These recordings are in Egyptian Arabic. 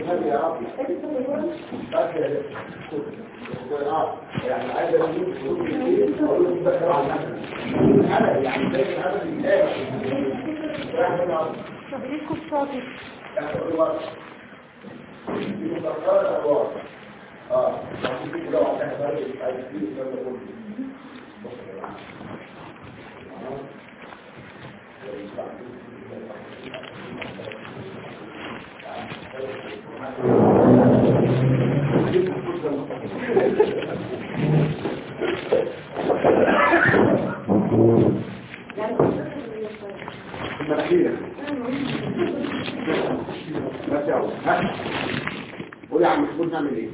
النبي يا رب يعني عايز اقول كتير اقول لك بكره على النبي انا يعني زي هذا الايه طب ليه كنت شاطر اه لو عندها فرق عايز كتير الكلام ده كله المناخير بس يا عم ها قول يا عم محمود نعمل ايه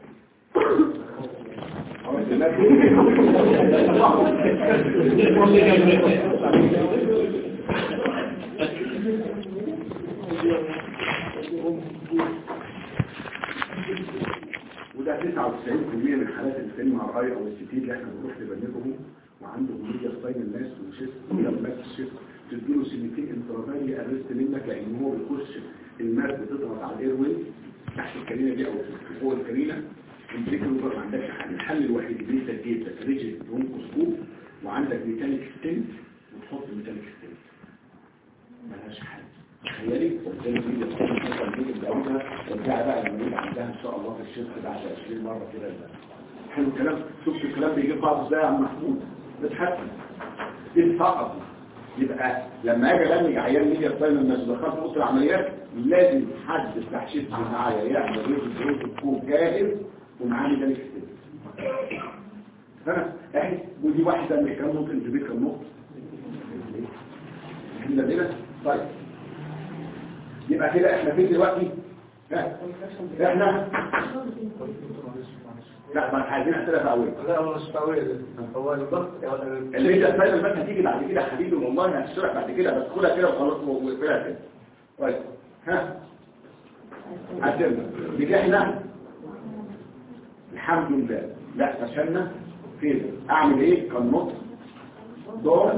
وده 99% من حالات السن مع الراي او الستين اللي احنا بنروح لبنيتهم وعنده ميديا ستاين الناس وشيست ولا بلاك شيست تديله سنتين انترافالي ارست منك لان هو بيخش الماس بتضغط على الايروي تحت الكرينه دي او فوق الكرينه الفكره ما عندكش حل الحل الوحيد اللي انت تجيب لك ريجيد برونكوسكوب وعندك ميكانيك ستنت وتحط ميكانيك ستنت ملهاش حل تخيلي قدام الميديا ستنت مثلا دي الجوده ترجع بقى المريض عندها ان شاء الله في الشيست بعد 20 مره كده حلو الكلام شفت الكلام بيجيب بعض ازاي يا عم محمود بتحسن دي فقط يبقى لما اجي المج عيان ميديا ستاين الناس دخلت اوضه العمليات لازم حد بتاع شيت معايا يعمل ريز الكوب جاهز ومعاه ميكانيك ستنت فانا اهي ودي واحده من كام نقطه انت بيت كام نقطه احنا لدينا طيب يبقى كده احنا فين دلوقتي ها؟ احنا لا ما عايزين اسئله في اول لا هو مش طويل هو الضغط اللي هي الفايده بس هتيجي بعد كده يا حبيبي والله هتشرح بعد كده بس خدها كده وخلاص وقفلها كده طيب ها عدلنا نجحنا الحمد لله لا فشلنا فين اعمل ايه كان نقط دور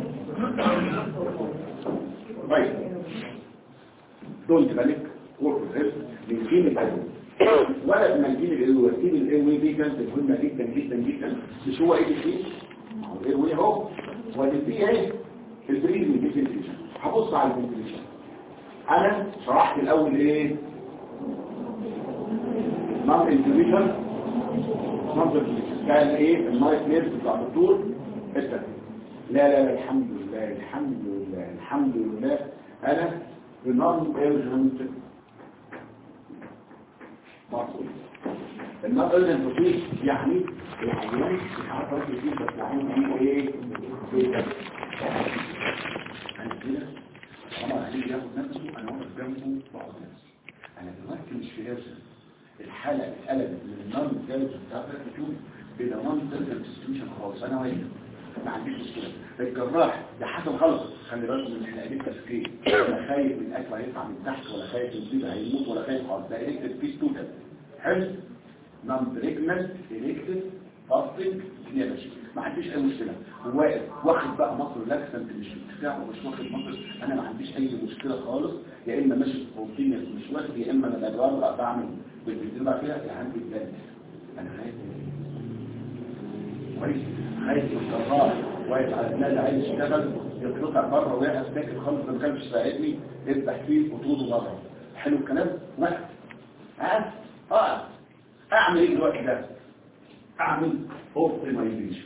طيب دول تبالك ورك الرزق من جيم الأول ولا من جيم الأول وسيم الأول دي كانت مهمة جدا جدا جدا مش هو ايه فيه الأول اهو واللي فيه ايه البريزم ديفنتيشن هبص على الديفنتيشن انا شرحت الاول ايه نون انتويشن نون كان ايه النايت نيرف بتاع الدكتور التكليف لا لا لا الحمد لله الحمد لله الحمد لله انا بنون ايرجنت معصول النون ايرجنت فيه يعني العيان مش عارف اركز فيه بس العيان فيه ايه ايه انا كده طبعا عايز ياخد نفسه انا واقف جنبه باخد نفسي انا دلوقتي مش في نفسي الحالة اتقلبت من النون جالس بتاعت الكتوب الى نون ترجل ديستريبيوشن خالص انا واقف ما عنديش مشكله الجراح ده حسن غلط خلي بالك من احنا قاعدين تفكير ولا خايف من اكل هيطلع من تحت ولا خايف من بيبه هيموت ولا خايف خالص ده الكتف فيه توتال حلو نون بريجننت الكتف فاستنج الدنيا ماشيه ما عنديش اي مشكله هو واقف واخد بقى مصر لاكسنت مش بتاعه مش واخد مصر انا ما عنديش اي مشكله خالص يا اما ماشي بروتين مش واخد يا اما انا بجرب بعمل بالفيديو بعد كده عندي بلاد انا خايف كويس خايف الجراح واقف على النادي عايز يشتغل يطلع بره ويقف ساكت خالص ما كانش يساعدني افتح فيه وطوله بره حلو الكلام واقف ها اه اعمل ايه دلوقتي ده اعمل اوبتمايزيشن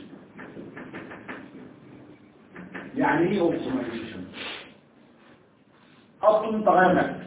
يعني ايه اوبتمايزيشن اصلا تغير نفسك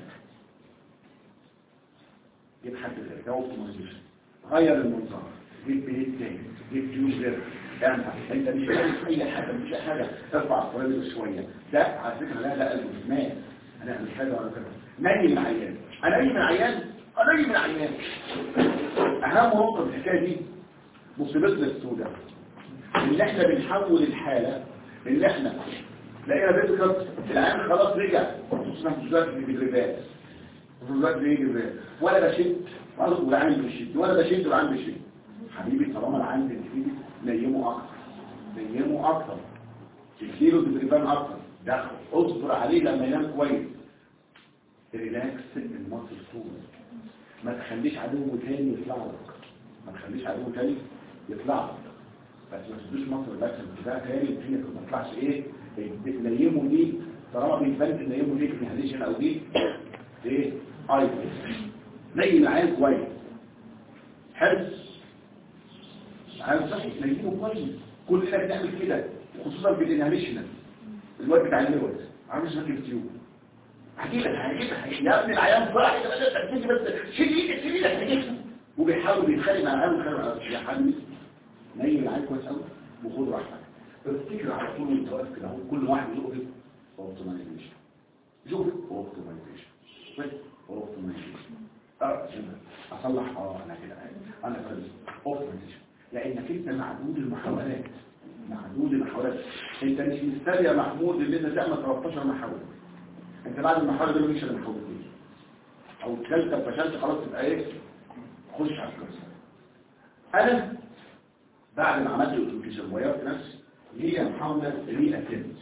جيب حد غير ده اوبتمايزيشن غير المنظر جيب بيت تاني جيب جيوز غير اعمل انت مش عارف اي حاجه مش اي حاجه ارفع الطريق شويه ده على فكره لا لا قلبه مات انا مش حاجه ولا كده نجي من عيان انا اجي من عيان انا اجي من عيان اهم نقطه في الحكايه دي مصيبتنا السوداء ان احنا بنحول الحاله اللي احنا لقينا بيت كت العيان خلاص رجع اسمها دلوقتي بالرباط دلوقتي بيجي الرباط ولا بشد ولا عندي بشد ولا بشد ولا عندي بشد حبيبي طالما العين بتفيد نيمه اكتر نيمه اكتر تشيله بالربان اكتر ده اصبر عليه لما ينام كويس ريلاكس المصل طول ما تخليش عدو تاني يطلع لك ما تخليش عدو تاني يطلع لك بس ما تدوش مصر بس ابتداء تاني الدنيا ما تطلعش ايه بتنيموا دي طالما بيبان تنيموا دي في هديشن او دي ايه اي نيم العين كويس حرص عايز صحي تنيمه كويس كلنا بنعمل كده خصوصا في الانهاليشنال الواد بتاع اللوز عامل شكل تيوب احكي لك هجيب يا ابني العيان فرح تيجي بس شيل ايدك شيل ايدك هجيبها وبيحاول بيتخانق مع العيان ويتخانق مع يا حبيبي نيم العيان كويس قوي وخد راحتك افتكر على طول وانت واقف كده اهو كل واحد يقف اوبتمايزيشن شوف اوبتمايزيشن بس اوبتمايزيشن اه اصلح اه انا كده انا كويس اوبتمايزيشن لانك انت معدود المحاولات معدود المحاولات انت مش مستني يا محمود ان انت تعمل 13 محاوله انت بعد المحاوله دي مش محاولتين او الثالثه فشلت خلاص تبقى ايه خش على الكرسي انا بعد ما عملت الاوتوماتيزم ويرت نفسي هي محاوله ري اتمت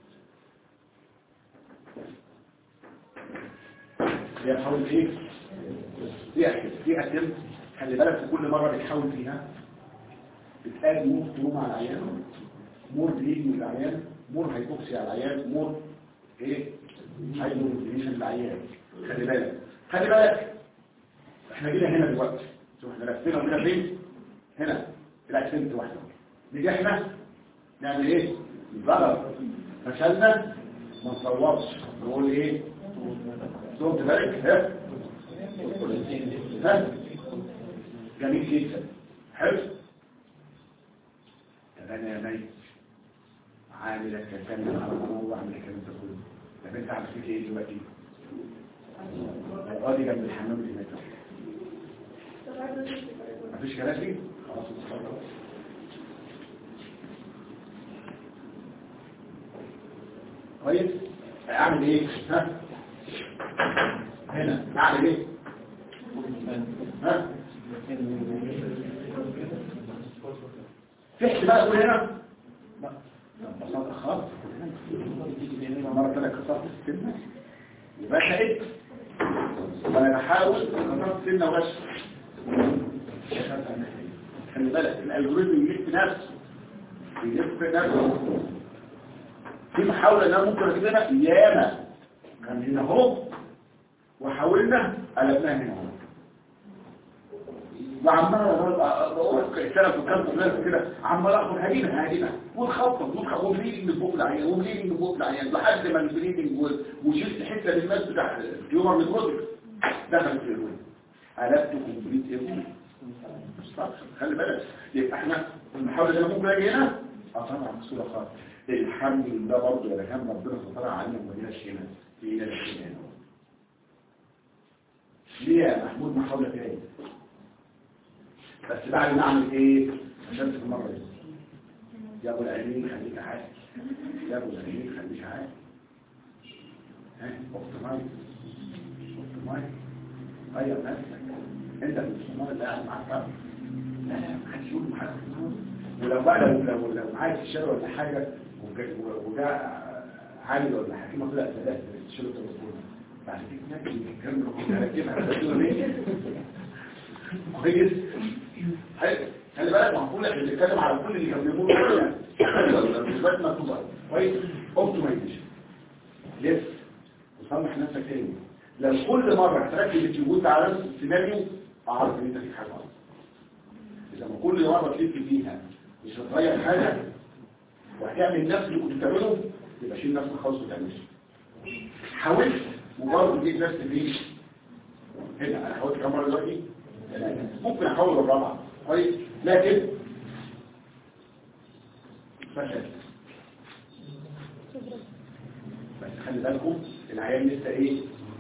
هي محاوله ايه ري اتمت ري اتمت خلي بالك في كل مره بتحاول فيها بتقاد مور تروما على العيان مور بليدنج العيان مور هيبوكسي على العيان مور ايه هايبوكسيشن العيان خلي بالك خلي بالك احنا جينا هنا دلوقتي شوف احنا لفينا هنا فين هنا الاكسنت واحده نجحنا نعمل ايه نضرب فشلنا ما نصورش نقول ايه صوت بالك ها ها جميل جدا حلو طب انا يا ميت عامل كلام على موضوع عامل الكلام ده كله طب انت عارف فيك ايه دلوقتي قاضي جنب الحمام اللي هناك مفيش كراسي خلاص اتفضل كويس اعمل ايه ها هنا اعمل ايه ها في احتمال اقول هنا لا بساطة خالص مرة ثلاثة كسرت السنة يبقى شهدت فانا بحاول كسرت السنة وبس خلي بالك الالجوريزم يلف نفسه يلف نفسه في محاولة ان انا ممكن اجيبها ياما كان هنا اهو وحاولنا قلبناها هنا اهو وعمال بقول سنة في الكلب ناس كده عمال اخد هجينها هجينها ونخفض ونخفض وبليدنج من فوق العيان وبليدنج من فوق العيان لحد ما البليدنج وشلت حته من الماس بتاع التيومر ميكروبيك دخل في الوين قلبته كومبليت ايرون خلي بالك يبقى احنا المحاولة اللي ممكن اجي هنا اه طبعا بصورة خالص الحمل ده برضه اذا كان ربنا سترها علينا وما جيناش هنا في ايدنا هنا ليه يا محمود محاولة تاني بس بعد ما اعمل ايه عشان في المرة دي يا ابو العينين خليك عادي يا ابو العينين خليك عادي ها اوبتمايز اوبتمايز غير نفسك انت في الصمام اللي قاعد معاك فرق لا لا محدش يقول محدش ولو بقى لو لو لو معاك الشارع ولا حاجه وجاء عالي ولا حكيمه طلع ثلاثه الشارع التليفون بعد كده نجي نكمل ونركبها كويس حلو خلي بالك معقول احنا بنتكلم على كل اللي كانوا بيقولوا يعني مش بس مكتوبه كويس اوبتمايزيشن لف وصلح نفسك تاني لو كل مره تركب التيوبوت على نفس السيناريو اعرف ان انت فيك حاجه غلط اذا ما كل مره تلف فيها مش هتغير حاجه وهتعمل نفس اللي كنت بتعمله يبقى شيل نفسك خالص ما تعملش حاولت وبرضه جيت نفس فين هنا انا حاولت كم مره دلوقتي ممكن احاول الرابعه كويس لكن فشل بس خلي بالكم العيان لسه ايه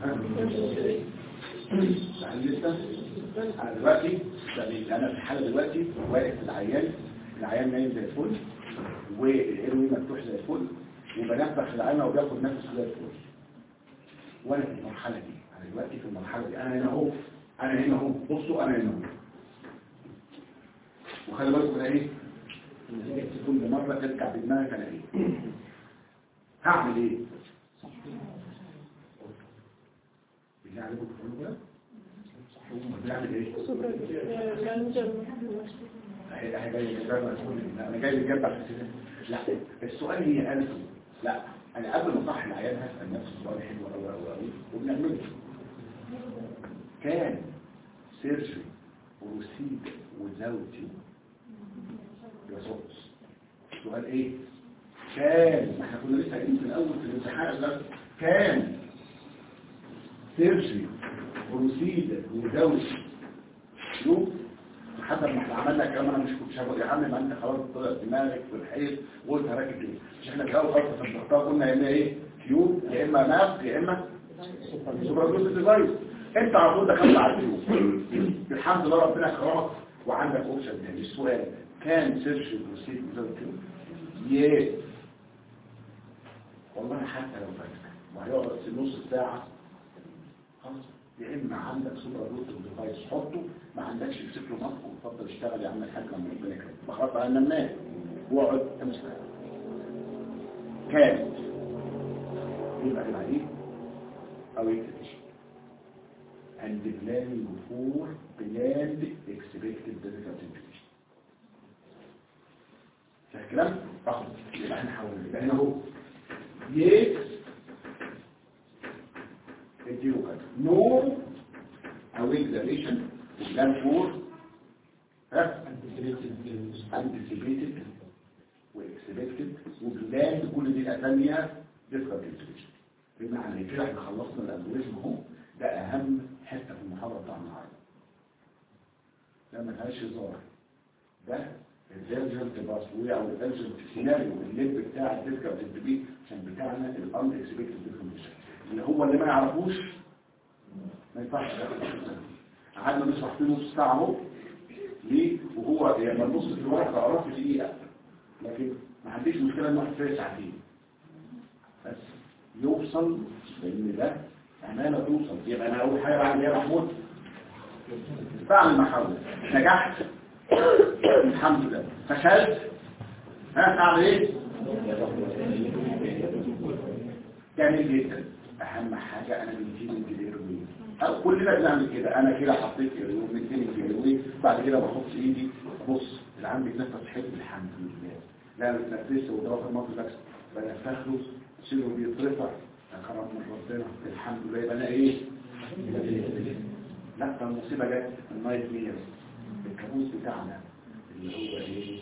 العيان لسه انا دلوقتي انا في الحاله دلوقتي واقف العيان العيان نايم زي الفل والايروي مفتوح زي الفل وبنفخ العينه وبياخد نفس زي الفل وانا في المرحله دي انا دلوقتي في المرحله دي انا هنا اهو انا هنا اهو بصوا انا هنا اهو وخلي بالكم ده ايه نتيجه كل مره ترجع بدماغك انا ايه هعمل ايه بالله عليكم تقولوا كده بنعمل ايه لانجر هي هي جاي انا جاي بجد على الاسئله لا السؤال هي الف لا انا قبل ما اصحح العيال هسال نفسي سؤال حلو قوي قوي قوي وبنعمله كان سيرجري وروسيد وزوجي يصوص السؤال ايه كان ما احنا كنا لسه قايلين في الاول في الامتحان ده كان سيرجري وروسيد وزوجي شوف حسب ما احنا عملنا كلام انا مش كنت شايفه يا عم ما انت خلاص طلع دماغك في الحيط وقلت راكب ليه مش احنا في الاول خالص في الضغطه قلنا يا اما ايه كيوب يا اما ماس يا اما سوبر دوز ديفايس انت على طول دخلت على الكيوب الحمد لله ربنا كرمك وعندك اوبشن تاني السؤال كان سيرش بروسيد وزود كيوب يس والله حتى لو فاكر وهيقعد في نص ساعه خلاص يا اما عندك سوبر دوز ديفايس حطه ما عندكش امسك له ماسك وتفضل اشتغل يا عم الحاج لما ربنا يكرمك ما خلاص بقى ننام واقعد امسك كان يبقى العديد او يكتشف and planning for planned expected benefit integration فاهم الكلام؟ اخد يبقى احنا حاولنا يبقى هنا اهو يس اديله كده نو او اكزاميشن وبلان فور ها anticipated واكسبكتد وبلان كل دي اساميها ديفرنت انتجريشن بمعنى كده احنا خلصنا الالجوريزم اهو ده اهم حته في المحاضره بتاع النهارده ده ما فيهاش هزار ده الفيرجنت باسوي او الفيرجنت سيناريو الليب بتاع الديفرنت انتجريشن عشان بتاعنا الان اكسبكتد ديفرنشن اللي هو اللي ما يعرفوش ما ينفعش قعدنا نشرح فيه نص ساعه اهو ليه وهو لما تبص في الورقه تقراه في دقيقه لكن ما عنديش مشكله ان واحد فيها ساعتين بس يوصل لان ده امانه توصل يبقى انا اول حاجه بعمل ايه يا محمود بعمل محاوله نجحت الحمد لله فشلت ها اعمل ايه جميل جدا اهم حاجه انا بنتي من الهيروين او كلنا بنعمل كده انا كده حطيت هيروين بنتي من الهيروين بعد كده بحط ايدي بص اللي عندي بنفس حلو الحمد لله لا بتنفسه ودواء في المنطقه بس بنفخ له سيره بيترفع كرم من ربنا الحمد لله يبقى انا ايه لا ده المصيبه جت النايت ميرز الكابوس بتاعنا اللي هو ايه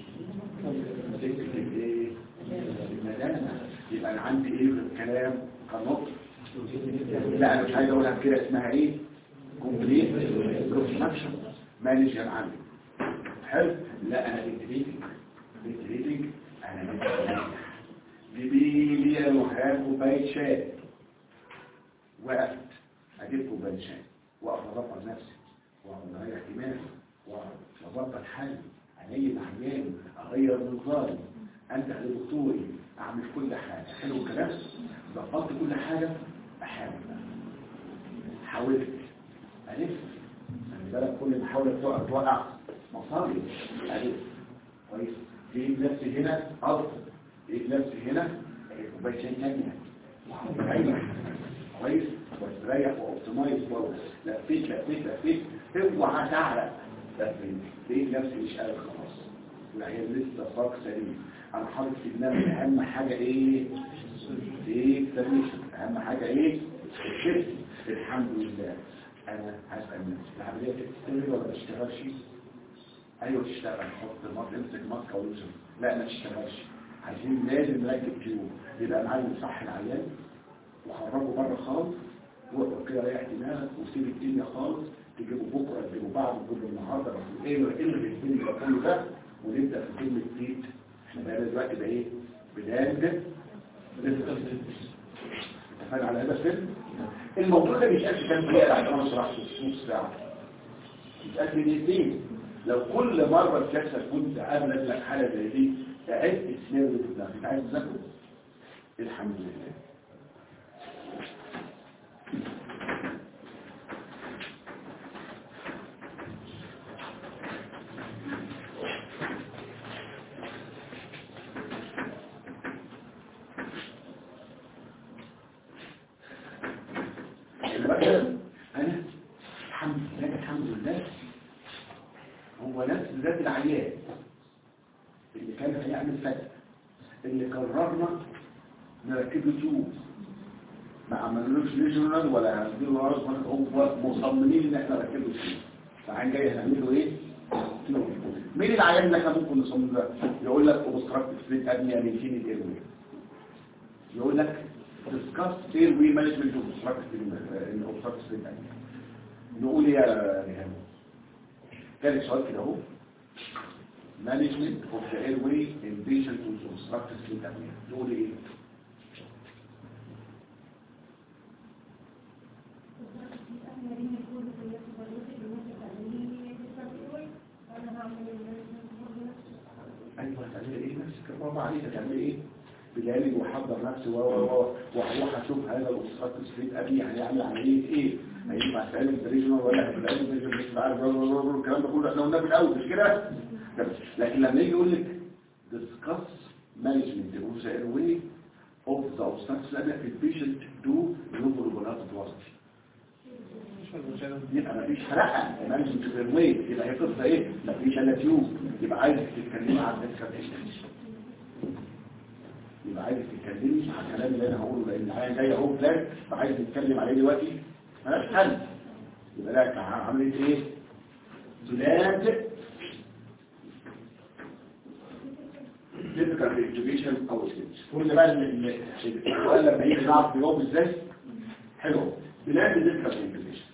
ايه المدانة يبقى انا عندي ايه في الكلام كنقط لا انا مش عايز اقولها كده اسمها ايه كومبليت بروفيشن مانجر عندي حلو لا انا انتريتنج انتريتنج انا مش جيبي لي الوهاب كوبايه شاي وقفت اجيب كوبايه شاي واقف اظبط نفسي واقف اغير دماغي واظبط حالي انيم عيان اغير نظامي انت لدكتوري اعمل كل حاجه حلو الكلام ظبطت كل حاجه احاول حاولت الف خلي بالك كل محاوله توقع توقع مصاري الف كويس جيب نفسي هنا افضل جيب نفسي هنا كوبايه شاي ثانيه ايوه كويس واستريح واوبتمايز برضه لفيت لفيت لفيت اوعى تعرق لفيت لقيت نفسي مش قادر خلاص والعيال لسه فاق سليم انا حاطط في دماغي اهم حاجه ايه ايه سليشن اهم حاجه ايه الشفت الحمد لله انا هسال نفسي العمليه تشتغل ولا ما تشتغلش ايوه تشتغل حط ماسك امسك ماسك او يوسف لا ما تشتغلش عايزين لازم نركب تيوب يبقى معلم صح العيان وخرجه بره خالص واقعد كده ريح دماغك وسيب الدنيا خالص تجيبه بكره تجيبه بعد تجيبه النهارده بس ايه الغي الدنيا كله ده ونبدا في كلمه جديد احنا بقى دلوقتي بقى ايه بدايه اتفقنا على هذا الفيلم الموضوع ده مش قد كام دقيقه عشان انا شرحته في نص ساعه مش قد دقيقتين لو كل مره الجلسه كنت قابلك لك حاله زي دي تعبت السيناريو اللي في دماغك عايز تذاكره الحمد لله انا الحمد لله العلاج الحمد لله هو نفس ذات العيان اللي كان هيعمل فتح اللي قررنا نركبه تيوب ما عملوش ريجونال ولا هنديله راس هو مصممين ان احنا نركبه تيوب فعين جاي هنعمله ايه تيوب مين العيان اللي احنا ممكن نصمم ده يقول لك اوبستراكتيف سليت ابنيا ميتين الايروي يقول لك discuss airway management of obstructive obstructive sleep apnea نقول يا ريهام ثالث سؤال كده اهو management of the airway in patients with obstructive sleep apnea نقول ايه ايوه هتعملي ايه نفسك برافو عليك هتعملي ايه بجانب وحضر نفسي و و و وهروح اشوف هذا الاوبستراكتيف سليت ابي هيعمل عمليه ايه هينفع تعمل بريجنال ولا هتعمل بريجنال مش عارف الكلام ده كله احنا قلناه في الاول مش كده لكن لما يجي يقول لك discuss management of the airway of the obstructive ابي في البيشنت دو يوفر وبنات الوسط يبقى مفيش لا مانجمنت اوف الايرواي يبقى هي قصه ايه مفيش الا تيوب يبقى عايزك تتكلمي عن الديسكابيشن يبقى عايز تتكلمي على الكلام اللي انا هقوله لان الحاجه جايه اهو بلان فعايز نتكلم عليه دلوقتي مالهاش حل يبقى ده عمليه ايه بلاد تذكر الانتوبيشن او السيتش كل بقى السؤال لما يجي نعرف يوم ازاي حلو بلاد تذكر الانتوبيشن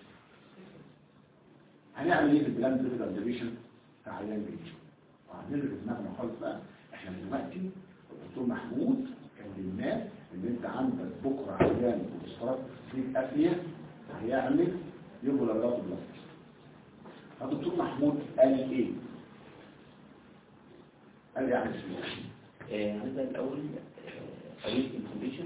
هنعمل ايه في البلاد تذكر الانتوبيشن كعيان بيجي وهنرجع دماغنا خالص بقى احنا دلوقتي الدكتور محمود كلمناه ان انت عندك بكره عيان واشتراك في افيه هيعمل يبقى الرابط بلاستيك فالدكتور محمود قال ايه قال يعني آه، هنبدأ الأول أويل انفورميشن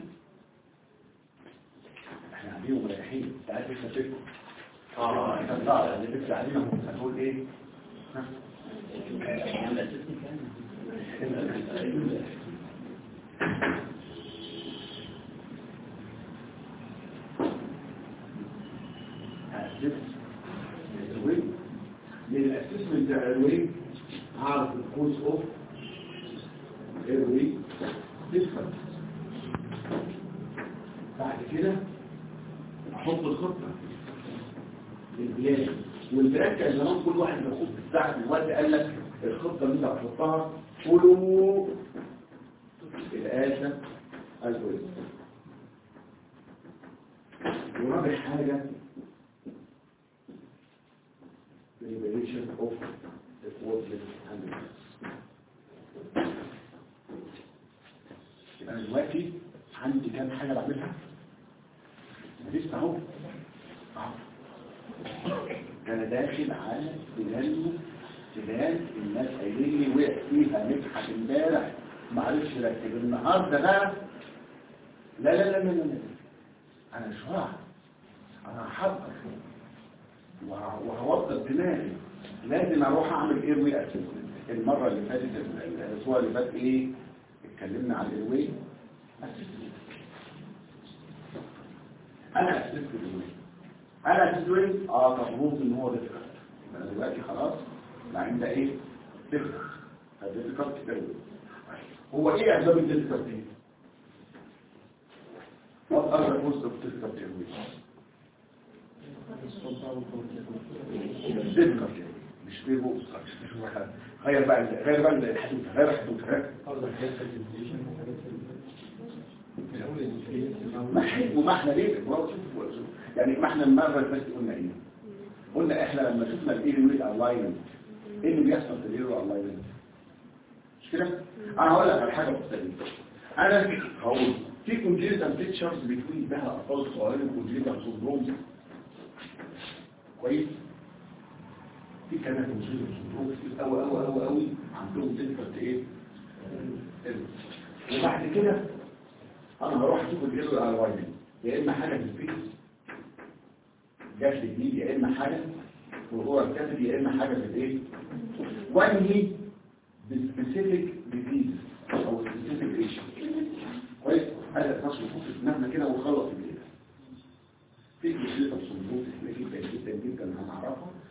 احنا قاعدين ومريحين انت عارف احنا فين اه انت بتعرف اللي بس قاعدين هنقول ايه ها؟ نعمل اسسمنت يعني اسس الويب من الاسسمنت بتاع الويب هعرف الكوز اوف الويب ديفرنس بعد كده احط الخطه للبلاد والبلاد كان زمان كل واحد بيخط الساعه دلوقتي قال لك الخطه اللي انت هتحطها فولو الاسف الويب ورابع حاجه liberation of the coordinate animals. يبقى أنا دلوقتي عندي كام حاجة بعملها لسه اهو أهو. انا داخل على بلان بلان الناس قايلين لي وقع فيها مدحت امبارح معلش ركب النهارده بقى لا لا لا لا لا لا. انا مش هقع انا هحضر وه- وهوضب دماغي لازم اروح اعمل ايروي اسسمنت المره اللي فاتت الاسبوع اللي فات ايه اتكلمنا عن الايروي اسسمنت انا اسست الايروي انا اسست الايروي اه طب ممكن ان هو ديفكت انا دلوقتي خلاص العين ده ايه ديفكت فديفكت ايروي هو ايه اسباب الديفكت دي What are the causes of difficult airways? ديفكت مش في بوكس مش هو حاجة. غير بقى ال- غير بقى الحدود غير الحدود غير ما احنا وما احنا ليه ما هو شوف- شوف. يعني ما احنا المره اللي فاتت قلنا ايه قلنا احنا لما شفنا الايه ويل الاينمنت ايه اللي بيحصل في الايه الاينمنت مش كده انا هقول لك على حاجه مختلفه انا هقول في كونجينيتال بيكتشرز بتوين بها اطفال صغيرين كونجينيتال سندروم كويس في كمان كونجينيتال سندروم كتير قوي قوي قوي قوي عندهم ديفيكالت ايه وبعد كده انا هروح اشوف الايرور على الوايدنج يا اما حاجه في الفيس جات لي جديد يا اما حاجه في الغور الكبد يا اما حاجه في الايه وانهي بالسبيسيفيك ديزيز او سبيسيفيك ايشن كويس هذا النص يفوت في دماغنا كده ونخلص الليله في جزئيه الصندوق كتير جدا جدا جدا هنعرفها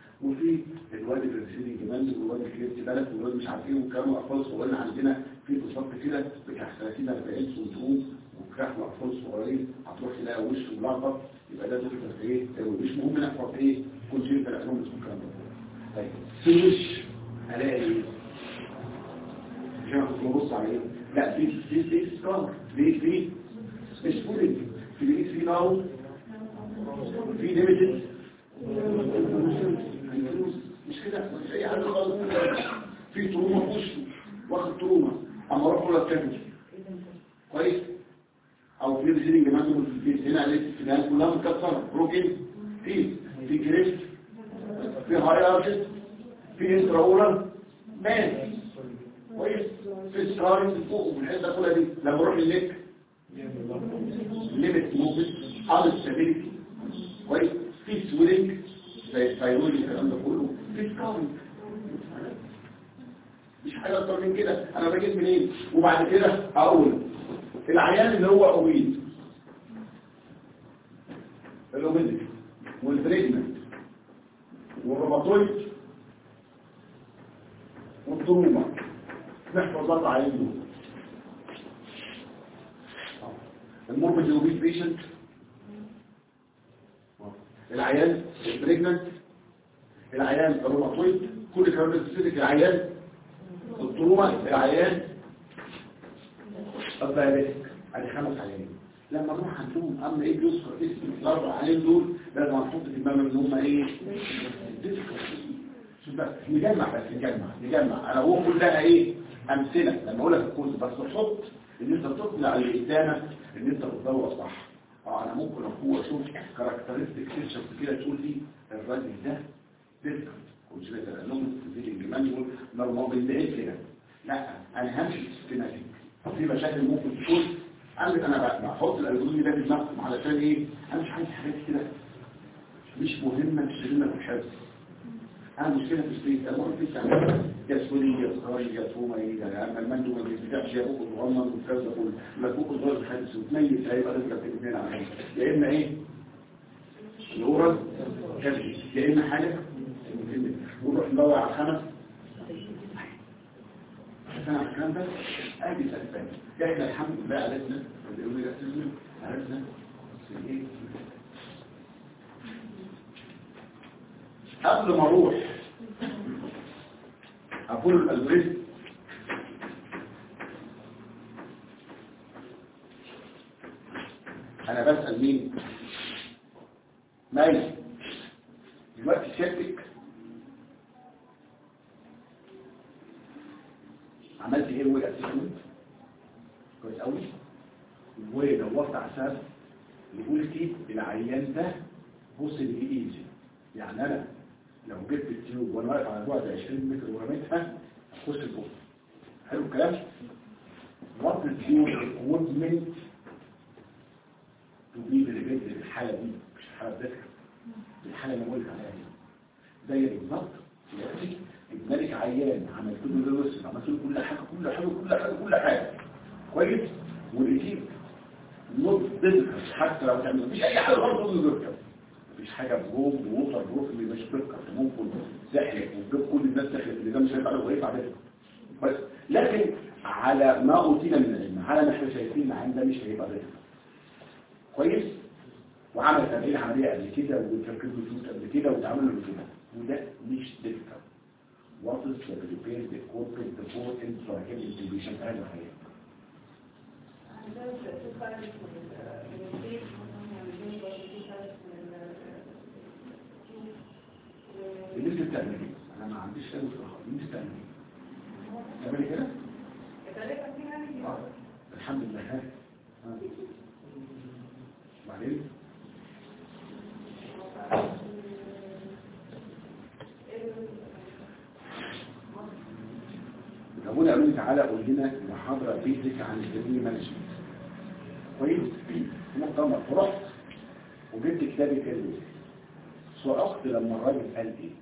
والواد الرسيدي جمال والواد الكريبت بلد والواد مش عارف ايه والكلام الاطفال صغيرين عندنا في بالظبط كده بتاع 30 40 سنتوم وكراح الاطفال صغيرين هتروح تلاقي وشه ملخبط يبقى ده دكتور في ايه مش مهم نحفظ ايه كونجنت الانوميس والكلام ده طيب في الوش الاقي ايه مش انا كنت ببص على ايه لا في في في سكار في في مش فولنج في الاكس في ناو في ليميتد مش كده مش اي حاجه خالص في تروما في وشه واخد تروما اما اروح ولا كافي كويس او في ريزيدنج مثلا في البيت هنا عليه السنان كلها متكسره بروكين في في كريست في هايراركس في انتراورال مان كويس في ستارز فوق وفي الحته كلها دي لما اروح الليك ليميت موفمنت اد ستابيليتي كويس في سويلنج زي الثايرويد الكلام ده كله في سكارنج مش حاجه اكتر من كده انا بجيب منين وبعد كده اقول العيان اللي هو اويد الاوبيديتي والبريجننت والروماتويد والتروما نحفظ اربع عيان دول الموربيد اوبيد بيشنت العيان البريجننت العيان الروماتويد كل الكلام ده سيدك العيان التروما العيان الدايابيتك ادي خمس عيانين لما نروح عندهم اما ايه بيذكر اسم الاربع عيانين دول لازم نحط في دماغنا ان هم ايه شوف بقى نجمع بس نجمع نجمع انا هو كلها ايه امثله لما اقول لك الكود بس تحط ان انت تقنع اللي قدامك ان انت بتدور صح اه انا ممكن اقوى اشوف كاركترستيك فيتشرز كده تقول لي الراجل ده ديسكت كنت شايف الانوم في الجمال نورمال بالدقيق كده لا انا همشي سيستماتيك في مشاكل ممكن تكون انا انا بحط الالجوريزم ده في دماغكم علشان ايه انا مش عايز حاجات كده مش مهمه تشغلنا في الحفظ انا مشكله في السبيس انا ممكن تعمل يا سوري يا صغير يا توما يا المندو ما بيفتحش يا بوك صغنن والكلام ده كله لا بوك صغير حادث وتميز هيبقى لازم الاثنين على حاجه يا اما ايه الاورال كافي يا اما حاجه ونروح ندور على الخمس عشان على الكلام ده ادي الاسباب احنا الحمد لله عرفنا بيقولوا لي اسمه عرفنا ايه قبل ما اروح اقول الالبريد انا بسأل مين مالي دلوقتي سيادتك عملت ايه وي اسسمنت كويس قوي ودورت على اساس لقلتي العيان ده بص اللي ايزي يعني انا لو جبت التيوب وانا واقف على بعد 20 متر ورميتها اخش البوط حلو الكلام وات التيوب equipment to be related للحاله دي مش الحاله بتاعتك الحاله اللي بقولك عليها دي زي بالظبط دلوقتي الملك عيان عملت له لوس عملت له كل حاجه كل حاجه كل حاجه كل حاجه كويس والاكيد نوت بيزكس حتى لو تعمل مفيش اي حاجه برضه بيذكر مفيش حاجه بروف ووتر بروف اللي مش بيذكر ممكن سحلك وجاب كل الناس سحلك اللي ده مش هيبقى له غير عليه بس لكن على ما اوتينا من العلم على ما احنا شايفين عن ده مش هيبقى غير كويس وعمل تمرين عمليه قبل كده وتركيب الجلوس قبل كده وتعمل له كده وده مش ديفكت what is the prepared the corporate the board intrahead distribution هذا الحقيقة اللي انت بتعمل ايه؟ انا ما عنديش اي مصطلحات اللي انت بتعمل ايه؟ تعملي كده؟ آه. الحمد لله ها آه. بعدين ابونا قالوا لي تعالى قول لنا محاضره بيزك عن الدنيا مانجمنت كويس مؤتمر فرحت وجبت كتابي كده صعقت لما الراجل قال ايه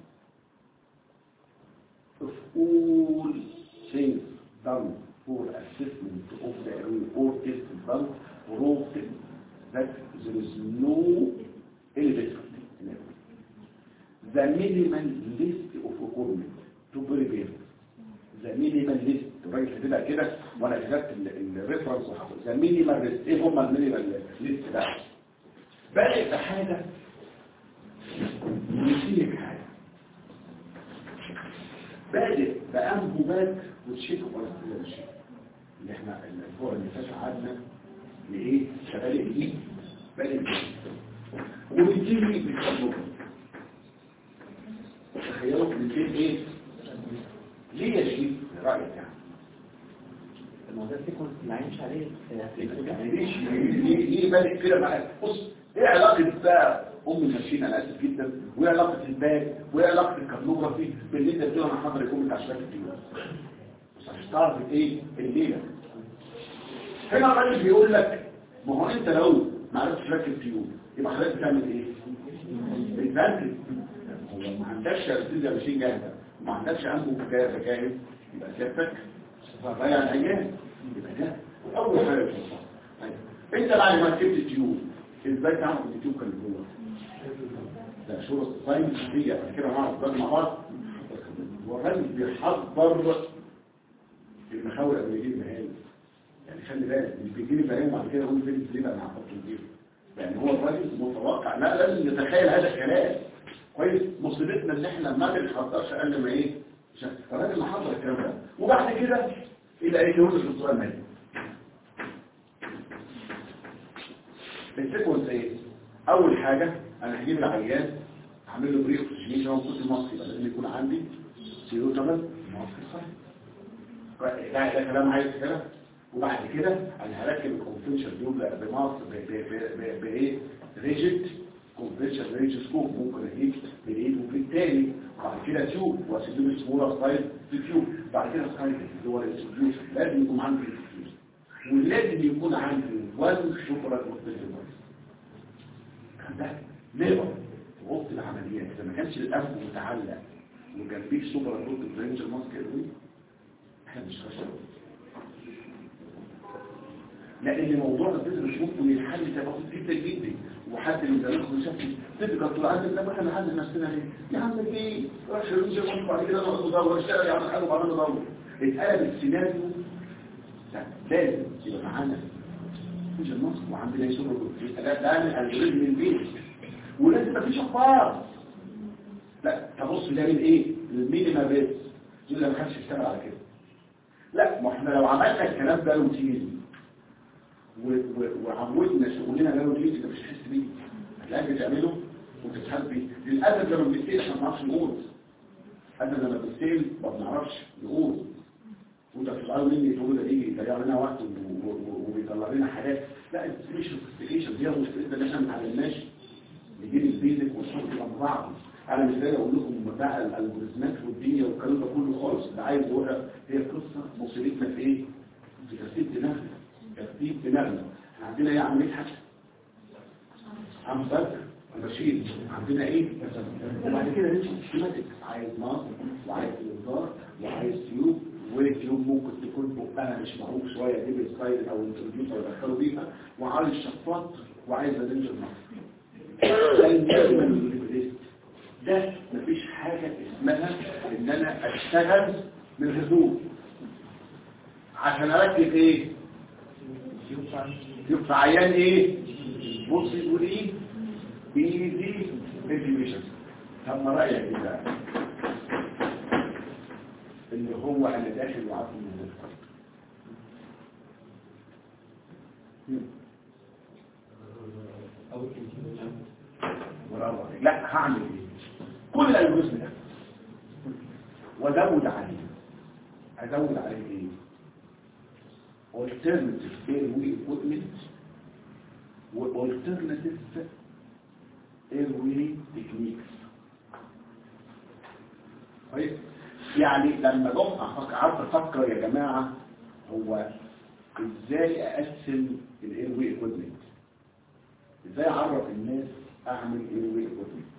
of all things done for assessment of the report is done proven that there is no any difference in it. The minimal list of اكورمنت تو فيري بير ذا مينيمال ليست الراجل كاتبها كده وانا كتبت الريفرنس وحطيت ذا مينيمال ليست ايه هم المينيمال ليست ده بقى حاجه نسيك حاجه بادئ بأنبوبات وتشيك ولا تشيك اللي احنا الاسبوع اللي فات قعدنا لايه شغال جديد بادئ جديد وبتيجي بالتجربه تخيلوا بتيجي ايه ليه يا شيخ رايك يعني الموضوع سيكونس ما يعينش عليه يعني ليش ليه ليه بالك كده معاك بص ايه علاقه بقى ام الماشين انا اسف جدا وايه علاقه الباك وايه علاقه الكارنوجرافي باللي انت بتقول انا حاضر يكون بتاع شباب الديوان بس عشان تعرف ايه الليله هنا الراجل بيقول لك ما هو انت لو ما عرفتش تركب تيوب يبقى حضرتك بتعمل ايه؟ بتركب هو ما عندكش ارتيزيا ماشين جاهزه وما عندكش انبوب جاهزه جاهز يبقى سيادتك ضيع الايام يبقى ده اول حاجه بتوصلها طيب انت بعد ما ركبت التيوب ازاي تعرف ان التيوب كان جوه ده شروط الساينس دي بعد كده نعرف ده مع بعض والراجل بيحضر المخاوي قبل يجيب مهام يعني خلي بالك مش بيجيب مهام وبعد كده يقول فين ليه بقى انا هحط الجيب يعني هو الراجل متوقع لا لازم يتخيل هذا الكلام كويس مصيبتنا ان احنا ما بنحضرش اقل ما ايه عشان الراجل محضر الكلام ده وبعد كده الى ايه يقول في السؤال مالي السيكونس ايه اول حاجه انا هجيب العيان اعمل له بري اوكسجينيشن وانقص الماسك يبقى لازم يكون عندي سيرو كمان ماسك صح ده ده كلام عايز كده وبعد كده انا هركب الكونفنشن دوبلر بماسك بايه ريجيت كونفنشن ريجيت سكوب ممكن اجيب بالايد وبالتالي بعد كده تيوب واسيب له سمولر سايز في تيوب بعد كده سايز اللي هو الانستيوشن لازم يكون عندي الانستيوشن ولازم يكون عندي وزن شفرة كونفنشن كان ده نقر وقت العمليات اذا ما كانش الانف متعلق وجنبيه سوبر روت برينج الماسك قوي احنا مش خشب لان موضوع البيزنس مش ممكن يتحل ده بسيط جدا جدا وحد من زمانكم شاف تبقى طول عندك ده احنا نحل نفسنا ليه يا عم ايه روح شرينج الماسك بعد كده نقعد ندور اشتغل يا عم حلو وبعدين ندور اتقلب السيناريو لا لازم يبقى معانا مش الماسك وعندنا سوبر روت ده ده الجوريزم من البيت ولازم مفيش اخبار لا تبص ده من ايه المينيمال بيس يقول ما كانش يشتغل على كده لا ما احنا لو عملنا الكلام ده روتين وعودنا شغلنا ده روتين انت مش هتحس بيه هتلاقيك بتعمله وتتحس بيه للاسف لما بنستيل احنا ما بنعرفش نقول انا لما بنستيل ما بنعرفش نقول وانت بتسألوا مني تقول ده ايه يضيع لنا وقت وبيطلع لنا حاجات لا مش سوفيستيكيشن دي مشكلتنا ان احنا ما اتعلمناش نجيب البيزك ونحط جنب بعض انا مش لاقي اقول لكم بتاع الالجوريزمات والدنيا والكلام ده كله خالص ده عايز اقولها هي قصه مصيبتنا في ايه؟ في ترتيب دماغنا ترتيب دماغنا احنا عندنا ايه عمليه حاجه عم بكر بشير عندنا ايه وبعد كده نمشي سيستماتيك عايز مصر وعايز انذار وعايز تيوب والتيوب ممكن تكون بقها مش معروف شويه دي بالسايد او الانتروديوسر يدخلوا بيها وعايز شفاط وعايز انجل مصر ده مفيش حاجة اسمها ان انا اشتغل من هدوء عشان اركب ايه يبقى عيان ايه بص يقول ايه بيدي انتيبيشن طب ما رايك ايه بقى اللي هو انا داخل وعارف من او برافو عليك. لا هعمل ايه كل الجزء ده وازود عليه ازود عليه ايه alternative airway equipment و alternative airway techniques كويس يعني لما جم أفكر- قعدت افكر يا جماعه هو ازاي اقسم الايروي ايكويبمنت ازاي اعرف الناس اعمل ايروي ايكويبمنت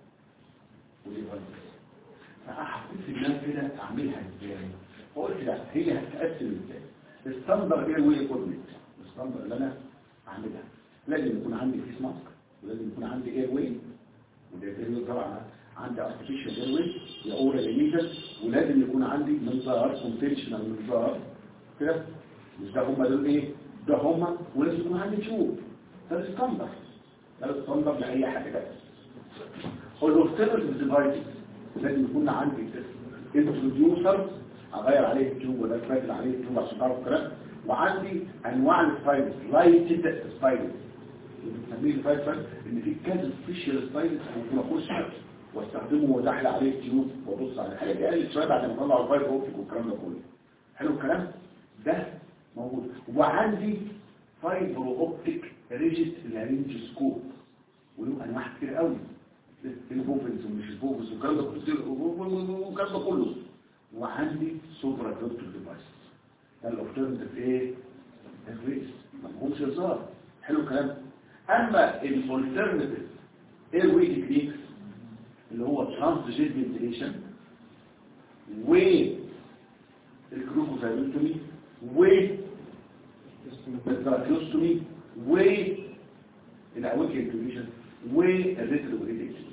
فحطيت في دماغي كده اعملها ازاي فقلت لا هي هتتقسم ازاي الستاندر ايروي ايكويبمنت الستاندر اللي انا اعملها لازم يكون عندي فيس ماسك ولازم يكون عندي ايروي وده ايروي طبعا عندي ارتفيشال ايروي يا او اورال ليجن ولازم يكون عندي منظار كونفنشنال منظار كده مش ده هم دول ايه ده هم ولازم يكون عندي تيوب ده الستاندرد ده الستاندرد لاي حاجه كده والالترناتيف ديفايسز لازم يكون عندي انتروديوسر اغير عليه التيوب ولا اتفادل عليه التيوب عشان تعرف الكلام وعندي انواع السبايلز لايتد سبايلز بنسميه الفايبر ان في كذا سبيشال سبايلز ممكن اخش واستخدمه وداخل عليه التيوب وابص على الحاجه دي قلت شويه بعد ما اطلع الفايبر اوبتيك والكلام ده كله حلو الكلام ده موجود وعندي فايبر اوبتيك ريجيت لارينجوسكوب وله انواع كتير قوي البوفنز ومش البوفنز والكلام ده كله والكلام ده كله وعندي سوبرا دوكتور ديفايس ده الاوبترنتيف ايه الريس ما لهمش هزار حلو الكلام اما الالترناتيف اير واي تكنيكس اللي هو ترانسجيت فنتيليشن و الكروكوفايروتومي و التراكيوستومي و الاويك انتوبيشن والريتروجريد انتوبيشن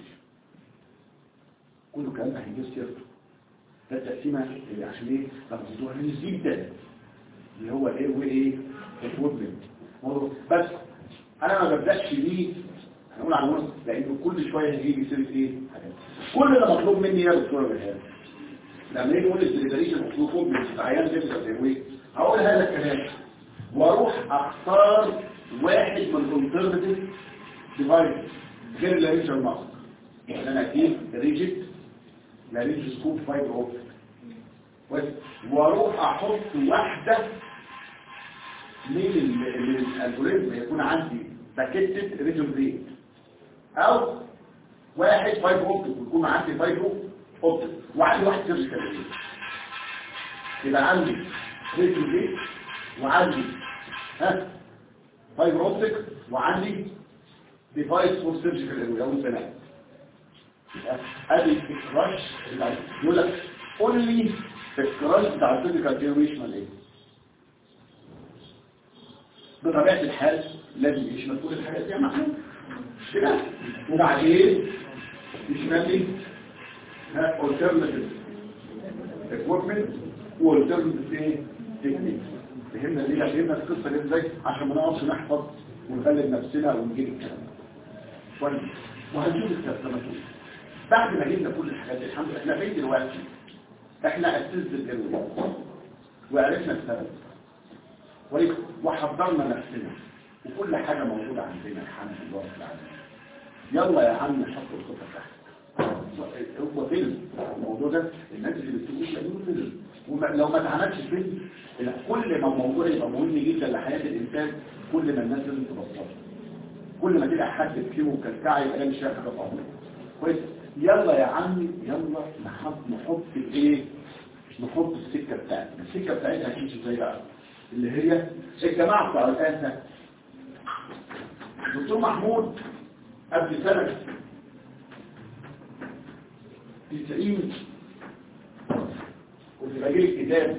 كل الكلام ده هيجي سيرته ده التقسيمه اللي عشان ايه طب الموضوع لذيذ جدا اللي هو الايه وايه الوبلنت بس انا ما ببداش بيه هنقول عنوان لانه كل شويه هيجي سيره ايه حاجات كل اللي مطلوب مني يا دكتور بهاد لما يجي يقول الدليفريشن مطلوب من عيان تبدا تسويه هقول هذا الكلام واروح اختار واحد من الالترناتيف ديفايس غير اللارينجال ماسك يعني انا اجيب ريجيت لارينج سكوب فايبر اوبتيك واروح احط واحده من الالجوريزم يكون عندي باكيتد ريجن ريت او واحد فايبر اوبتيك ويكون عندي فايبر اوبتيك وعندي واحد سيرجيكال ريت يبقى عندي ريجن ريت وعندي ها فايبر اوبتيك وعندي ديفايس فور سيرجيكال ريت او سنه ادي الكراش يقول لك قول لي الكراش بتاع السيرجيكال جنريشن ايه بطبيعة الحال لازم يشمل كل الحاجات دي معلوم كده وبعدين يشمل لي ها alternative equipment و alternative ايه تكنيك فهمنا ليه فهمنا القصة دي ازاي عشان ما نقعدش نحفظ ونغلب نفسنا ونجيب الكلام كويس وهنشوف الكلام بعد ما جبنا كل الحاجات دي الحمد لله احنا فين دلوقتي احنا اسست الجنوب وعرفنا السبب وحضرنا نفسنا وكل حاجة موجودة عندنا الحمد لله رب العالمين يلا يا عم نحط الخطة تحت هو فيلم الموضوع ده الناس اللي بتقول يعملوا فيلم ولو ما اتعملش فيلم كل ما الموضوع يبقى مهم جدا لحياة الإنسان كل ما الناس لازم تبصر كل ما تلاقي حد فيه وكلكعي يبقى مش شايف حاجة في كويس يلا يا عمي يلا نحط نحط الايه نحط السكة بتاعتنا السكة بتاعتنا هتمشي ازاي بقى اللي هي الجماعة بتاع الآن دكتور محمود قبل سنة تسعين كنت بجيب كتاب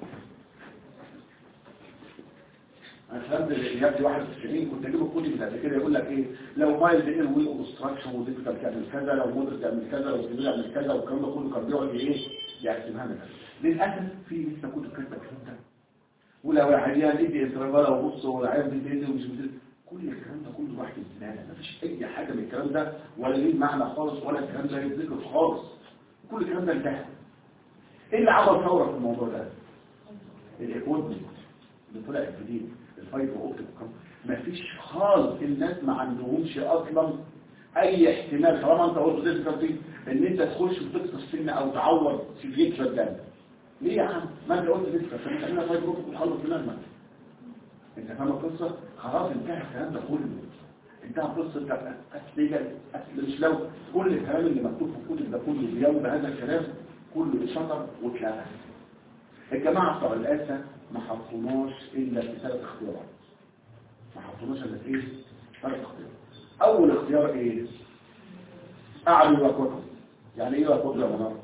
انا فهمت الإجابة 91 كنت اجيبه كل من قبل كده يقول لك ايه لو مايل ايه ويل اوبستراكشن وديكتر تعمل كذا لو مودر تعمل كذا لو سمير يعمل كذا والكلام ده كله كان بيقعد ايه يقسمها لنا للاسف في لسه كتب كاتبه الكلام ده ولو عيان يدي انترفال وبص ولا عيان بيدي ومش بيدي كل الكلام ده كله واحد الزباله مفيش اي حاجه من الكلام ده ولا ليه معنى خالص ولا الكلام ده يتذكر خالص كل الكلام ده انتهى ايه اللي عمل ثوره في الموضوع ده الايكويبمنت اللي طلع الجديد الفايبر اوبتيك مفيش خالص الناس ما عندهمش اصلا اي احتمال طالما انت قلت ديسكارتي ان انت تخش وتكسر سن او تعور سيفيك شدان ليه يا عم ما انت قلت ديسكارتي انت هنا فايبر اوبتيك وخلص دماغك انت فاهم القصه خلاص انتهى الكلام ده كله انتهى القصه انت اصل اصل مش لو كل الكلام اللي مكتوب في الكتب ده كله بيوم بهذا الكلام كله اتشطر واتلغى الجماعه بتوع الاسا ما حطوناش الا في ثلاث اختيارات ما حطوناش الا في ايه ثلاث اختيارات اول اختيار ايه قعدوا يوقفوا يعني ايه يوقفوا يا منار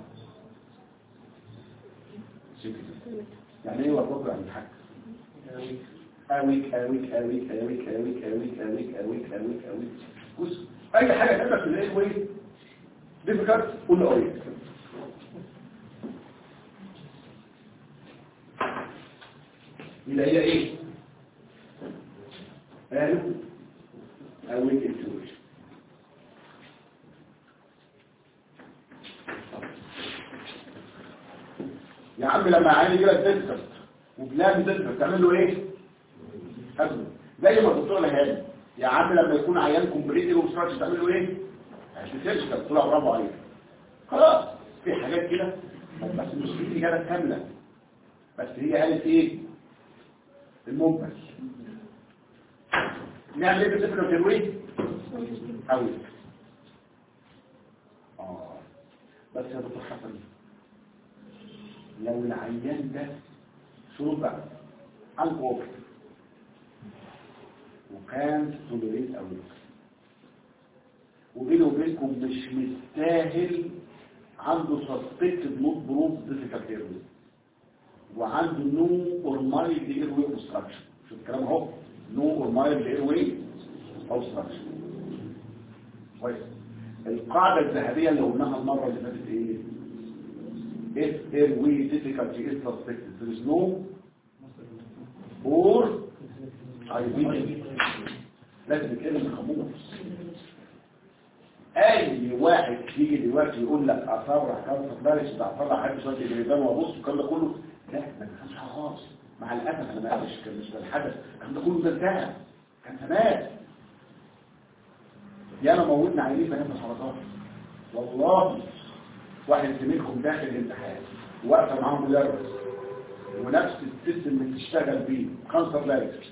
يعني ايه يوقفوا يعني الحاج اويك اويك اويك اويك اويك اويك اويك اويك اويك اويك بص اي حاجه تبقى في الايه وي ديفيكالت قول له اويك يبقى هي ايه قالوا او الانتويشن يا عم لما عيني يجي لك ديسكت وبلان ديسكت تعمل له ايه أزمة زي ما الدكتور لهاني يا عم لما يكون عيان كومبليتي وستراكشر تعمل له ايه هتسيرش طلع برافو عليك خلاص في حاجات كده بس مش في اجابه كامله بس هي قالت ايه المجمل نعمل ايه بالذكر الترويج قوي اه بس يا دكتور حسن لو العيان ده شروط بقى الكوفر وكان توليريت قوي وبيني وبينكم مش مستاهل عنده سسبكتد نوت بروف ديفيكالت ايروي وعنده نو اور مايلد ايروي اوبستراكشن شوف الكلام اهو نو اور مايلد ايروي اوبستراكشن كويس القاعده الذهبيه اللي قلناها المره اللي فاتت ايه if airway difficulty is suspected there is no or IVD لازم يتكلم خموس اي واحد يجي دلوقتي يقول لك اصرح كانسر بارش ده اصرح حد شويه الجريدان وابص الكلام ده كله لا ما كانش خلاص مع الاسف انا ما قالش كان مش ده الحدث الكلام ده كله ده انتهى كان زمان يا انا موتنا عينين بنات السرطان والله واحد زميلكم داخل الامتحان واقفه معاه مدرس ونفس السيستم اللي بتشتغل بيه كانسر لايكس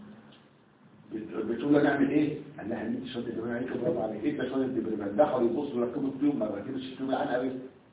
بتقول له نعمل ايه؟ قال لها انت شويه الدبريمان عليك برافو عليك انت شويه الدبريمان دخلوا يبصوا يركبوا التيوب ما ركبش التيوب عنها قوي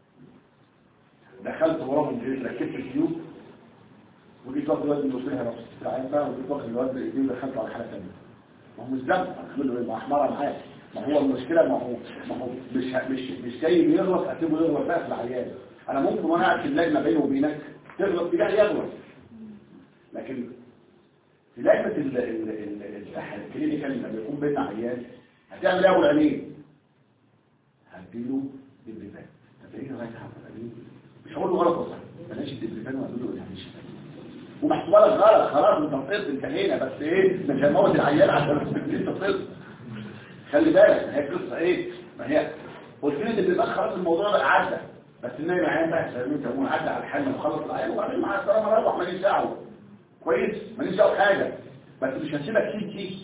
دخلت وراهم الجريد ركبت التيوب وجيت واخد الواد من وسطها راسي العين بقى وجيت واخد الواد بايديه ودخلته على حاله ثانيه ما هو مش ذنب اعمل له ايه؟ ما احمرها معاه ما هو المشكله ما هو ما هو مش مش مش جاي يغلط اسيبه يغلط بقى في العيان انا ممكن وانا قاعد في اللجنه بيني وبينك تغلط تجاه يغلط لكن في لجنه الكلينيكال لما بيكون بيننا عيان هتعمل ايه اول عينين هديله دبريفان هتلاقيه لغايه عمل مش هقول له غلط وصح بلاش الدبريفان وهقول له ايه ومحسوبه لك غلط خلاص انت طفت انتهينا بس ايه مش هنموت العيان عشان انت طفت خلي بالك هي القصه ايه ما هي قلت لي الدبريفان خلاص الموضوع ده عدى بس النايم عيان بقى سلمت تقول عدى على الحل وخلص العيان وبعدين مع السلامه روح ماليش دعوه كويس ماليش دعوه حاجه بس مش هسيبك تيجي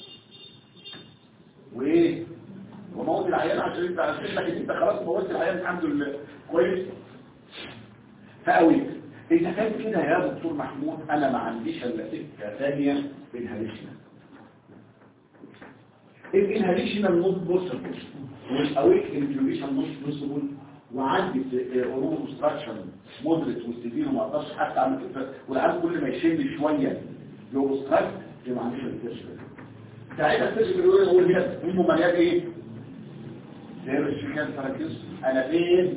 وايه وموت العيان عشان انت عشان لك انت خلاص موتت العيان الحمد لله كويس فقويت اذا كان كده يا دكتور محمود انا ما عنديش الا سكه ثانيه انهاليشن الانهاليشن نوت بوسيبل والاويك انفلويشن نوت بوسيبل وعندي قرون اوبستراكشن مودريت والسيفير وما اقدرش حتى اعمل كده والعيان كل ما يشم شويه يوبستراكت يبقى ما عنديش الكشف ساعتها الكشف بيقول هو هنا هم مليان ايه سيرجيكال فراكيوس انا فين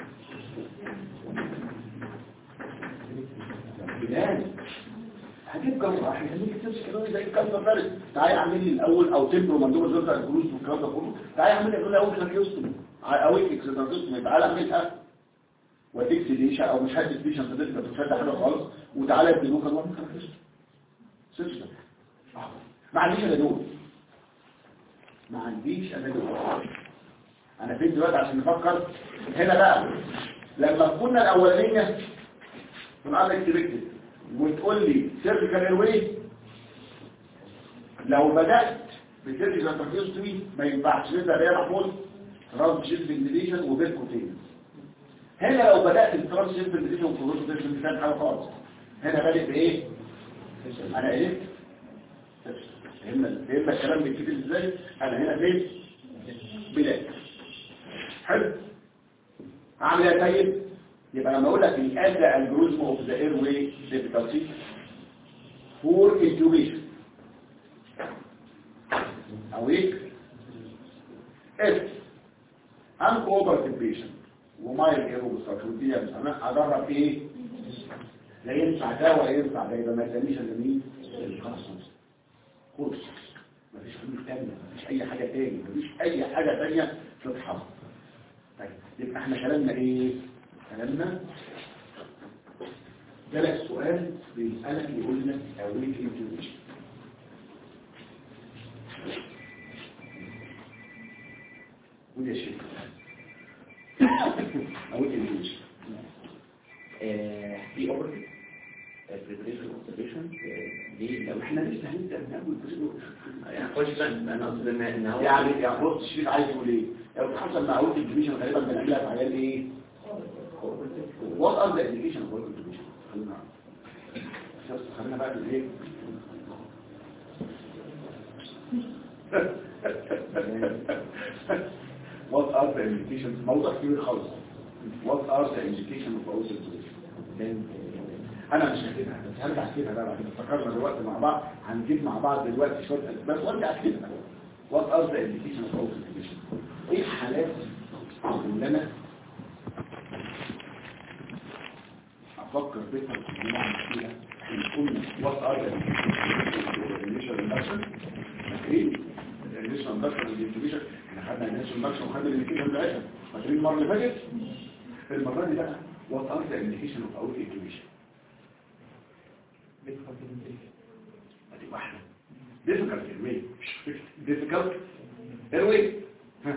بلاد هجيب جراح يخليك تمسك زي الكلام ده تعالى اعمل لي الاول او تمبرو مندوب زرقاء الجلوس والكلام ده كله تعالى اعمل لي اقول اول فراكيوستومي اويك اكسيدرتوستومي تعالى اعملها واديك سيديشن او مش هدي سيديشن فضلت ما بتفادى حاجه خالص وتعالى اديله كمان فراكيوستومي سيرجيكال ما عنديش انا دول ما عنديش انا دول انا فين دلوقتي عشان نفكر هنا بقى لما كنا الاولانيه كنا عندك تركت وتقول لي سيرجيكال ايروي لو بدات بسيرجيكال تراكيوستومي ما ينفعش نبدا بيها محمود ترانس شيب فنتيليشن وبيركوتين هنا لو بدات الترانس شيب فنتيليشن وكروس مش حاجه خالص هنا بادئ بايه انا ايه فهمنا فهمنا الكلام بيتكتب ازاي انا هنا فين بلاد حلو اعمل ايه طيب يبقى لما اقول لك الادى الجروزم اوف ذا اير واي ديفيكالتي فور انتوبيشن اويك اف ان كوبرتيف بيشن ومايل ايروبستراكشن ودي انا اجرب ايه لا ينفع ده ولا ينفع ده يبقى ما يسميش الا مين الخصص كورس مفيش حلول تانية مفيش اي حاجة تانية مفيش اي حاجة تانية تتحصل طيب يبقى احنا كلامنا ايه كلامنا جالك سؤال بيسألك يقول لك awake intuition قول يا شيخ awake intuition في اوبرتيف بريبريشن اوبزرفيشن دي لو احنا لسه هنبدأ من أول بريدو يعني خش بقى انا اقصد ان ان هو يعني يا بص الشريف عايز يقول ايه لو حصل مع awake intuition غالبا بنعملها في عيال ايه What are the indication of awake intuition خلينا بس خلينا بقى في الايه What are the indications موضوع كبير خالص What are the indications of awake intuition انا مش هكتبها بس هرجع اكتبها بقى بعد ما افتكرنا دلوقتي مع بعض هنجيب مع بعض دلوقتي شويه اسباب وارجع اكتبها وات ار ذا انديكيشن اوف اوتوميشن ايه الحالات اللي انا افكر بيها ان اعمل فيها قلنا وات ار ذا انديكيشن اندكشن فاكرين الانديكيشن اندكشن والانتوبيشن احنا خدنا الانديكيشن اندكشن وخدنا الانديكيشن بتاعتها فاكرين المره اللي فاتت المره دي بقى وات ار ذا انديكيشن اوف اوت انتوبيشن ادي واحدة difficult airway difficult airway ها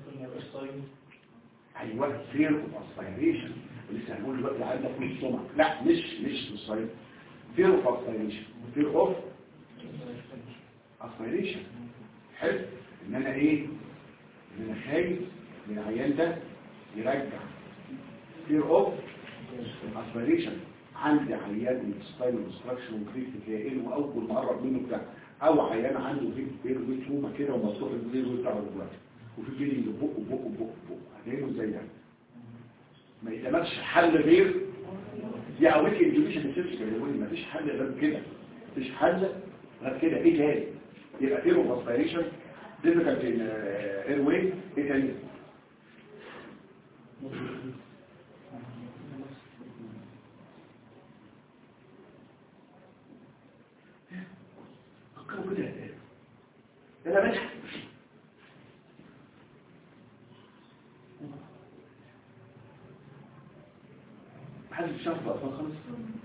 ايوه fear of aspiration لسه هنقول دلوقتي عندك في السمع لا مش مش الصيد fear of aspiration fear of aspiration حلو ان انا ايه ان انا خايف من العيان ده يرجع fear of aspiration عندي عيان ستايل انستراكشن وكريت كائن واول ما اقرب منه بتاع او عيان عنده فيك بير ويت روما كده ومفتوح البير ويت بتاعه دلوقتي وفي بيلينج بق بق بق بق هتلاقيه زي ده ما يتمكش حل غير دي اويك انجليشن سيرش كده يقول ما فيش حل غير كده مفيش حل غير كده ايه تاني يبقى ايرو اسبيريشن ديفيكالت ان اير واي ايه تاني فكروا كده ده لا ماشي محدش شاف بقى خالص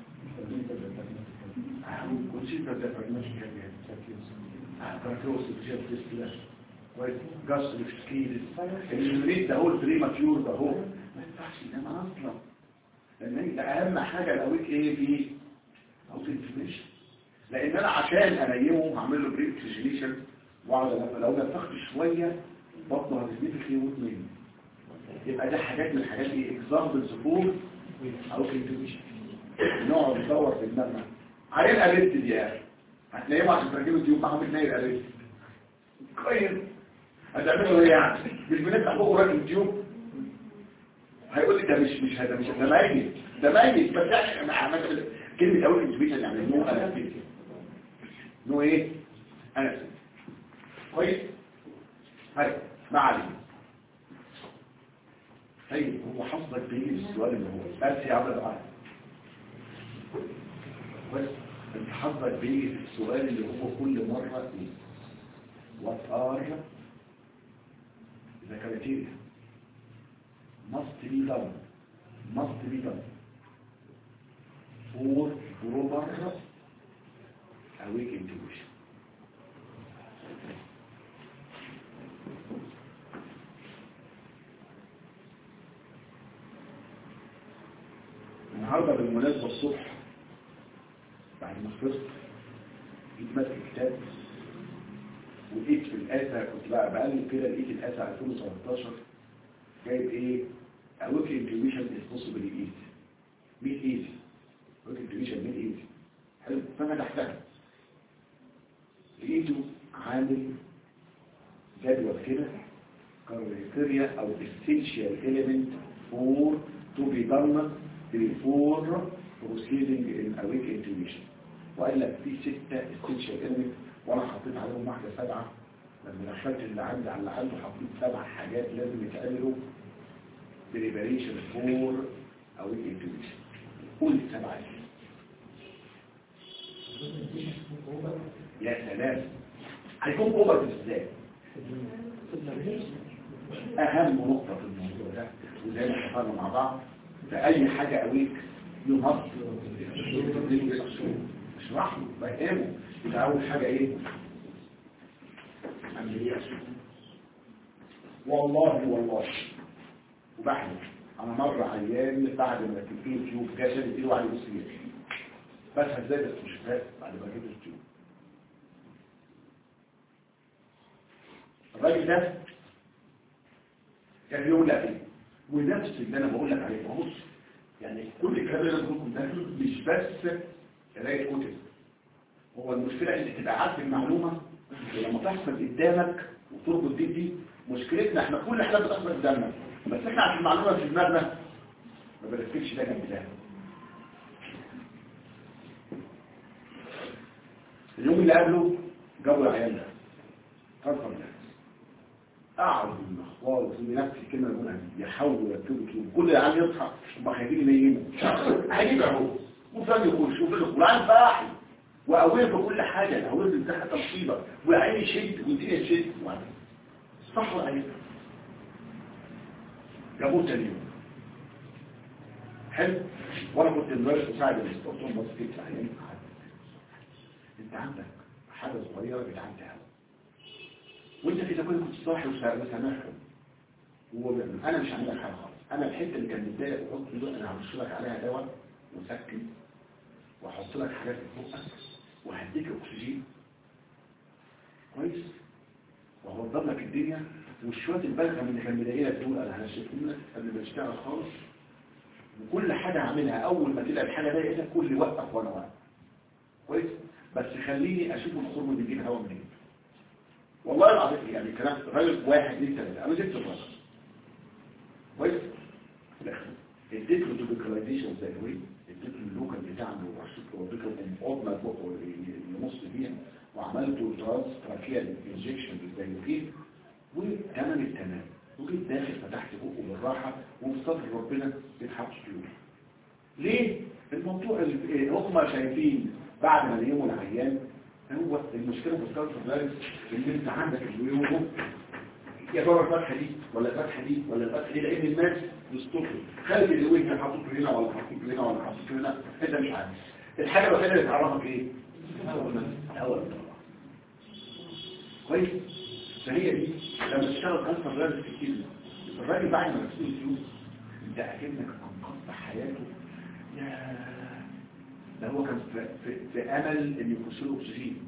كل شيء بدأ برنامج كارتروس بجاب تسلا كويس جاس الفسكيلس المريد ده هو البريماتيور ده هو ما ينفعش ينام اصلا لان انت اهم حاجه الاويك ايه في او في الانفليشن لان انا عشان انيمه هعمل له بريك اوكسجينيشن واقعد أنام. لو نفخت شويه بطنه هتثبت في يموت مني يبقى ده حاجات من الحاجات دي اكزامبلز فور او كنتويشن نقعد ندور في دماغنا عيان قابلت دي يا اخي هتلاقيه عشان تركبه تيوب معاه بتنيل قابلت كويس هتعمله ايه يعني مش بنفتح بقه راجل تيوب هيقول لي ده مش مش ده مش ده ميت ده ميت بس يعني مع مثلا كلمه اول انتويشن يعني نو انا نو ايه انا كويس هاي ما علينا طيب هو حفظك بيجي السؤال اللي هو بس يا عبد العال بس انت حفظك بيجي السؤال اللي هو كل مرة ايه what are the criteria must be done must be done for proper awake intuition النهارده بالمناسبة الصبح بعد ما خلصت جيت ماسك كتاب ولقيت في الاسا كنت بقى بقلب كده لقيت الاسا 2013 جايب ايه awake intuition is possibly easy مين easy awake intuition مين easy حلو فانا تحتها لقيته عامل جدول كده criteria او essential element for to be done before proceeding in awake intuition وقال لك في ستة essential element وانا حطيت عليهم واحدة سبعة لما دخلت اللي عندي على اللي عنده حطيت سبع حاجات لازم يتعملوا preparation for awake intuition قول السبعة دي يا سلام هيكون اوفر ازاي اهم نقطة في الموضوع ده وزي ما اتفقنا مع بعض في اي حاجة اويك ينص اشرح له فهمه يبقى اول حاجه ايه عمليه والله والله وبحلف انا مره عيان بعد ما تجيب تيوب جاي عشان يديله عليه وصيه بس ازاي بس مش فاهم بعد ما جبت التيوب الراجل ده كان يقول لك ايه ونفس اللي انا بقول لك عليه بص يعني كل الكلام اللي انا بقوله لكم ده مش بس قرايه كتب هو المشكله ان تبقى عارف المعلومه ولما تحصل قدامك وتربط دي دي مشكلتنا احنا كل حاجه بتحصل قدامنا بس احنا عشان المعلومه في دماغنا ما بنركزش ده جنب ده اليوم اللي قبله جابوا العيال ده كانسر ده قعد خالص بنفس الكلمه اللي بقولها دي يحاول يركبوا كل العيال يصحى هم خايفين ينيموا هيجيب اهو وفهم يخش وفهم القران فاحي واوله بكل حاجه الاوله بتاعها تفصيله وعيني شد والدنيا شد صح ولا ايه جابوه تاني يوم حلو وانا كنت مدرس مساعد الاستاذ بس كده يعني انت عندك حاجه صغيره بتعدي هوا وانت اذا كنت كنت صاحي وسامحهم هو بيعمل انا مش هعمل لك حاجه خالص انا الحته اللي كان متضايق وقلت له انا هرش لك عليها دواء مسكن واحط لك حاجات في بقك وهديك اكسجين كويس وهوضب لك الدنيا والشويه البلغم اللي كان مضايقك دول انا هشيلهم لك قبل ما تشتغل خالص وكل حاجه اعملها اول ما تلاقي الحاجه ضايقتك كل وقف وانا واقف كويس بس خليني اشوف الخرم بيجيب هوا منين والله العظيم يعني كلام راجل واحد اثنين ثلاثه انا جبت الراجل كويس اديت له دوبيكاليزيشن زي هوي اديت له اللوكال بتاعنا ورشيت له دوبيكال من قطنا البق ينص فيها وعملت له تراس تراكيال انجكشن بالزيوكين وتمام التمام وجيت داخل فتحت بقه بالراحه وفي صدر ربنا بيتحط طيور ليه؟ الموضوع اللي هم شايفين بعد ما نيموا العيان هو المشكله في الكارت فيروس ان انت عندك الويوم يا ترى الفتحه دي ولا الفتحه دي ولا الفتحه دي لان الناس بيستطروا خلي الويك كان حاطط هنا ولا حاطط هنا ولا حاطط هنا انت مش عارف الحاجه الوحيده اللي تعرفك ايه اول كويس فهي دي لما تشتغل كانسر فيروس كتير الراجل بعد ما تسيب الفلوس انت اكنك انقذت حياته يا ده هو كان في, في, في امل ان يخش له اكسجين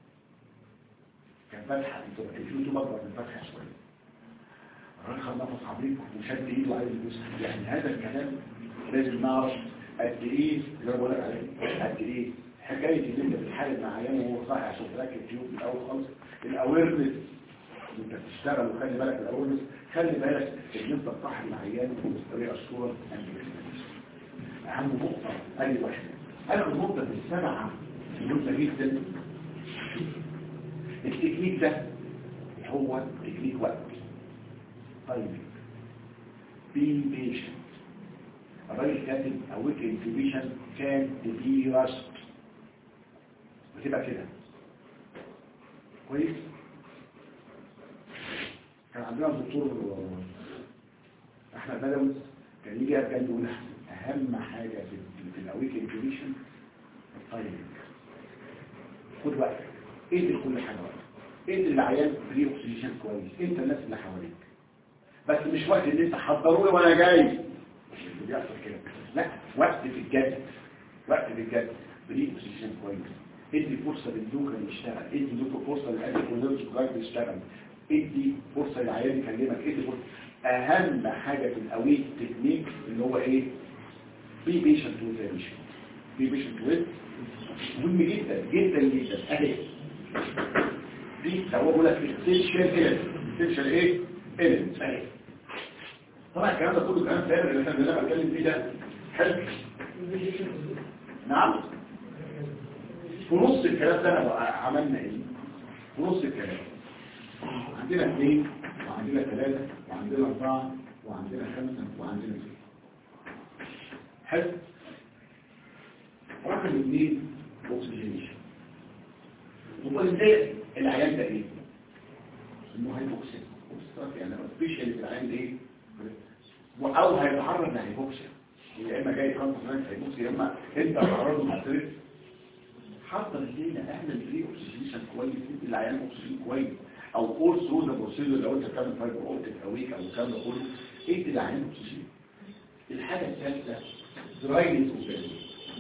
كان فتحه الفلوس اكبر من فتحه شويه الراجل خد نفس عميق وشد ايده عايز يبص يعني هذا الكلام لازم نعرف قد ايه زي ما بقول لك عليه قد ايه حكايه ان انت بتحارب مع عيان وهو صاحي عشان تركب تيوب في الاول خالص الاويرنس انت بتشتغل وخلي بالك الاويرنس خلي بالك ان انت تصاحب العيان بطريقه الصوره اهم نقطه ادي واحده اخر نقطه في السبعه مهمه جدا التكنيك ده هو تكنيك وقت طيب بي بيشنت الراجل كاتب اويك انتبيشن كان بي رشت بتبقى كده كويس كان عندنا الدكتور احمد بدوي كان يجي كان يقول اهم حاجه في, في الاويك انتبيشن الطيب خد وقتك ادي لكل حاجه وقت ادي العيان فري اوكسجين كويس انت الناس اللي حواليك بس مش وقت ان انت حضروني وانا جاي مش اللي بيحصل كده لا وقت في الجد وقت في الجد فري اوكسجين كويس ادي فرصه للدوكا يشتغل ادي دوكا فرصه للادي كونيرج جايد يشتغل ادي فرصه للعيان يكلمك ادي فرصه اهم حاجه في الاويك تكنيك اللي هو ايه بي بيشنت ويز بيشنت بي بيشنت ويز مهم جدا جدا جدا اهي دي لو هو بقول لك essential element essential ايه element اهي طبعا الكلام ده كله كلام فارغ اللي احنا اللي بتكلم فيه ده حلو نعم في نص الكلام ده انا عملنا ايه في نص الكلام عندنا اثنين وعندنا ثلاثة وعندنا أربعة وعندنا خمسة وعندنا ستة حلو رقم اثنين اوكسجينيشن هو ازاي العيان ده ايه انه هيبوكسيا يعني سبيشال في العيان ده ايه او هيتعرض لهيبوكسيا يا اما جاي خمس سنين هيموت يا اما انت تعرضه مع ستريس حضر الليله اعمل فري اوكسجيشن كويس ادي العيان اكسجين كويس او قول سودا بروسيدور لو انت بتعمل فايبر اوبتيك او ويك او الكلام ده كله ادي العيان اكسجين الحاجه الثالثه دراينس اوبتيك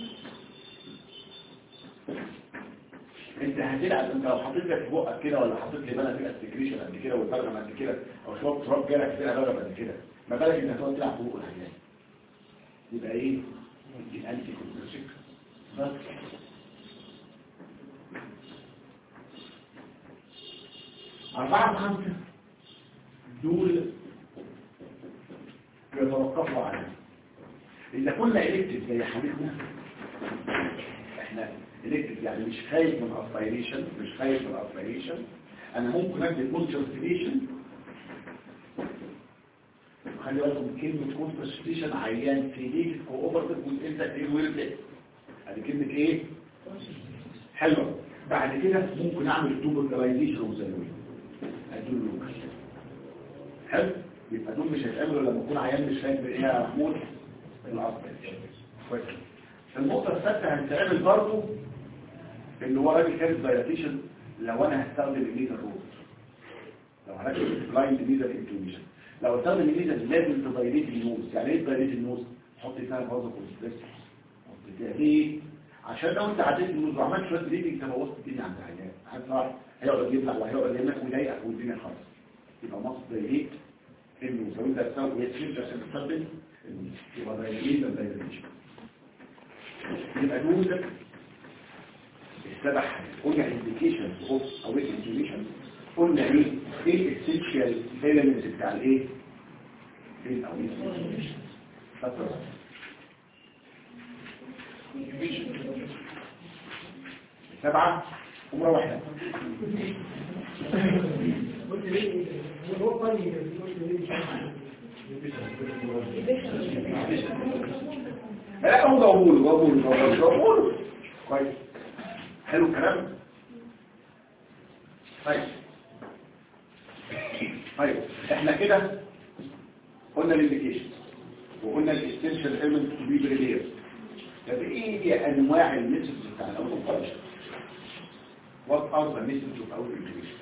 انت هتلعب انت لو حطيت لك في بقك كده ولا حطيت لي بلد كده استكريشن قد كده والبلغم قد كده او شويه تراب جالك كده بلغم قد كده ما بالك انت هتقعد تلعب في بق الحاجات يبقى ايه دي انتي كونترسيك بس أربعة خمسة دول يتوقفوا عليه إذا كنا إلكتف زي حبيبنا إحنا إلكتف يعني مش خايف من أسبيريشن مش خايف من أسبيريشن أنا ممكن أدي كونترستيشن خلي بالكم من كلمة كونترستيشن عيان سيديك كوأوبرتيف وانت ايه ويرد ادي كلمة ايه؟ حلوة بعد كده ممكن اعمل توبركلايزيشن وزنوين ادول لوكال حلو يبقى دول مش هيتقابلوا لما يكون عيان مش فاهم ايه يا محمود الاصل كويس النقطة الثالثة هنتقابل برضه اللي هو راجل كارث دايلاتيشن لو انا هستخدم الميزا روت لو هركب بلايند ميزا انتويشن لو استخدم الميزا لازم تدايليت النوز يعني ايه تدايليت النوز حط فيها فازو كونستريكت حط فيها ليه عشان لو انت عديت النوز وعملت شويه ريدنج تبقى وسط الدنيا عند العيان هتروح هيقعد يطلع وهيقعد يمك ويضايقك والدنيا خالص يبقى مصر دايليت النوز لو انت هتستخدم يتشيل عشان تستخدم النوز يبقى دايليت دايليتيشن يبقى نوز السبع حاجات قلنا indications of awake intuition قلنا ايه ايه essential elements بتاع الايه ايه الاويك intuition فاكر سبعة عمرة واحدة لا هو ضروري ضروري ضروري ضروري كويس حلو الكلام طيب طيب احنا كده قلنا الانديكيشن وقلنا الاستنشال ايلمنت تو بي بريلير طب ايه هي انواع الميثودز بتاع الاول اوبريشن وات ار ذا ميثودز اوف اور انديكيشن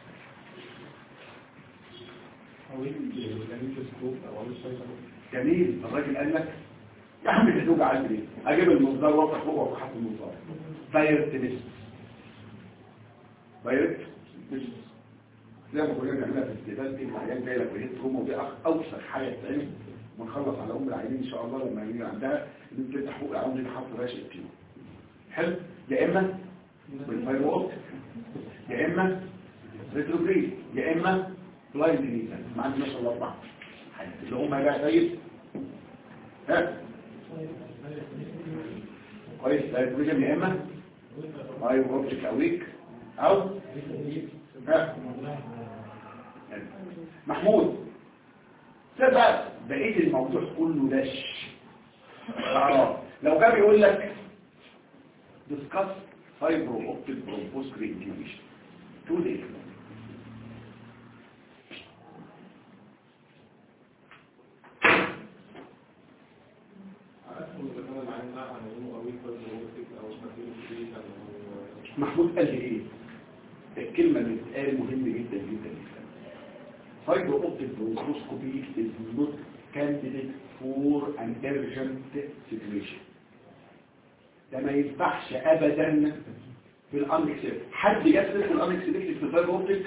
جميل الراجل قال لك يا عم الهدوج عايز ايه اجيب المصدر وافتح فوق وافتح المصدر دايركت نسبة دايركت نسبة زي ما كنا بنعملها في الاستقبال دي العيان جاي لك بهيت روما ودي اوسخ حاجه تتعمل ونخلص على ام العيانين ان شاء الله لما يجي عندها ان انت تفتح فوق العيان دي حط راشق فيه حلو يا اما بالفايبر اوبتيك يا اما ريتروجريد يا اما بلايند نيزل ما عندي ما شاء الله اربعه اللي هم بقى طيب ها كويس دايجريجن يا اما فايبر اوبتيك اويك او ها محمود سبب بقيت الموضوع كله دش اه لو جاب يقول لك discuss fiber optic bronchoscopy intuition two days محمود قال لي ايه الكلمة اللي بتقال مهمة جدا جدا جدا fiber optic bronchoscopy is not candidate for an urgent situation ده ما ينفعش ابدا في الانكسبت حد جاب سيرته في الانكسبت في الفايبر اوبتيك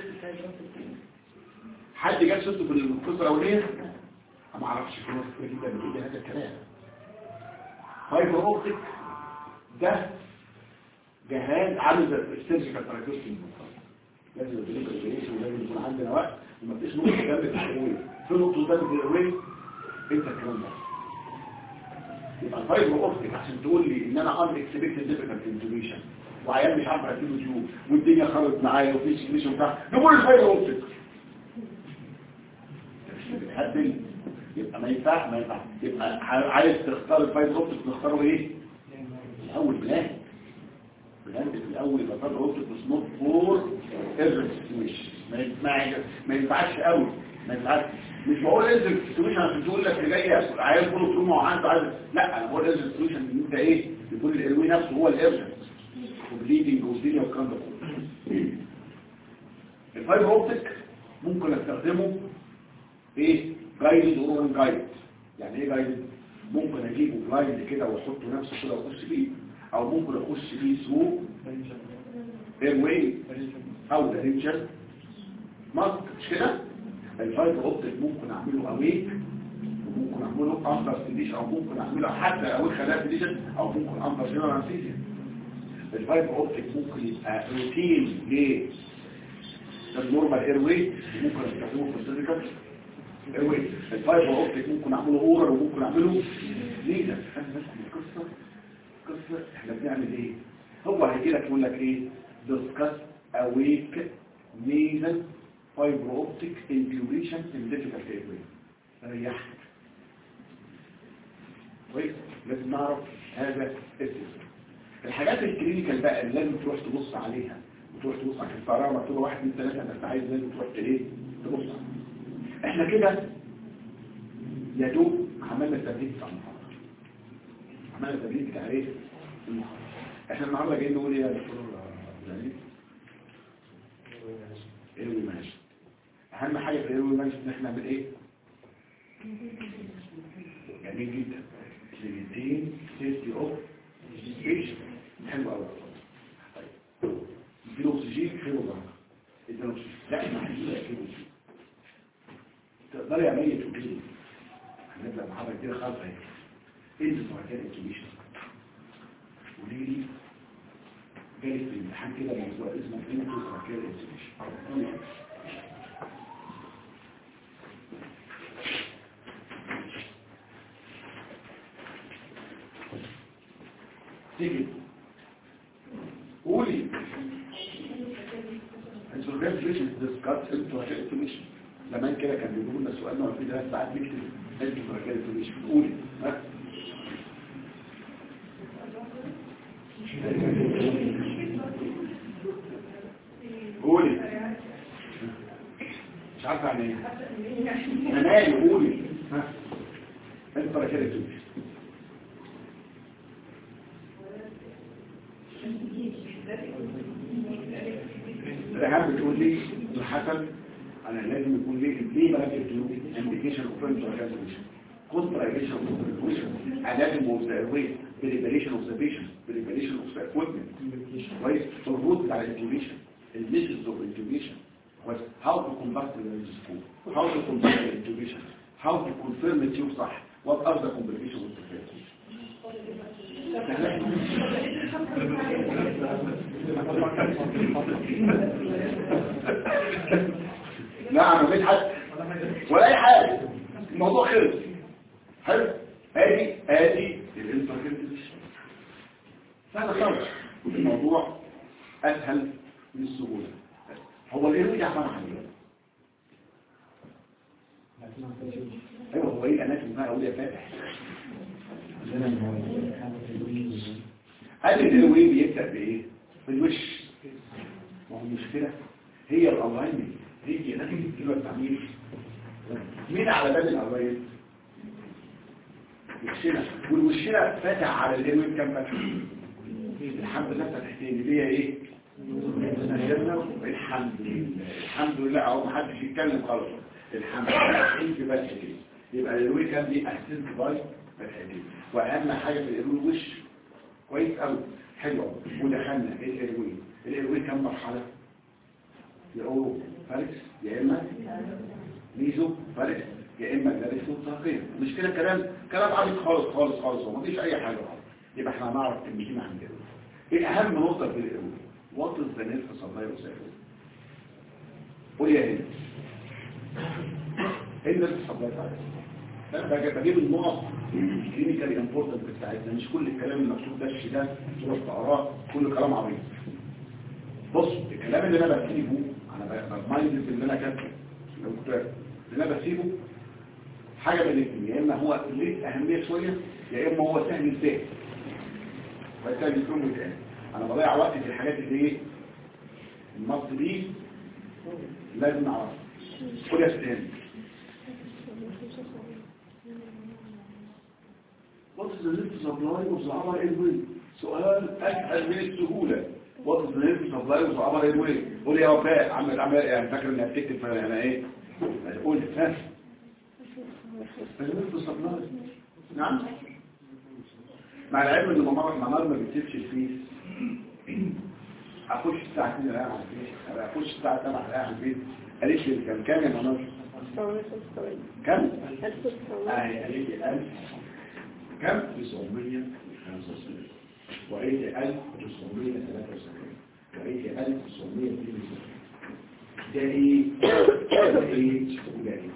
حد جاب سيرته في القصه الاوليه ما اعرفش في ناس كتير جدا بتقول هذا الكلام فايبر اوبتيك ده جهاز عامل زي السيرجيكال تراكيوستي لازم يبقى ليك ولازم يكون عندنا وقت وما فيش نقطه دم في الهويه في نقطه دم في الهويه انت الكلام ده يبقى الفايبر اوبتيك عشان تقول لي ان انا عندي اكسبكتد ديفيكالت انتوبيشن وعيان مش عارف اديله تيوب والدنيا خربت معايا وفي سيكليشن بتاع نقول الفايبر اوبتيك بتهدل يبقى ما ينفعش ما ينفعش يبقى عايز تختار الفايبر اوبتيك تختاره ايه الاول بلان بلان في الاول يبقى الفايبر اوبتيك مش نوت فور ايرجنت سيتويشن ما ينفعش ما ينفعش قوي ما ينفعش مش بقول انزل السوليوشن عشان تقول لك اللي جاي عايز كله تقول ما هو عنده عايز لا انا بقول انزل السوليوشن ان انت ايه يكون الايروي نفسه هو الارجنت وبليدنج والدنيا والكلام ده كله الفايبر اوبتيك ممكن استخدمه ايه جايد اور جايد يعني ايه جايد ممكن اجيبه بلايند كده واحطه نفسه كده واخش بيه او ممكن اخش بيه ثرو اير واي او دارينجر ماسك مش كده الفايبر اوبتيك ممكن اعمله اويك وممكن اعمله اندر ستيشن او ممكن اعمله حتى اويك خلايا ستيشن او ممكن اندر جنرال انستيزيا الفايبر اوبتيك ممكن يبقى روتين ل النورمال اير واي ممكن استخدمه في السيرفيكال اير واي الفايبر اوبتيك ممكن اعمله اورال وممكن اعمله ليزر خلي بالكم من القصه القصه احنا بنعمل ايه هو هيجي لك يقول لك ايه discuss awake nasal fiber optic incubation in difficult airway ريحك كويس لازم نعرف هذا الاسم الحاجات الكلينيكال بقى اللي لازم تروح تبص عليها وتروح تبص على الفراغ مكتوبه واحد من ثلاثه انت عايز لازم تروح ايه تبص احنا كده يا دوب عملنا تمرين بتاع المحاضره عملنا تمرين بتاع ايه المحاضره احنا النهارده جايين نقول ايه يا دكتور زميل ايروي ماشي اهم حاجه في الايروي ماشي ان احنا نعمل ايه جميل جدا كلينيتين سيفتي اوف بيشن حلو قوي طيب اديله اكسجين خير وبركه اديله اكسجين لا احنا عايزين اكيد تقدري يا ميت تقولي لي هنبدا محاضره كده خالص اهي انت مكان الكيميشن قولي لي جالي في الامتحان كده موضوع اسمه انت مكان الكيميشن تيجي قولي الزرجات ليش ديسكارت انتوا انتوميشن زمان كده كان بيقولوا لنا سؤال نقعد فيه ثلاث ساعات نكتب انتوا زرجات انتوميشن قولي ها قولي مش عارفه يعني ايه انا مالي قولي ها انتوا زرجات انتوميشن الإرهاب بتقول لي الحسن أنا لازم يكون ليه ليه بقى بيقولوا انديكيشن اوف فرنت اورجانيزيشن كونترايجيشن اوف اورجانيزيشن علاج موزعوية بريبريشن اوف ذا بيشن بريبريشن اوف ذا اكويبمنت كويس الروت بتاع الانتوبيشن الميثودز اوف انتوبيشن كويس هاو تو كومباكت الانتوبيشن هاو تو كومباكت الانتوبيشن هاو تو كونفيرم التيوب صح وات ار ذا كومبليكيشن اوف لا انا مش حد ولا اي حاجه الموضوع خلص حلو ادي ادي الانتركنتيشن سهل خالص الموضوع اسهل من السهوله هو الايه يا عم محمد ايوه هو ايه الاناتومي بقى اقول يا فاتح قال الايروي بيبدا بايه بالوش ما هو المشكله هي الالاينمنت هي نتيجه كده التعمير مين على باب الالاينمنت وشنا والوشنا فاتح على الايروي كام فتحه الحمد لله فتحتين اللي هي ايه الحمد لله الحمد لله اهو محدش يتكلم خالص الحمد لله انت بس كده يبقى الايروي كان دي احسنت باي فتحتين واهم حاجه في الايروي الوش كويس قوي حلو ودخلنا الايروي الايروي كم مرحله يا اورو فارس يا اما ميزو فارس يا اما جلسه ترقيه مش كده كلام كلام عبيط خالص خالص خالص ومفيش اي حاجه خالص يبقى احنا هنعرف كلمتين عن الايروي ايه اهم نقطه في الايروي وات از ذا نيرف سبلاي اوف قول يا هند ايه النيرف سبلاي بتاعتك بجيب النقط الكلينيكال امبورتنت بتاعتنا مش كل الكلام المكتوب ده ده تروح تقراه كل كلام عبيط بص الكلام اللي انا بسيبه انا بمايند اللي انا كاتبه لو كنت اللي انا بسيبه حاجه من الاثنين يا اما هو ليه اهميه شويه يا اما هو سهل الفهم فسهل الفهم والفهم انا بضيع وقت في الحاجات اللي ايه النص دي لازم اعرفها خد يا استاذ وات از ذا ليفت سبلاي اوف ذا ابر اير واي سؤال اسهل من السهوله وات از ذا ليفت سبلاي اوف ذا ابر اير واي قول يا وفاء عم عم يعني فاكر انها بتكتب فانا ايه قول ها الليفت سبلاي نعم مع العلم ان ممر منار ما بتسيبش الفيس اخش الساعه 2 الاقيها على البيت اخش الساعه 7 الاقيها على البيت قالت لي كم كام يا منار كم آه قالت لي 1000 كم 975 وقالت لي 1973 وقالت لي 1972 ده ايه ده ايه وده ايه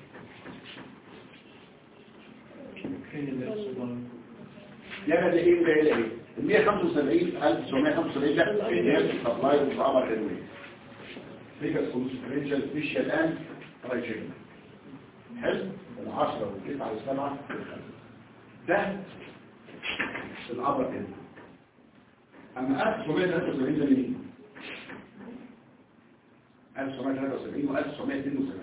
يعني ده ايه وده ايه ال 175 1975 ده اللي هي السبلاي والصعبه الادويه فيجر كونسبرينشال سبيشال ان رايجين حلو ال 10 وال 9 وال 7 ده الابر اند اما 1973 ده مين 1973 و 1972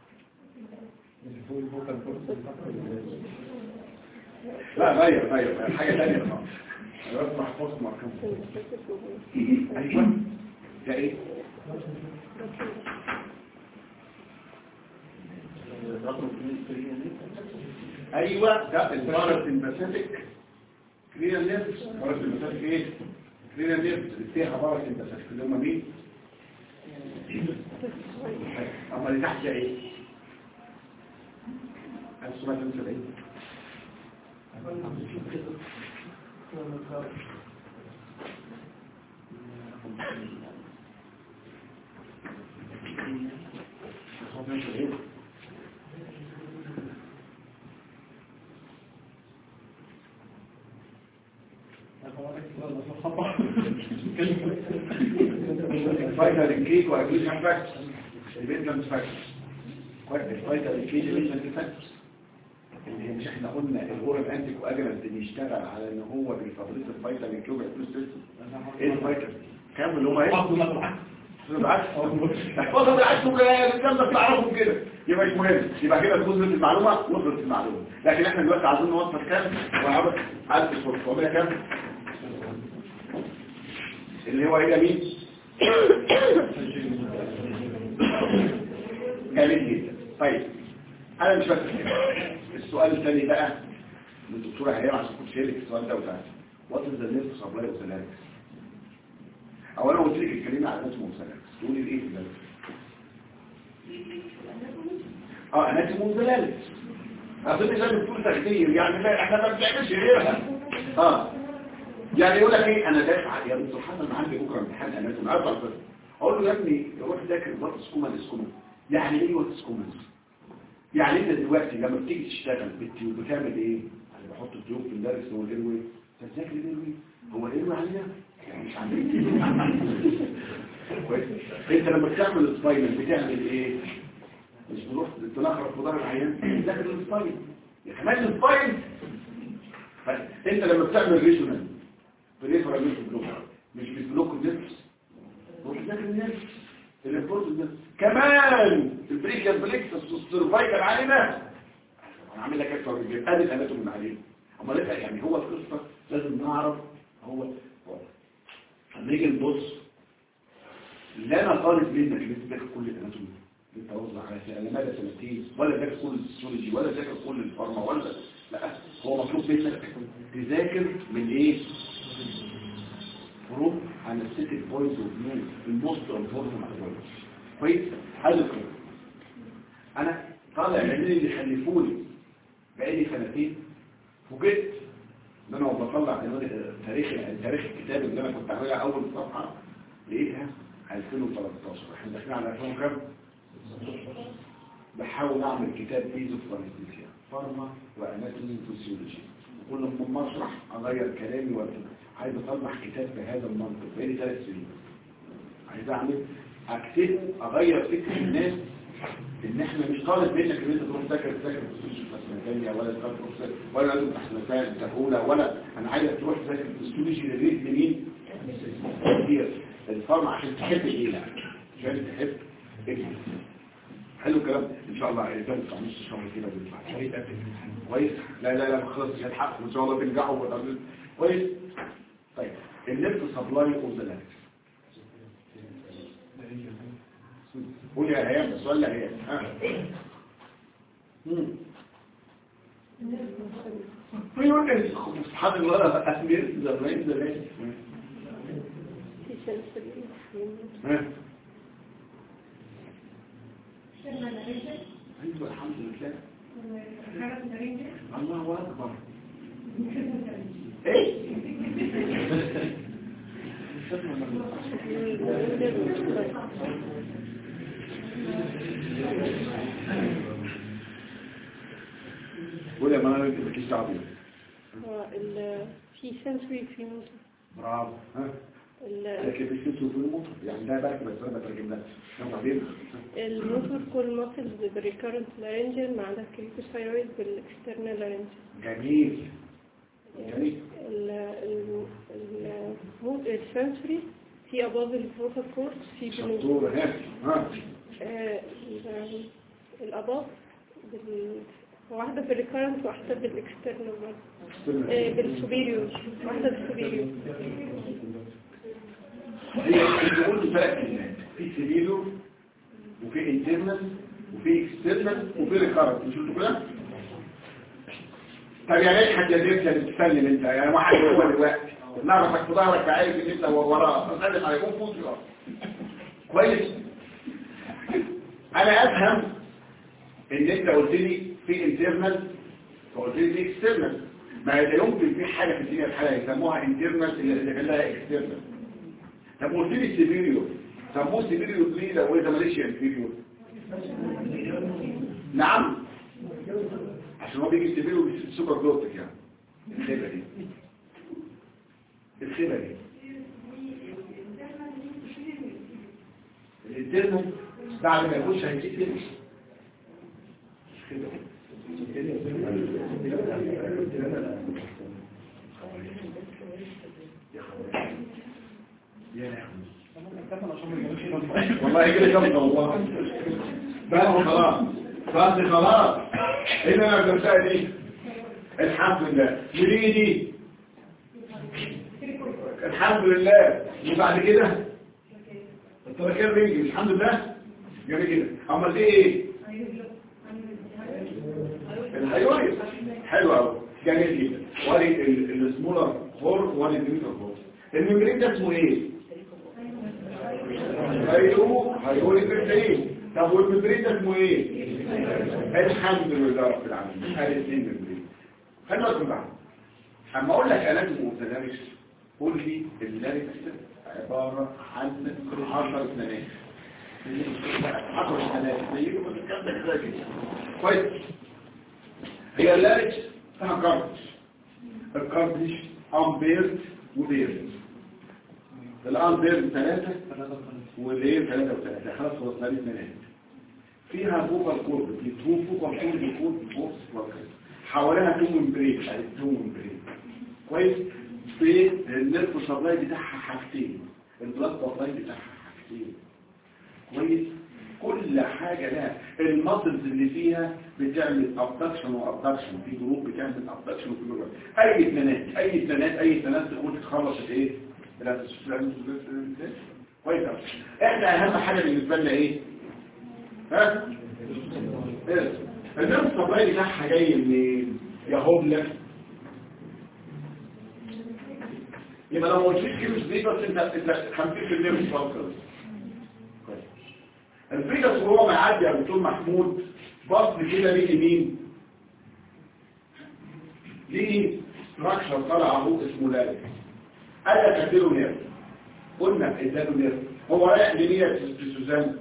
لا غير غير غير. حاجة ثانية خالص انا بس محفظت مركم ايوه ده ايه ايوه ده البارس الباسيفيك كلير نيرفز بارس الباسيفيك ايه كلير نيرفز اللي فيها بارس الباسيفيك اللي هم مين اما اللي تحت ايه 1972 الفايتر الكيك واجيب فاكس البنجم فاكس الفايتر الكيك البنجم فاكس اللي هي مش احنا قلنا الغرب انتي كواجرنت اللي يشتغل على ان هو بيفضلت الفايتر الكيك ويعمل ايه الفايتر كام اللي هم ايه بالعكس احفظها بالعكس وكده الكلام ده تعرفهم كده يبقى مش مهم يبقى كده وصلت المعلومه وصلت المعلومه لكن احنا دلوقتي عايزين نوصل كام وعبد 1700 كام اللي هو ايه مين جميل جدا طيب انا مش بس كده السؤال الثاني بقى من الدكتوره هيام عشان كنت شايلك السؤال ده وتعالى وات از ذا نيرف سبلاي اوف ذا او انا قلت لك الكلمه على اناتومي وسلامكس تقولي ايه في ده اه اناتومي وسلامكس اظن لازم تقول تخدير يعني لا احنا ما بنعملش غيرها اه يعني يقول لك ايه انا دافع يا دكتور حسن عندي بكره امتحان اناتومي اربع بس اقول له يا ابني روح ذاكر وات سكوما السكوما يعني ايه وات سكوما يعني انت دلوقتي لما بتيجي تشتغل بالتيوب بتعمل ايه انا بحط التيوب في المدرس هو الايروي فتذاكر الايروي هو الايروي علينا مش عاملين كويس انت لما بتعمل السباينال بتعمل ايه مش بتروح تنخرط في ظهر العيان تذاكر السباين يا كمان السباين انت لما بتعمل ريجونال بريفرال مش بلوك مش بتبلوك النفس روح تذاكر النفس الانفورس كمان البريكال بليكسس والسيرفايكال علينا انا عامل لك اكتر من كده ادي الاناتومي من عليه اما لك يعني هو القصه لازم نعرف هو لما نيجي نبص لا انا طالب منك ان انت تذاكر كل الاناتومي انت وضع على سنه مدى سنتين ولا تذاكر كل السيولوجي ولا تذاكر كل الفارما ولا لا هو مطلوب منك تذاكر من ايه فروم عن السيتي بوينت اوف فيو الموست امبورتنت بوينت كويس هذا الكلام انا طالع من اللي خلفوني بقالي سنتين فوجئت ان انا بطلع تاريخ تاريخ الكتاب اللي انا كنت عاملها اول صفحه لقيتها 2013 احنا داخلين على 2000 كام بحاول اعمل كتاب فيزو فارماسيا فارما واناتومي فيسيولوجي وكل ما اشرح اغير كلامي واكتب عايز اطلع كتاب بهذا المنطق بقالي ثلاث سنين عايز اعمل اكتبه اغير فكر الناس ان احنا مش طالب منك ان انت تروح تذاكر تذاكر فيسيولوجي ثانيه ولا تذاكر ولا لازم تحسنتان سهوله ولا انا عايزك تروح تذاكر فيسيولوجي للريت مين كتير الفارما عشان تحب ايه لا عشان تحب ايه حلو الكلام ان شاء الله يبان في نص شهر كده بيطلع كويس لا لا لا خلاص مش هتحقق ان شاء الله تنجحوا وتعملوا كويس طيب الليفت سبلاي اوف ذا لاند قول يا هيام السؤال يا هيام ها مم. يقول لي سبحان الله أمير زمان زمان في سلسلة ها أيوة الحمد لله الله أكبر إيه قول يا منى انت مالكيش دعوه بيه. ال- في سنسوري في موتور برافو ها ال- لكن في سيتو في الموتور يعني ده بقى بس انا بترجم لك يلا بينا الموتور كل ماسلز بالريكارنت لارنجل ما عدا الكريكوثايرويد بالاكسترنال لارنجل جميل جميل السنسوري في above الفوكال كورد في below شطور ها ها آه، ال- الاباف بال... واحدة بالريكارنت واحدة بالاكسترنال برضه آه، بالسوبيريور واحدة بالسوبيريور هي بيقول ثلاث كلمات في سيليلو وفي انترنال وفي اكسترنال وفي ريكارنت مش قلت كده طب يا ريت حد يدرك اللي بتسلم انت يعني واحد هو دلوقتي نعرفك في ظهرك عارف ان انت وراه تسلم على يكون فوت يقف. كويس انا افهم ان انت قلت لي في انترنال فقلت لي في اكسترنال ما لا يمكن في حاجه في الدنيا الحاله يسموها انترنال اللي كان لها اكسترنال طب قلت لي سيبيريو سموه سيبيريو ليه لو اذا ماليش انفيريو نعم عشان هو بيجي سيبيريو بالسوبر دوتك يعني الخيبه دي الخيبه دي الانترنال بعد ما يخش هيجيب تاني يا والله كده كم والله بقى خلاص بس خلاص ايه اللي انا بنسى دي الحمد لله وليه دي الحمد لله وبعد كده التركيب بيجي الحمد لله جميل كده اما دي ايه الهيوريس حلو قوي جميل جدا وادي ال- السمولر هور وادي الميتر هور الممبرين ده اسمه ايه هيقول هيقول البرتين طب والممبرين ده اسمه ايه الحمد لله رب العالمين هذه الاثنين ممبرين خلينا نقول بعض اما اقول لك اناتومي وتدرس قول لي اللاريكس عباره عن 10 سنوات 10 سنوات زي ما الكلام ده كده كده. كويس هي اللاريكس فيها كارتش الكارتش امبيرد وبيرد الامبيرد ثلاثة والليل ثلاثة وثلاثة خلاص وصلنا اثنين فيها فوكال كورد في تو فوكال كورد يكون فوكس وكذا حواليها تو ممبرين يعني تو ممبرين كويس في النيرف سبلاي بتاعها حاجتين البلاد سبلاي بتاعها حاجتين كويس كل حاجة لها المسلز اللي فيها بتعمل ابدكشن وابدكشن في جروب بتعمل ابدكشن وفي جروب اي اثنانات اي اثنانات اي اثنانات تقول تخلص الايه كويس أوي. احنا اهم حاجة بالنسبة لنا ايه ها ايه النيرف سبلاي بتاعها جاي منين يا هوبلر يبقى لو ما قلتليش كيلو دي بس انت انت 50% مش فاكر كويس الفيجاس وهو ما يعدي يا دكتور محمود بص كده ليه مين ليه ستراكشر طالع اهو اسمه لاري قال لك اديله نيرف قلنا اداله نيرف هو رايح لمين يا ست سوزان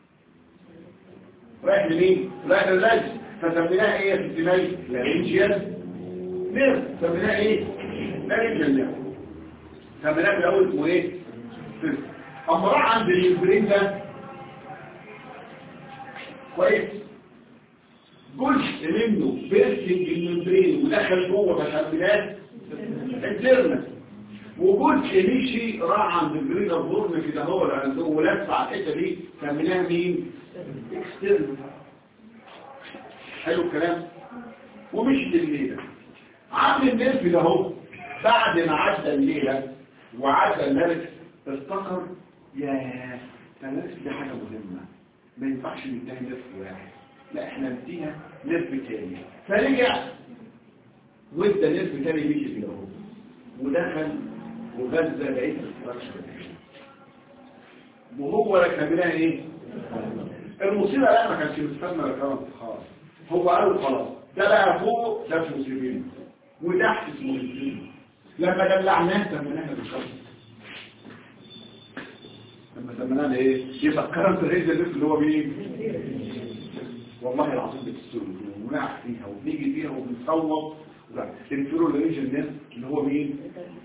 رايح لمين رايح للرجل فسميناها ايه يا ست مي لارنجيال نيرف سميناها ايه لارنجيال نيرف سميناها بالاول اسمه ايه اما راح عند البرين ده كويس جزء منه بيرسنج الممبرين ودخل جوه فسميناه انترنال وجزء مشي راح عند الجريدر بورن كده هو اللي عنده ولف على الحته دي سميناها مين اكسترنال حلو الكلام ومشت الليلة عامل النرف ده اهو بعد ما عدى الليلة وعدى الليلة افتكر يا النرف دي حاجة مهمة ما ينفعش نديها نرف واحد لا احنا نديها نرف تاني فرجع وادى نرف تاني مشي كده اهو ودخل وغذى بقية الاستراكشر وهو ركب لها ايه المصيبة لا ما كانش مستنى ركبها خالص هو قالوا خلاص ده بقى فوق ده اسمه سيبين وتحت اسمه سيبين لما دلعناه سميناها بالشمس لما سميناها ايه يبقى الكرنت ريز اللي هو مين والله العظيم بتستوي ونقع فيها وبنيجي فيها وبنصوت الفيرو ريج الناس اللي هو مين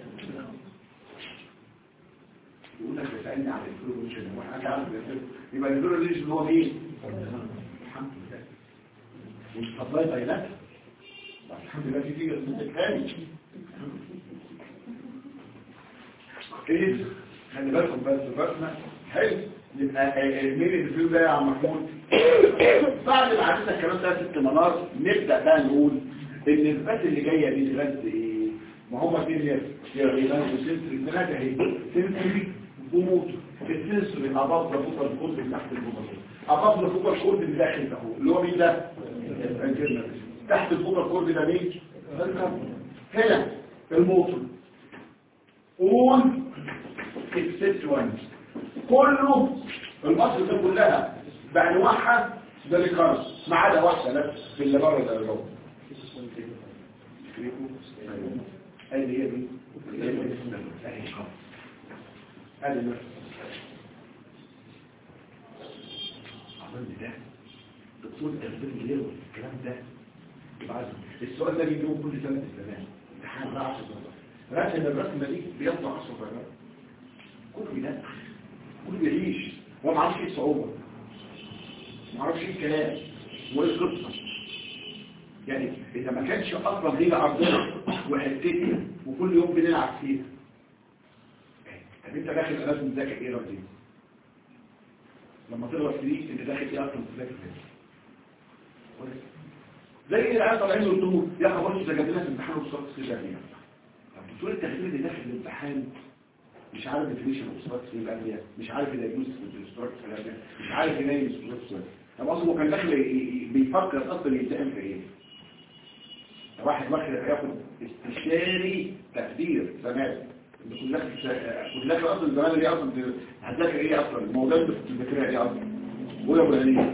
يقول لك بتسألني عن الفيرو ريج وانا عارف يبقى الفيرو ريج اللي هو مين الحمد لله والسبلاي بايلات الحمد لله في فيجر من الثاني ايه خلي بالكم بس بسمة حلو يبقى مين اللي فيه ده يا عم محمود بعد ما عدينا الكلام ده ست منار نبدأ بقى نقول ان الغاز اللي جاية دي غاز ايه ما هم اتنين يا يا غيبان وسنسري الثلاثة اهي سنسري وموتور السنسري اباف لفوق الكود اللي تحت الكود اباف لفوق الكود اللي داخل ده اللي هو مين ده الجنة تحت الفوق الكود ده مين هنا الموتور قول الست وان كله المصر دي كلها بانواعها ده اللي كان ما عدا واحده بس في اللي بره ده اللي جوه هذه هي دي هذه الخط هذه نفس عمل ده دكتور تنزيل ليه الكلام ده يبقى السؤال ده بيجيبه كل سنه الزمان امتحان بقى 10 درجات رسم الرسمه دي بيطلع 10 درجات كله بينقح كله بيعيش هو ما عرفش ايه الصعوبه ما عرفش ايه الكلام وايه القصه يعني اذا ما كانش اصلا هي عرضنا وحتتي وكل يوم بنلعب فيها طب انت داخل لازم تذاكر ايه رأيك لما تغلط فيه انت داخل ايه اصلا تذاكر ايه زي العيال طالعين يقولوا يا خبرش ده جاب لنا في امتحان وصلت كده يعني طب دكتور التخدير اللي داخل الامتحان مش عارف ديفينيشن اوف ستراكشر يبقى ايه مش عارف ده يجوز في الستراكشر مش عارف ينام ستراكشر طب اصلا هو كان داخل بيفكر اصلا يمتحن في ايه واحد واحد ياخد استشاري تقدير زمان كلها كلها اصلا الزمان دي اصلا هتذاكر ايه اصلا الموضوع ده بتذاكرها ايه اصلا ولا ولا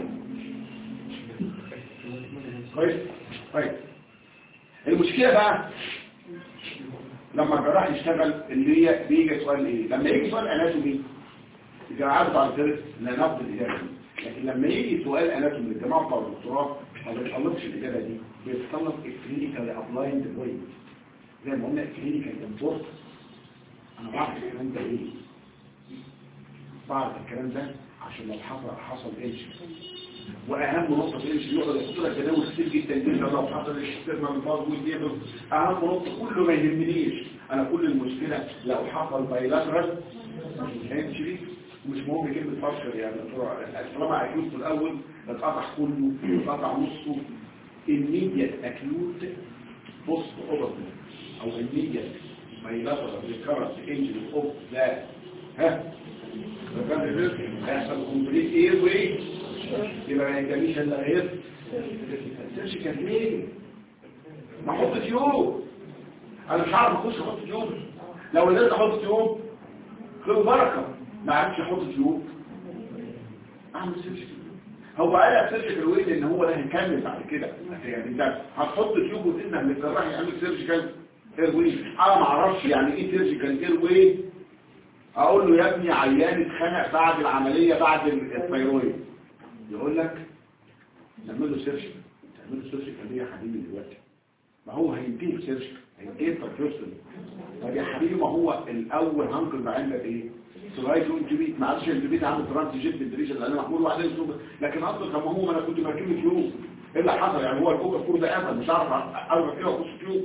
كويس طيب المشكله بقى لما الجراح يشتغل اللي هي بيجي سؤال ايه لما يجي سؤال اناتومي الجراحات على الدرس لا نفض الاجابه لكن لما يجي سؤال اناتومي للجماعه بتوع الدكتوراه ما بيطلبش الاجابه دي بيتطلب الكلينيكال ابلايند بوينت زي ما قلنا الكلينيكال امبورت انا بعرف الكلام ده ليه بعرف الكلام ده عشان لو حصل حصل ايش واهم نقطه في ايش يقدر يحط لك جداول كتير جدا جدا لو حصل الاستثمار من فاض ويديله اهم نقطه كله ما يهمنيش انا كل المشكله لو حصل بايلاترال انشري مش مهم كلمة فشل يعني طالما عيوز في الأول اتقطع كله اتقطع نصه immediate acute post operative أو immediate bilateral recurrent injury of the ها هيحصل complete airway يبقى ما يجميش إلا غير سيرجيكال ليه؟ ما احط تيوب انا مش عارف اخش احط تيوب لو قدرت احط تيوب خير بركه ما عرفش يحط تيوب اعمل سيرجيكال هو قال سيرجيكال ويت ان هو ده هيكمل بعد كده يعني انت هتحط تيوب وتنه من الجراح يعمل سيرجيكال اير وي انا ما اعرفش يعني ايه سيرجيكال اير وي اقول له يا ابني عيان اتخنق بعد العمليه بعد الثيرويد يقول لك نعمل له سيرجيكال تعمل له سيرجيكال ليه يا حبيبي دلوقتي ما هو هينتهي بسيرجيكال هينتهي بتركيوستل طب يا حبيبي ما هو الاول هنقل عندك ايه سلايد وانتبيت ما عادش الانتبيت عامل ترانزيجيت بالدريشن لان محمود وعليه اسلوب لكن اصلا كما هو انا كنت بركب تيوب ايه اللي حصل يعني هو الكوكا كور ده قفل مش عارف اعرف كده واخش تيوب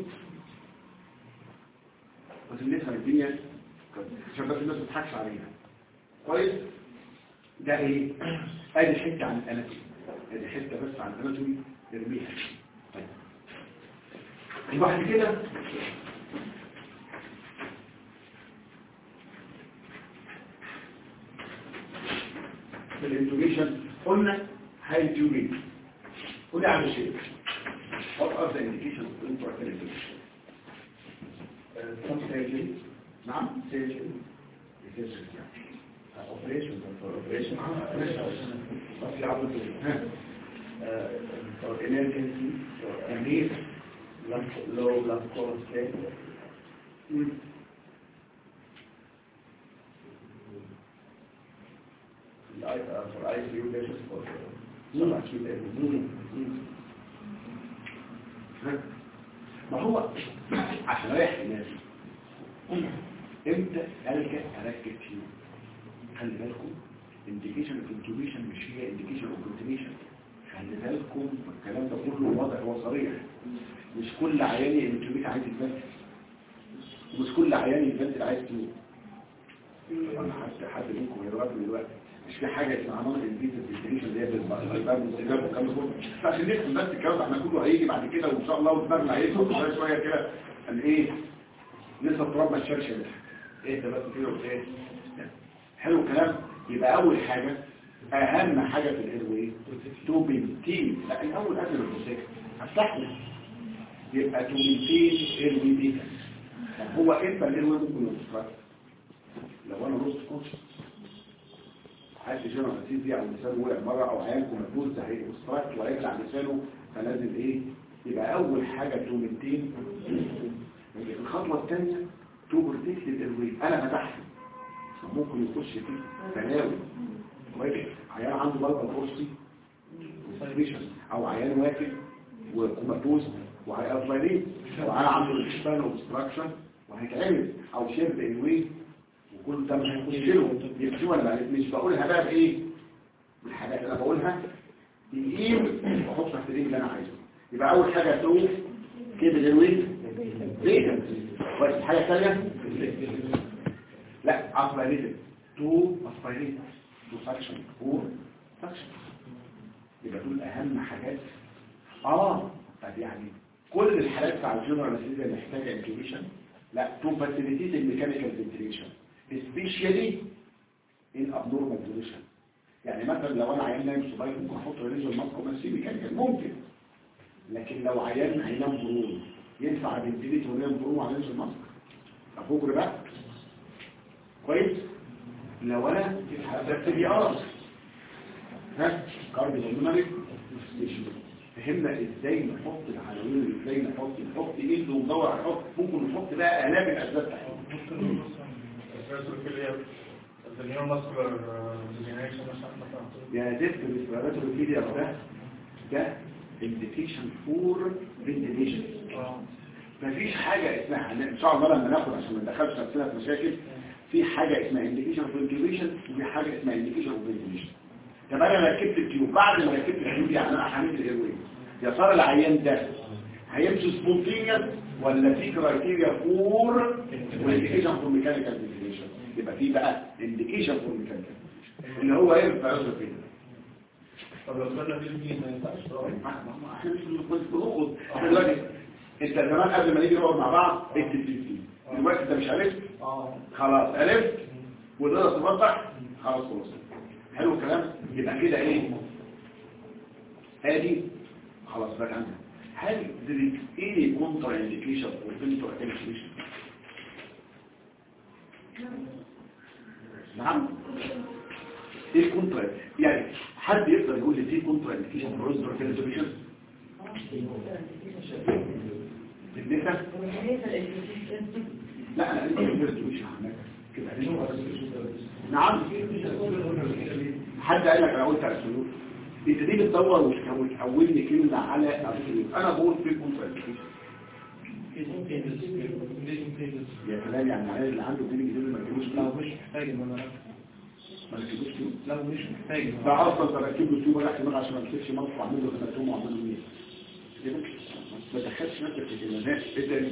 بس نفهم الدنيا عشان بس الناس ما تضحكش علينا كويس ده ايه ادي حته عن الاناتومي ادي حته بس عن الاناتومي ارميها طيب. وبعد كده في الانتوبيشن قلنا هينتوبيت قولي على شيء What are the indications of intraocular intubation? some surgery, نعم surgery, Research يعني. uh, operation, for operation, بس يعرضوا ها uh, for emergency, for يعني blood, low blood cholesterol, مم. the I- uh, for ICU patients, for uh, some acute illness. ها؟ ما هو عشان اريح الناس امتى الجا اركز فيه خلي بالكم انديكيشن اوف انتوبيشن مش هي انديكيشن اوف كونتينيشن خلي بالكم الكلام ده كله واضح وصريح مش كل عيان انتوبيت عايز يتبدل ومش كل عيان يتبدل عايز تموت انا حد حد منكم يضربني دلوقتي مش في حاجه اسمها نون انفيتد فينتيليشن اللي هي بالباب والسجاب والكلام ده كله عشان نفهم بس الكلام ده احنا كله هيجي بعد كده وان شاء الله ودماغنا هيدخل شويه شويه كده قال ايه لسه التراب ما اتشالش ده ايه ده بس كده وايه حلو الكلام يبقى اول حاجه اهم حاجه في الايروي تو بنتين لا الاول قبل البروسيك هفتحنا يبقى تو بنتين ايروي دي طب هو امتى الايروي ممكن يتفرق لو انا نص كوتش عايز يشيل انستيزيا او لسانه وقع مره او عيان كوماتوز ده هيستراك وهيبلع لسانه فلازم ايه يبقى اول حاجه تو بنتين الخطوه الثانيه تو بروتكت الايروي انا فتحت ممكن يخش فيه تناول كويس عيان عنده بلبل كورسي وسايريشن او عيان واكل وكوماتوز وعيان فايرين او عيان عنده اكسبان اوبستراكشن وهيتعمل او شيرد ايروي وكل ده مش هيخش له يبقى ولا بقى مش بقولها بقى بايه بالحاجات اللي انا بقولها تقيم واحط تحت الايه اللي انا عايزه يبقى اول حاجه تقول كده الايروي ليه كويس حاجه ثانيه لا aspirated to aspirate to suction or suction يبقى دول اهم حاجات اه طب يعني كل الحالات بتاع الجنرال انستيزيا اللي محتاجه انكيبيشن لا تو فاسيليتيت الميكانيكال فنتيليشن سبيشالي ان ابنورمال بوزيشن يعني مثلا لو انا عيان نايم صبايا ممكن احط ريزول ماسك ومسي ميكانيكال ممكن لكن لو عيان هينام برون ينفع فنتيليت ونام برون على ريزول ماسك افوق بقى كويس لو انا حسبت دي ار ها كارديولوجي ستيشن فهمنا ازاي نحط العناوين ازاي نحط نحط ايه اللي ندور على نحط ممكن نحط بقى الاف الاسباب بتاعتها يا ديسك ريسبيراتوري فيلير ده ده انديكيشن فور فنتيليشن مفيش حاجة اسمها ان شاء الله لما ناخد عشان ما ندخلش نفسنا في مشاكل في حاجة اسمها انديكيشن اوف انتيبيشن وفي حاجة اسمها انديكيشن اوف انتيبيشن طب انا ركبت التيوب بعد ما ركبت التيوب دي يعني انا حميت الايروي يا ترى العيان ده هيمشي سبونتينيوس ولا في كرايتيريا فور وانديكيشن فور ميكانيكال فنتيليشن يبقى في بقى انديكيشن فور ميكانيكال اللي هو ايه الفيروس كده طب لو صرنا في الجديد ما ينفعش طبعا احنا مش بنقول احنا دلوقتي انت زمان قبل ما نيجي نقعد مع بعض اكتب في الفيل دلوقتي انت مش عرفت اه خلاص عرفت وتقدر توضح خلاص خلاص حلو الكلام يبقى كده ايه ادي خلاص بقى عندك هل دي ايه كونترا انديكيشن والفنترا انديكيشن نعم ايه كونترا يعني حد يقدر يقول لي في كونترا انديكيشن بروزر انديكيشن النساء لا انا لسه ما قلتش هناك كده نعم حد قال لك انا قلت على السلوك انت دي بتدور وتحولني كلمه على السلوك انا بقول في كونتراكشن يا كلام يعني العيال اللي عنده بيجي يقول ما تجيبوش لو مش محتاج ان انا ما تجيبوش فلوس لو مش محتاج ده اصلا بركب له تيوب راح دماغ عشان ما امسكش مصر واعمل له خدمتهم واعمل له مين كده ما تدخلش نفسك في كلمات ايه تاني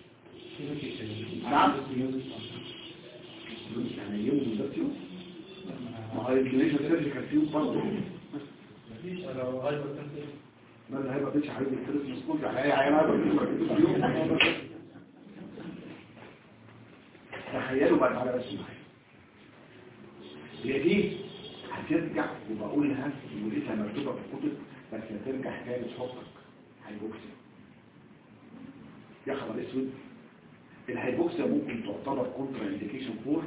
نعم يعني يوم ده تيوب ما هو الكليشن سيرجيكال تيوب برضه مفيش لو هايبر تنسيف ما اللي هيبقى فيش حبيبي الكريسماس كود يعني اي عيان هيبقى فيش في اليوم تخيلوا بقى تعالى بس معايا هي دي هترجع وبقولها ولسه مكتوبه في الكتب بس هترجع تاني تحطك هيبوكسيا يا خبر اسود الهيبوكسيا ممكن تعتبر كونترا انديكيشن فور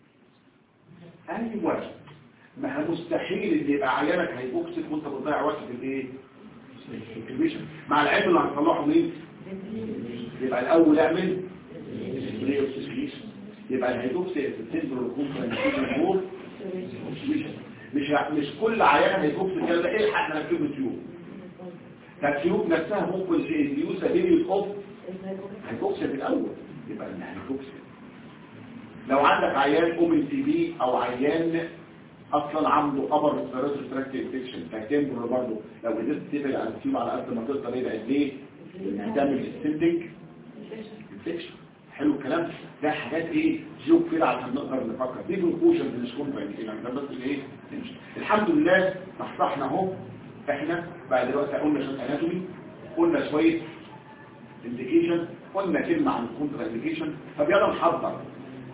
ايوه ما هي مستحيل ان يبقى عيانك هيبوكسيك وانت بتضيع وقت في الايه الكلميشن مع العلم اللي هنطلعه مين يبقى الاول اعمل ريوكسيشن يبقى الهيدروكسي السنتر كونترانديكيشن فور مش مش كل عيان هيدروكسي كده ده الحق نركبه تيوب فالتيوب نفسها ممكن تديوس هيدروكسي اوف هيدروكسي في الاول يبقى الهيدروكسي لو عندك عيان اوبن تي بي او عيان اصلا عنده ابر ريسبيراتوري تراكت انفكشن كتمبر برضه لو قدرت تبعد عن التيوب على قد ما تقدر يبعد ليه؟ تعمل ستيندنج انفكشن حلو الكلام ده حاجات ايه جوك كده عشان نقدر نفكر دي بالكوشن مش كونفاين ده بس الايه الحمد لله صحصحنا اهو احنا بعد دلوقتي قلنا شويه اناتومي قلنا شويه انديكيشن قلنا كلمه عن الكونترا انديكيشن طب يلا نحضر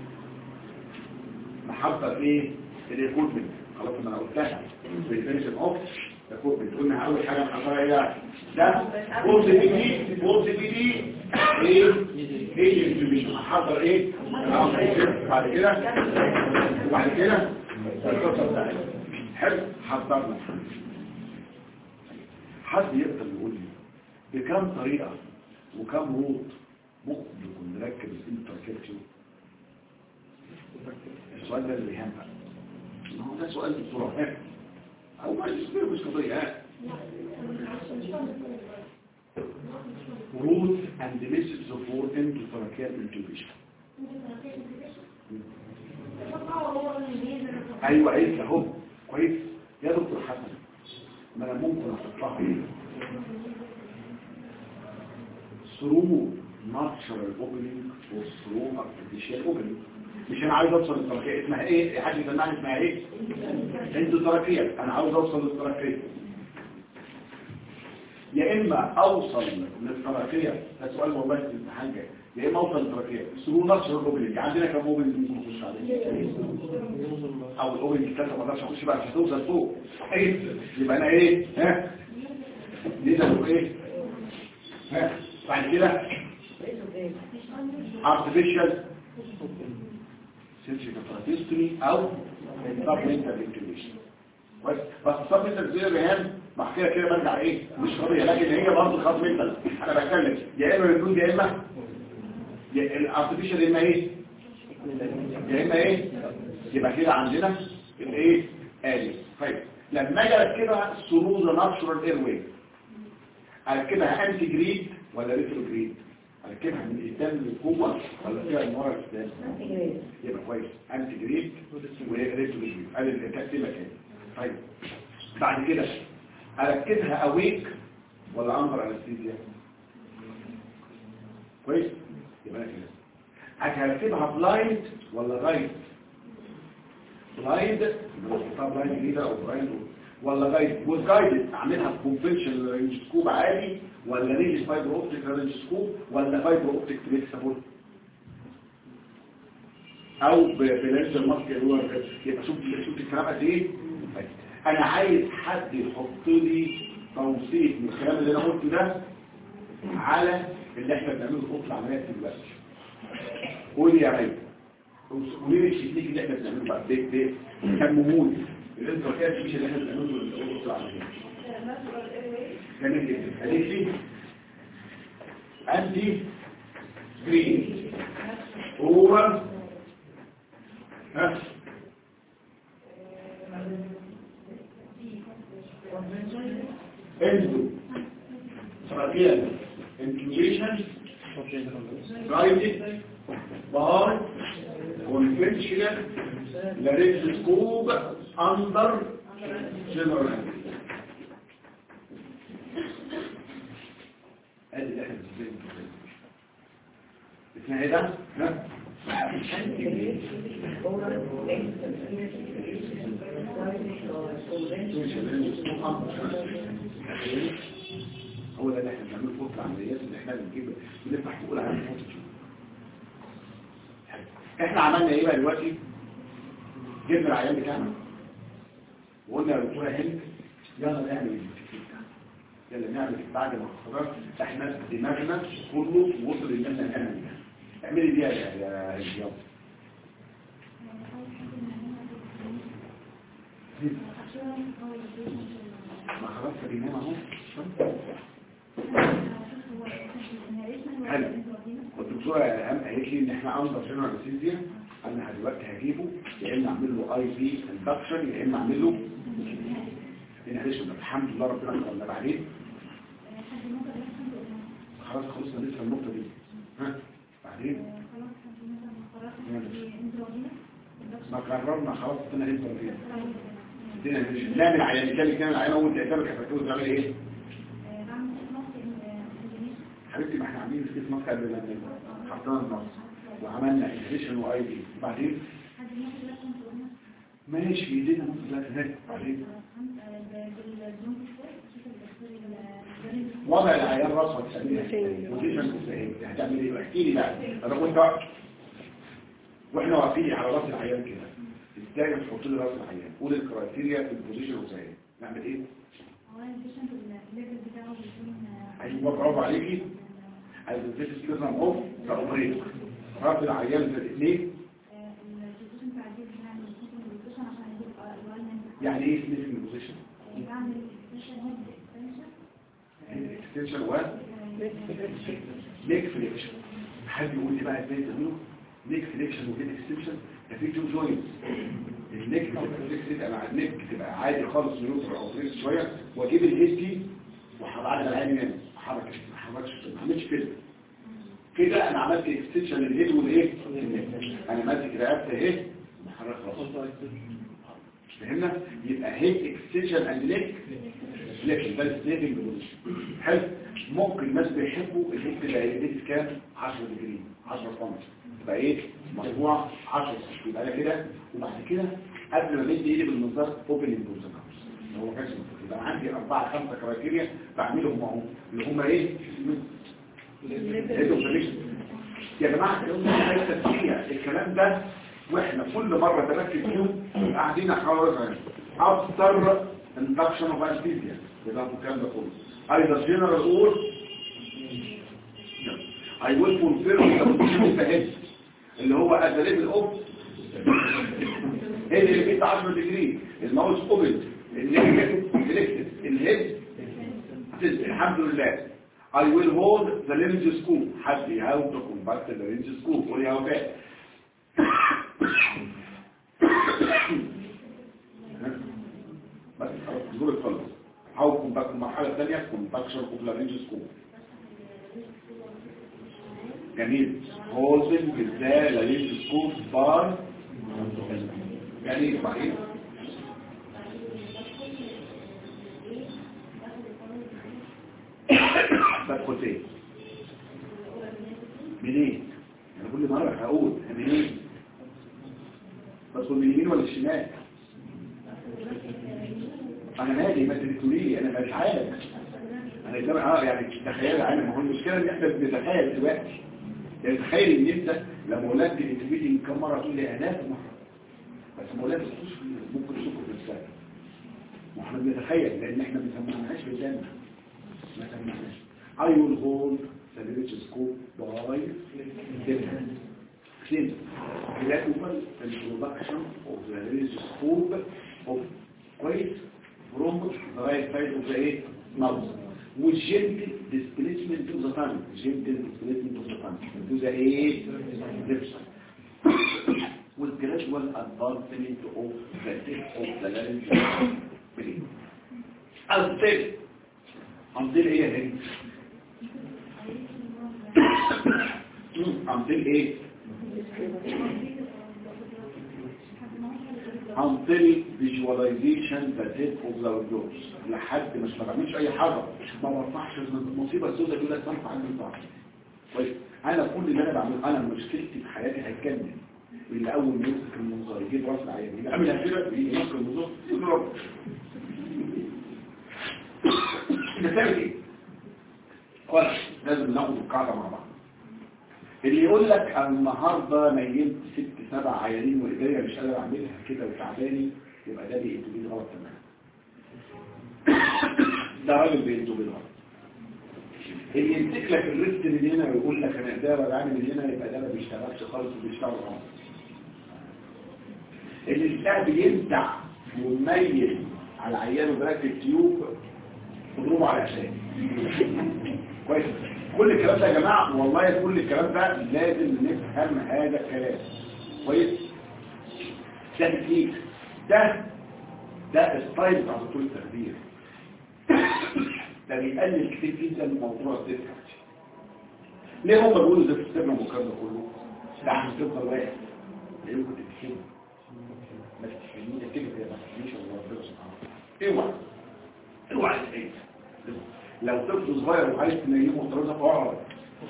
نحضر ايه الايكويبمنت خلاص ما انا قلتها بالفينشن اوف الايكويبمنت قلنا اول حاجه نحضرها ايه ده بولز بي دي بولز بي دي ايه ايه الانفورميشن هحضر ايه بعد كده وبعد كده القصه بتاعتي حلو حضرنا حد يقدر يقول لي بكم طريقه وكم روت ممكن يكون نركب الانتركيبتيو السؤال ده اللي يهم ما هو ده سؤال دكتوراه او ما يصير مش قضيه root and the message of war into thoracic intubation ايوه عيد اهو كويس يا دكتور حسن ما انا ممكن احطها ايه through natural opening or through artificial opening مش انا عايز اوصل للتركية اسمها ايه حد يسمعني اسمها ايه انت تركية انا عاوز اوصل للتركية يا اما اوصل للتركية ده سؤال والله في الامتحان جاي يا اما اوصل للتركية ثرو نشر الاوبننج عندنا كم اوبننج ممكن نخش عليه او الاوبننج ثلاثة ما اقدرش اخش بقى مش هتوصل فوق ايه يبقى انا ايه ها دي ده ايه ها بعد كده artificial سيرجيكال تراتيستومي او سبمنتال انتوبيشن كويس بس السبمنتال زي ريهان مع كده كده برجع ايه مش قضيه لكن هي برضه سبمنتال انا بتكلم يا اما بنقول يا اما الارتفيشال يا اما ايه يا اما ايه يبقى كده عندنا الايه الي طيب لما اجي اركبها ثرو ذا ناتشورال اير واي اركبها انتي جريد ولا ريترو جريد اركبها من قدام للقوه ولا فيها من ورا لقدام يبقى كويس انتي جريد وريترو جريد ادي التقسيمه كده طيب بعد كده اركبها اويك ولا اندر انستيزيا كويس يبقى انا كده هركبها بلايند ولا رايت بلايند يبقى بلايند جديده او بلايند ولا جايد والجايد اعملها بكونفنشن رينج سكوب عادي ولا رينج فايبر اوبتيك رينج سكوب ولا فايبر اوبتيك فليكسبل او بلانس الماسك اللي هو يبقى شوف شوف الكلام قد ايه طيب. انا عايز حد يحط لي توصيف من الكلام اللي انا قلته ده على اللي احنا بنعمله في اوضه العمليات دلوقتي قول يا ريت قولي لي التكنيك اللي احنا بنعمله بقى ده ده كمهول الانتركات مش اللي احنا بنعمله في اوضه العمليات جميل جدا قالت لي انتي جرين اوفر ها اندو تراكيال انتويشن رايدد بار كونفنشنال لارينجوسكوب اندر جنرال ادي اللي احنا بنسميه اسمها ايه ده؟ ها؟ تخيل هو ده اللي احنا بنعمله في اوضه العمليات اللي احنا بنجيب بنفتح فوق العمليات ونشوف. احنا عملنا ايه بقى دلوقتي جبنا العيان بتاعنا وقلنا يا دكتوره هند يلا نعمل التكتيك ده يلا نعمل بعد ما خلاص احنا دماغنا كله وصل ان احنا نعمل ده اعملي دي يا يا هند يلا ما خلاص فديناها اهو حلو والدكتوره الهام قالت لي ان احنا انظر جنرال انستيزيا انا دلوقتي هجيبه يا اما اعمل له اي بي اندكشن يا اما اعمل له انهيشن الحمد لله ربنا كرمنا بعدين خلاص خلصنا لسه النقطه دي ها بعدين ما قررنا خلاص ادينا انتر فين ادينا انهيشن نعمل عيان تاني كان العيان اول تقدر كفتوه تعمل ايه حبيبتي ما احنا عاملين سكيت مصر قبل ما ننزل حطينا النص وعملنا انهيشن واي بي بعدين ماشي ايدينا نص ثلاثة هناك بعدين وضع العيان راسه تسميها بوزيشن ازاي هتعمل ايه احكي لي بقى انا كنت واقف واحنا واقفين على راس العيان كده ازاي تحط لي راس العيان قول الكرايتيريا في البوزيشن ازاي نعمل ايه ايوه برافو عليكي عايز تدرس كده اوف كاوبريت رد العيان في الاثنين يعني ايه سنيفنج بوزيشن اكستنشن و نيك فليكشن حد يقول لي بقى ازاي تعمله نيك فليكشن ونيك اكستنشن ده في تو جوينتس النيك تبقى مع النيك تبقى عادي خالص نيوترال او فريش شويه واجيب الهيد دي وهبعد العين هنا حركه ما حركش ما عملتش كده كده انا عملت اكستنشن للهيد والايه انا ماسك رقبتي اهي محرك راسي فهمنا يبقى هيد اكستنشن اند نيك فليكشن ده السنيفنج بوزيشن حلو ممكن الناس بيحبوا الهيد تبقى ايديت كام 10 ديجري 10 سم تبقى ايه مجموعه 10 سم يبقى انا كده وبعد كده قبل ما مد ايدي بالمنظار اوبننج بوزيشن هو كاش يبقى عندي أربعة خمسة كرايتيريا بعملهم اهو اللي هم ايه يا جماعة الكلام ده عايز تفكير الكلام ده واحنا كل مرة تركز فيهم قاعدين حوالي افتر اندكشن اوف انستيزيا ده الكلام ده كله either general or I will confirm the position ahead اللي هو at the level of اللي بيت 10 ديجري الماوس اوبن الهيد الهيد الحمد لله I will hold the lens scoop حد how to conduct the lens scoop قول يا وفاء بس خلاص دول خلص how to conduct المرحلة الثانية conduction of the lens scoop جميل holding the lens scoop by يعني بعدين بدخل فين منين انا كل مره هقول منين بدخل من اليمين ولا الشمال انا مالي ما تريتولي انا مش عارف انا ازاي اه يعني تخيل عامل ما هو المشكله ان احنا بنتخيل دلوقتي يعني تخيل ان انت لما ولدت الانتبيتي كم مره تقول لي الاف مره بس ما ولدتش ممكن تشوفه في السنه واحنا بنتخيل لان احنا ما سمعناهاش بالجنه ما سمعناهاش I will hold the microscope by different clean gradual introduction of the microscope of quite from the right side of the eight mouth with gentle displacement of the tongue gentle displacement of the tongue to the eight lips with gradual advancement of the tip of the larynx until until ايه هنا until ايه until visualization the tip of the windows لحد مش ما بعملش اي حاجه ما برفعش المصيبه السوداء يقول لك برفع عني الضعف طيب انا كل اللي انا بعمله انا مشكلتي في حياتي هتكمل اللي اول ما يمسك المنظار يجيب راس العيان يعمل كده يمسك المنظار يضرب انت بتعمل ايه خلاص لازم ناخد القاعده مع بعض اللي يقول لك أنا النهارده نيمت ست سبع عيانين وايديا مش قادر اعملها كده وتعباني يبقى ده بينتوبيل غلط تماما ده راجل بينتوبيل غلط اللي يمسك لك الريست من هنا ويقول لك انا ده وجعاني من هنا يبقى ده ما بيشتغلش خالص وبيشتغل غلط اللي بتاع بيمتع ومميز على عيان وبركب تيوب تضربه على عشان كويس كل الكلام ده يا جماعة والله كل الكلام ده لازم نفهم هذا الكلام كويس ده تكنيك ده ده ستايل بتاع دكتور التخدير ده بيقلل كتير جدا من موضوع الديسكارت ليه هم بيقولوا ده السيستم والكلام ده كله ده عشان تفضل واقف ليه كنت بتحب ما تتحملني كده كده ما تتحملنيش الله ربنا سبحانه اوعى اوعى تتحمل لو طفل صغير وعايز تنيمه وترزق اقعد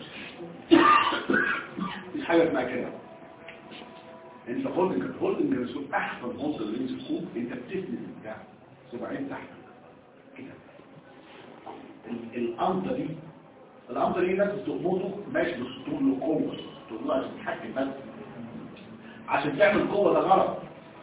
مفيش حاجه اسمها كده انت هولدنج هولدنج الرسول احسن عنصر اللي يمسكوه انت بتسند بتاع سبعين تحت كده ال- القمطه دي القمطه دي الناس بتقبضه ماشي بس تقول له قوه تقول له عشان تتحكم بس عشان تعمل قوه ده غلط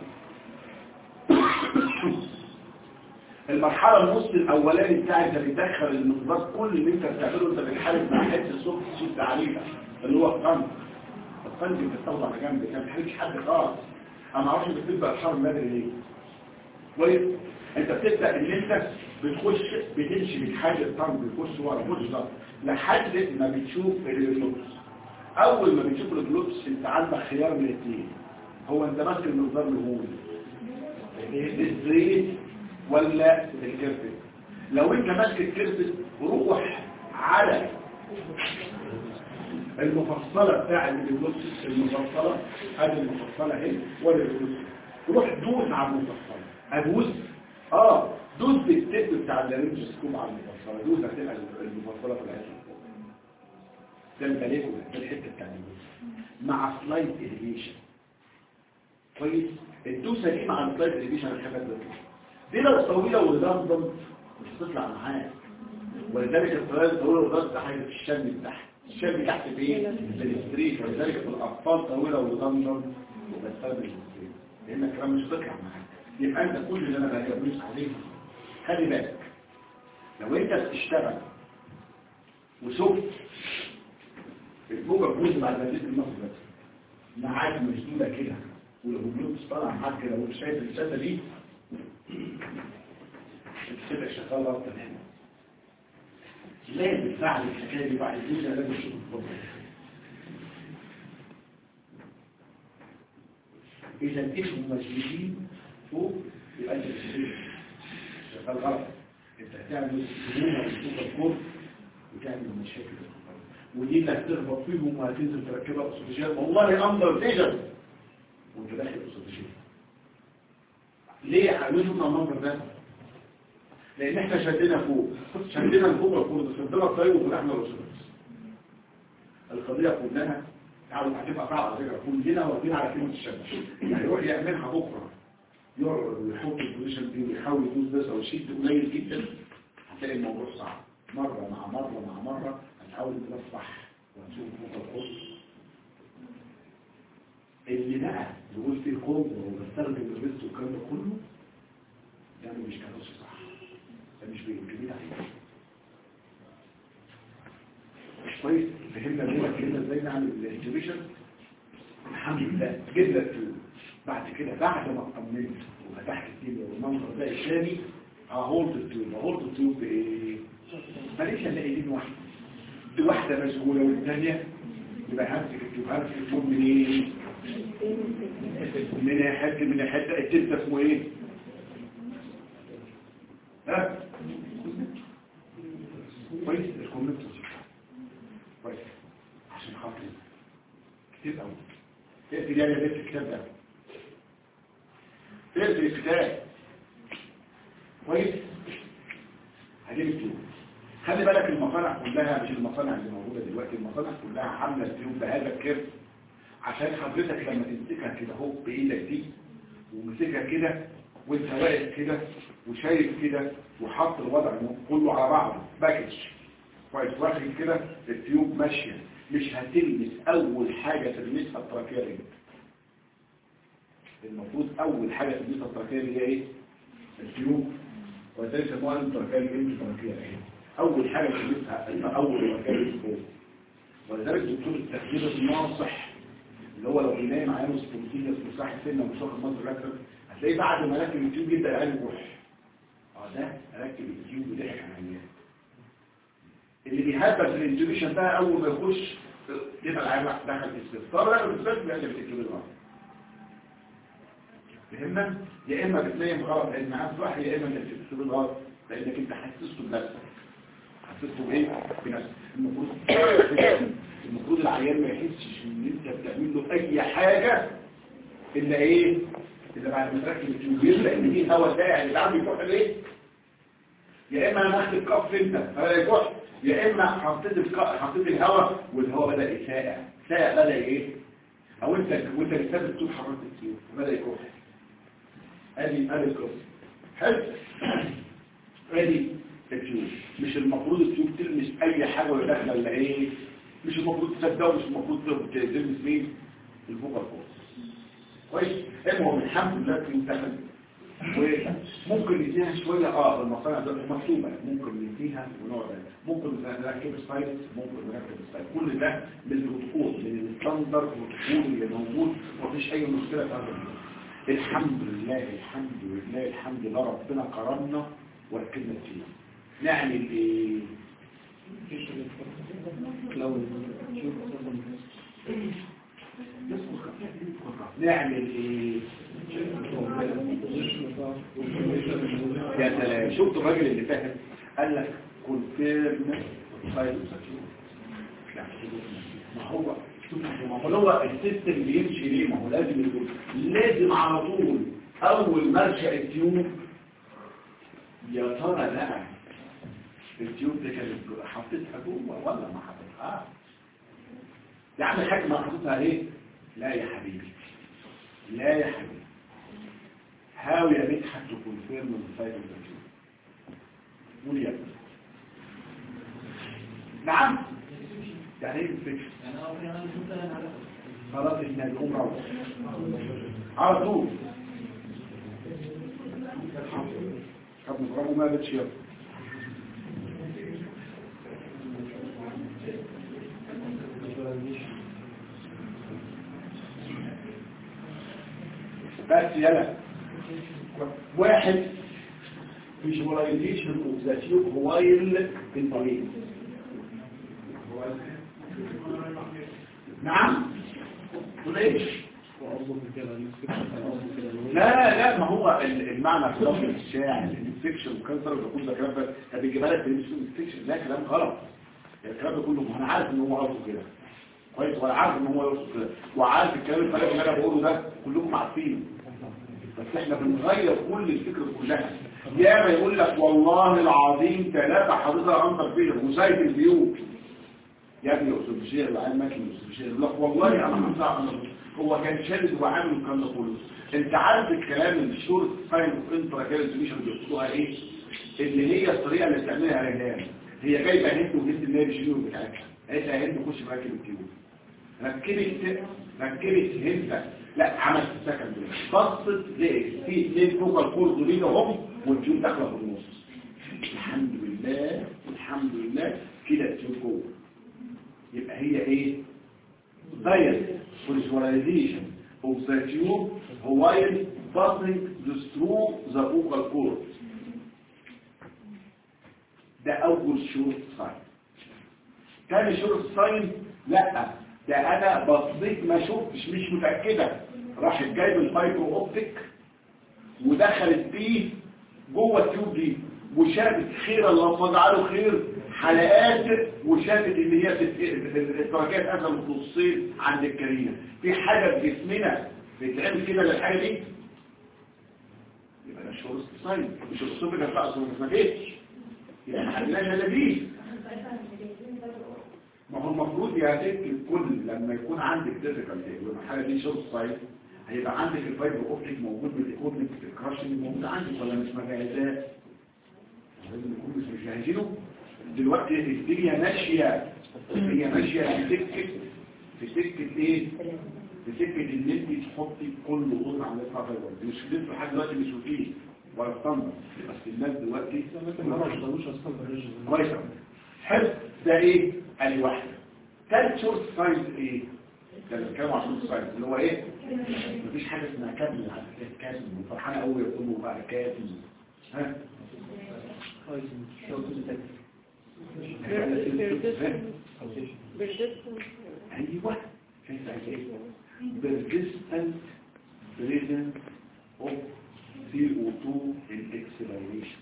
المرحلة النص الأولاني بتاع انت بتدخل المقدار كل اللي انت بتعمله انت بتحارب مع حته الصوت الصوت عليها اللي هو الطنج الطنج انت بتاخده على جنب كده ما بتحركش حد خالص انا ما اعرفش انت بتبدا الحرب بدري ليه كويس انت بتبدا ان انت بتخش بتمشي من حاجه الطنج بتخش ورا بص ده لحد ما بتشوف الجلوبس اول ما بتشوف الجلوبس انت عندك خيار من الاثنين هو انت ماسك المقدار اللي هو الزيت ولا الكرفس لو انت ماسك الكرفس روح على المفصلة بتاع الجلوس المفصلة هذه المفصلة اهي ولا الجلوس روح دوس على المفصلة ادوس اه دوس بالتب بتاع اللارنجسكوب على المفصلة دوس هتبقى المفصلة في الاخر ده البليكو ده الحته بتاع الجلوس مع سلايد اليفيشن كويس الدوسه دي مع السلايد اليفيشن الحاجات دي دي لو طويلة ولندن مش هتطلع معاك ولذلك الطويلة الطويلة ولندن حاجة في الشم تحت الشم تحت فين؟ في الاستريك ولذلك في الأطفال طويلة ولندن وبستخدم الاستريك لأن الكلام مش هتطلع معاك يبقى أنت كل اللي أنا بجبريش عليه خلي بالك لو أنت بتشتغل وشفت الجوجل بوز بعد ما تدي النص بس معاك مشدودة كده والهبلوت طالع معاك كده وانت شايف الشاشة دي السبع شغال غلط تماما لازم فعل الحكايه دي بعد الجزء لازم تشوف الفضل اذا اسمه مسجدين فوق يبقى انت بتشتري شغال غلط انت هتعمل سمومه وتشوف الكور وتعمل مشاكل ودي اللي هتربط فيهم وهتنزل تركبها اكسجين والله اندر فيجن وانت داخل اكسجين ليه عاوزين المنظر ده لان احنا شدنا فوق شدنا فوق الكورد شدنا الطيب وفتحنا الرسولس القضيه كلها تعالوا هتبقى صعبه على فكره كلنا واقفين على كلمه الشد يعني يروح يعملها بكره يقعد ويحط البوزيشن دي ويحاول يدوس بس او يشد قليل جدا هتلاقي الموضوع صعب مره مع مره مع مره هتحاول تنصح وهتشوف فوق الكورد اللي بقى يقول فيه كومبو وبستخدم الريست والكلام ده كله يعني مش كانوش صح ده مش بيمكنين عليه مش كويس فهمنا ليه فهمنا ازاي نعمل الانتوبيشن الحمد لله جبنا التيوب بعد كده بعد ما اطمنت وفتحت الدنيا والمنظر ده الثاني ههولد التيوب ههولد التيوب بايه؟ ماليش الاقي ايدين واحده دي واحده مشغوله والثانيه يبقى همسك التيوب همسك التيوب منين؟ من حته من حته التلت اسمه ايه ها كويس الكومنتس كويس عشان خاطر كتير قوي تقفل يعني بيت الكتاب ده تقفل الكتاب كويس هجيب التيوب خلي بالك المصانع كلها مش المصانع اللي موجوده دلوقتي المصانع كلها عامله التيوب بهذا الكيرف عشان حضرتك لما تمسكها كده اهو بايدك دي ومسكها كده وانت واقف كده وشايف كده وحط الوضع كله على بعضه باكج كويس واخد كده التيوب ماشيه مش هتلمس اول حاجه تلمسها التراكيه رجل المفروض اول حاجه تلمسها التراكيه هي ايه التيوب ولذلك سموها التراكيه التراكيه اهي اول حاجه تلمسها اول تراكيه فوق ولذلك دكتور التخدير الناصح اللي هو لو بينام عيانه سبونتينيوس مساحه سنه ومش واخد مصر ركب هتلاقيه بعد ما ركب التيوب يبدا يعالج روح اه ده ركب التيوب وضحك على العيان اللي بيهبط في الانتوبيشن بقى اول ما يخش يبقى العيان راح دخل في الاستفسار دخل في الاستفسار بيقلب التيوب الغلط فهمنا يا اما بتنام غلط لان معاه صح يا اما بتنام التيوب الغلط لانك انت حسسته بنفسك حسسته بايه بنفسك المفروض المفروض العيان ما يحسش ان انت بتعمل له اي حاجه الا ايه الا بعد ما تركب التيوب لان دي هواء داعي اللي عم يكح ليه يا اما انا اخد الكف انت فلا يكح يا اما حطيت الك... حطيت الهواء والهواء بدا يساقع ساقع بدا ايه او انت وانت بتسابق التيوب حركت التيوب بدا يكح ادي ادي الكف حلو ادي التيوب مش المفروض التيوب تلمس اي حاجه ولا داخله الا ايه مش المفروض تصدقه مش المفروض تلمس مين الفوق الفوق كويس المهم الحمد لله التيوب دخل وممكن نديها شوية اه المصانع ده مكتوبة ممكن نديها ونوع ده ممكن نركب سبايس ممكن نركب سبايس كل ده من البروتوكول من الستاندر بروتوكول اللي موجود ومفيش اي مشكلة في هذا الموضوع الحمد لله الحمد لله الحمد لله ربنا كرمنا وركبنا التيوب نعمل ايه لو نعمل ايه يا سلام شفت الراجل اللي فاهم قال لك كونفيرم فايل ما هو ما هو السيستم بيمشي ليه ما هو لازم يكون لازم على طول اول ما ارجع التيوب يا ترى بقى التيوب دي كانت حطيتها جوه ولا ما حطيتها يا عم الحاج ما حطيتها ايه لا يا حبيبي لا يا حبيبي حاول يا مدحت تكون فيرم من فايدة التيوب قول يا ابني نعم يعني ايه الفكر خلاص احنا نقوم روح على طول طب نضربه ما بتش يلا بس يلا واحد visualization of the tube while in Paris نعم وليش لا لا ما هو المعنى في لفظ الشاعر الانفكشن وكانسر وكل ده كلام ده بيجيبها لك الانفكشن لا كلام غلط الكلام ده كله ما انا عارف ان هو قصده كده كويس وانا عارف ان هو يقصد كده وعارف الكلام الفلاني اللي انا بقوله ده كلكم عارفينه بس احنا بنغير كل الفكره كلها يا ما يقول لك والله العظيم ثلاثه حضرتك انطر فيهم وسايب البيوت يا ابني اقصد بشير العين ماكن اقصد بشير يقول لك والله انا هنصع هو كان شادد وعامل الكلام ده كله انت عارف الكلام اللي الشورت ساين اوف انترا كالسوليشن بيقصدوها ايه اللي هي الطريقه اللي بتعملها رجال هي جايبه هند وهند اللي هي بيشيلوا بتاعتها قالت لها هند خش راكب التيوب ركبت ركبت هند لا عملت السكن بصت لقيت في اثنين فوق الكورد لينا هم والتيوب داخله في النص الحمد لله الحمد لله كده التيوب جوه يبقى هي ايه diet visualization of the tube while passing through the vocal cord ده اول شروط ساين تاني شروط ساين لا ده انا بصديق ما شفتش مش متأكدة راحت جايب الفايبرو اوبتيك ودخلت بيه جوه التيوب دي وشافت خير اللهم اجعله خير حلقات وشافت ان هي التركات قسمت نصين عند الكريمه في حاجه في جسمنا بيتعمل كده للحاجه دي يبقى ده شعور استصيل مش الاسطوبه كانت بقى اصلا ما جتش يبقى ما حلناش الا دي ما هو المفروض يا ست الكل لما يكون عندك ديفيكالتي والحاله دي شورت سايد هيبقى عندك الفايبر اوبتيك موجود بالايكوبمنت الكراشنج موجود عندك ولا مش مجهزاه لازم نكون مش مجهزينه دلوقتي الدنيا ماشيه هي ماشيه في سكه في سكه ايه في سكه ان انت تحطي كل غرز على الفايبر مش لسه لحد دلوقتي مش روتين ولا ستاندرد بس الناس دلوقتي ما رشدوش اصلا بالرجل كويس أوي. حلو ده ايه ادي واحده ثالث شورت سايز ايه ده اللي بنتكلم على شورت سايز اللي هو ايه مفيش حاجه اسمها كابل على فكرة كابل فرحانه قوي يقولوا بقى كابل ها ايوه شايف ايه persistent presence of CO2 in exhalation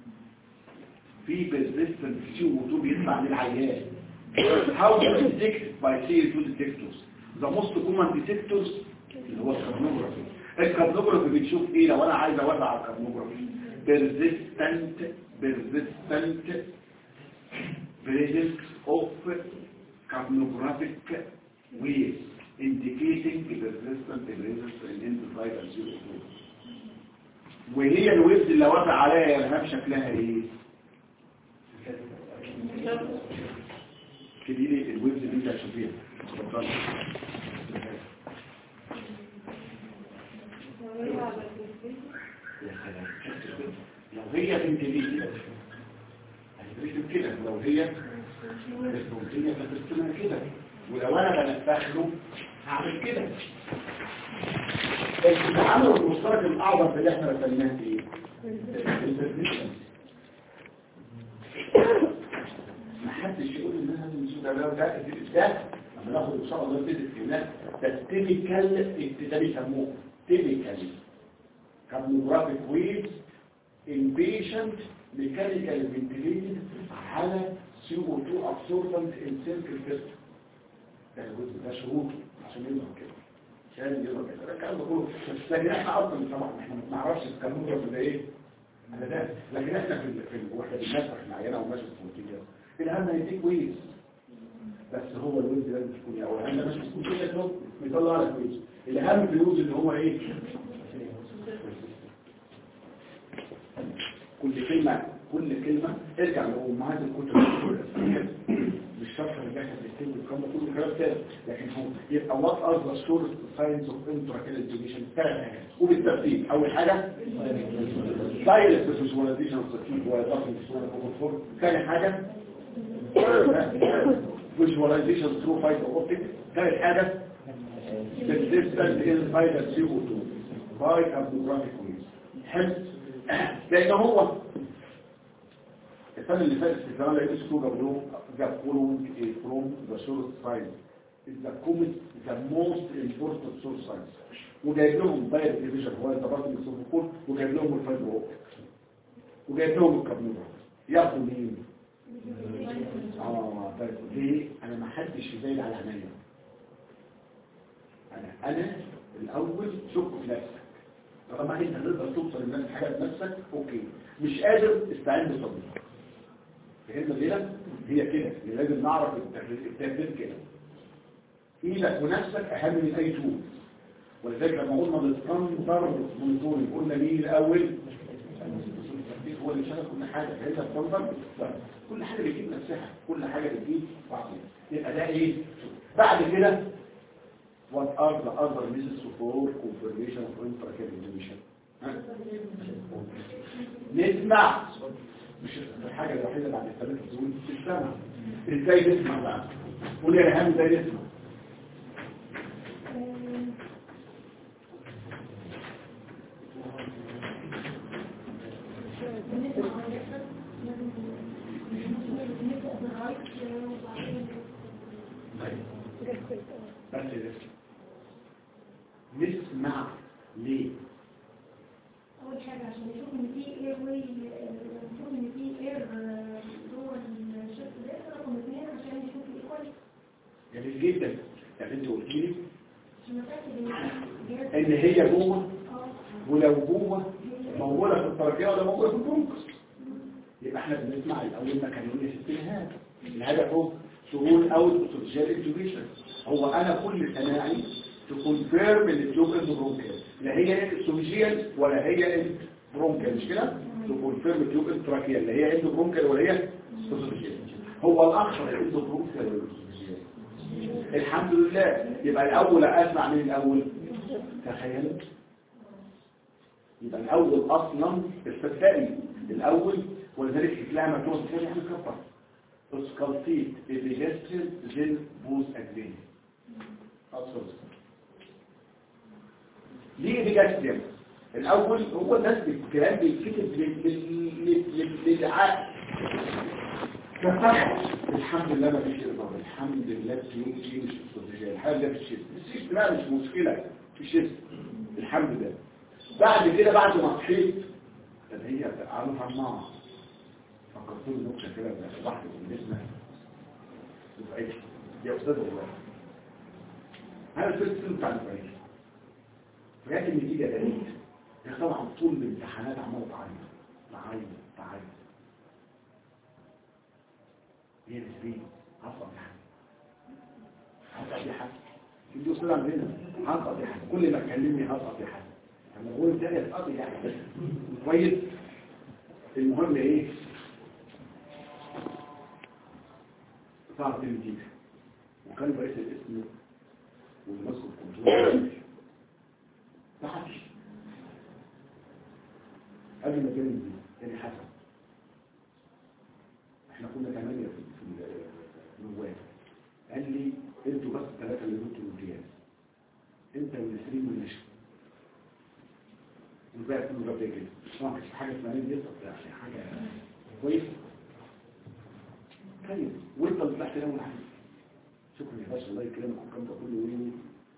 في persistent CO2 بيطلع للعيان how to detect by CO2 detectors the most common detectors اللي هو الكارنوجرافي الكارنوجرافي بتشوف ايه لو انا عايز اوزع على الكارنوجرافي persistent persistent presence of capnographic waves indicating persistent presence in enterprise and CO2 وهي الويبز اللي وضع عليها يا الهام شكلها ايه كده لي الويبز اللي انت هتشوفيها اتفضل يا سلام لو هي بنت ليه هترسم كده لو هي البروتينية فترسمها كده ولو انا بنفخله هعمل كده التعامل المشترك الاعظم في اللي احنا رسمناه ايه البرزنتيشن ما حدش يقول ان انا لازم نشوف ده ده ده ده لما ناخد ان شاء الله فيزيك هناك ده تيبيكال ده بيسموه تيبيكال كابنوجرافيك ويفز in patient mechanical ventilated على CO2 absorbent in central system ده الجزء ده شروط عشان يظهر كده عشان يظهر كده ده الكلام ده كله بس لكن احنا اصلا طبعا احنا ما بنعرفش الكابنوجراف ده ايه انا ده لكن احنا في ال- في ال- واحنا بنمسح معينه وماشي في الفوتيجر الاهم هيديك ويز بس هو الويز لازم تكون ايه او الاهم مش تكون كده بيطلع لك ويز الاهم في الويز اللي هو ايه كل كلمة كل كلمة ارجع لأمهات الكتب مش شرط ان احنا بنكتب الكلام ده كله كلام تاني لكن هو يبقى وات ار ذا شورت ساينز اوف انتراكيل اديوكيشن ثلاث حاجات وبالترتيب اول حاجة دايركت فيجواليزيشن اوف ذا تيب ويضافه الصورة ثاني حاجة فيجواليزيشن ثرو فايبر اوبتيك ثالث حاجة persistent inside the CO2 by capnographic waves حلو لان هو السنة اللي فاتت في الزمان لقيت سكو جاب له جاب فولوينج فروم ذا سورس ساينس ذا كومنت ذا موست امبورتنت سورس ساينس وجايب لهم دايركت ديفيجن هو التباطل السوفوكول وجايب لهم الفايبر اوبتيك وجايب لهم الكابنوجراف ياخدوا مين؟ اه طيب ليه؟ انا ما حدش يزايد على عينيا انا انا الاول شك في نفسك طالما انت تقدر توصل للناس حاجه بنفسك اوكي مش قادر استعين بصديق فهمنا ليه هي كده لازم نعرف التدريب كده ايدك ونفسك اهم من اي تول ولذلك لما قلنا الستاندر مونيتورنج قلنا مين الاول هو اللي شغل كل حاجه هيدا ستاندر كل حاجه بتجيب نفسها كل حاجه بتجيب بعضها يبقى ده ايه بعد كده what are the other methods for confirmation of intracameral ها؟ نسمع مش الحاجة الوحيدة بعد الثلاثة دول السمع ازاي نسمع بقى قول يا رهام ازاي نسمع بس نسمع نسمع ليه أول حاجة عشان نشوف إن في إير واي نشوف إن في إير جوه الشفت ده رقم اثنين عشان نشوف إيه كويس جميل جدا يعني انت قلت لي عشان نتأكد إن في جهاز ان هي جوه اه ولو جوه موجوده في التركيه ولا موجوده في البرونكس يبقى احنا بنسمع الاول ما كان يقول لي ست الهاب الهدف هو تقول اوت اوتوجيال انتوبيشن هو انا كل سماعي تكونفيرم ان التيوب اند برونكال لا هي اسوفيجيال ولا هي اند برونكال مش كده تكونفيرم التيوب اند تراكيال اللي هي اند برونكال ولا هي اسوفيجيال هو الاخر الاند برونكال ولا الاسوفيجيال الحمد لله يبقى الاول اسمع من الاول تخيلوا يبقى الاول اصلا الفتائي الاول ولذلك تلاقي مكتوب تاني احنا كفر اسكالتيت ابيجسترين جين بوز اجرين اصلا ليه ابيجسترين الاول هو الناس بالكلام بيتكتب لل- لل- لل- للعقل ففتح الحمد لله ما فيش اضافه الحمد لله التيوب دي مش استراتيجيه الحمد لله في الشيست الشيست بقى مش مشكله في الشيست الحمد لله بعد كده بعد ما صحيت طب هي عارف عمار فكرت له نكته كده واحده من اسمها دفعتي يا استاذ والله انا الفيلم فيلم بتاع دفعتي فجات النتيجه دليل هي طبعا طول الامتحانات عماله تعيط تعيط تعيط هي نسبيا هسقط يا حاج هسقط يا حاج في استاذ عندنا هسقط يا حاج كل ما تكلمني هسقط يا حاج انا بقول الثانيه هسقط يا حاج كويس المهم ايه صعب النتيجه وكان رئيس الاسم والمسك الكنترول بعد قبل ما جاني دي يعني حسن احنا كنا ثمانية في في النواب قال لي انتوا بس ثلاثة اللي انتوا الامتياز انت والنسرين والنشا والباقي كله جاب كده طبعا مش حاجة اسمها نادي يسقط يعني حاجة كويس طيب وانت اللي طلعت الاول حاجة شكرا يا باشا الله يكرمك والكلام ده كله وين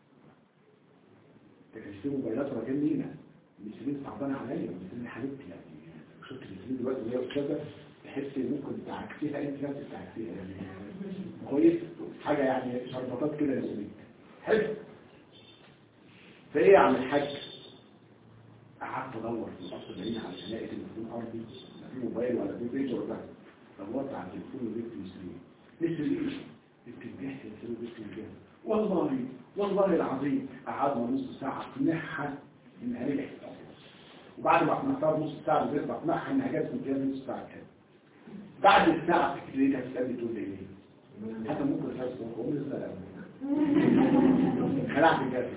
تكشفوا موبايلات راجل لينا المسلمين صعبانة عليا المسلمين حبيبتي يعني شفت المسلمين دلوقتي وهي استاذة تحس ممكن تعكسيها انت نفسك تعكسيها يعني كويس حاجة يعني شربطات كده يا سيدي حلو فايه يا عم الحاج قعدت ادور في الاصل بعيد علشان الاقي تليفون ارضي لا في موبايل ولا في بيج ولا بتاع دورت على التليفون وجبت مسلمين مثل ايه يمكن بيحكي يصير بيحكي الجامع والله والله العظيم قعدنا نص ساعة اقنعها انها رجعت وبعد ما اقنعتها نص ساعة بدأت اقنعها انها جت من كام نص ساعة كده بعد الساعة تكتليتها تسألني تقول لي ايه حتى ممكن تحس وقوم ازاي خلعت الجهاز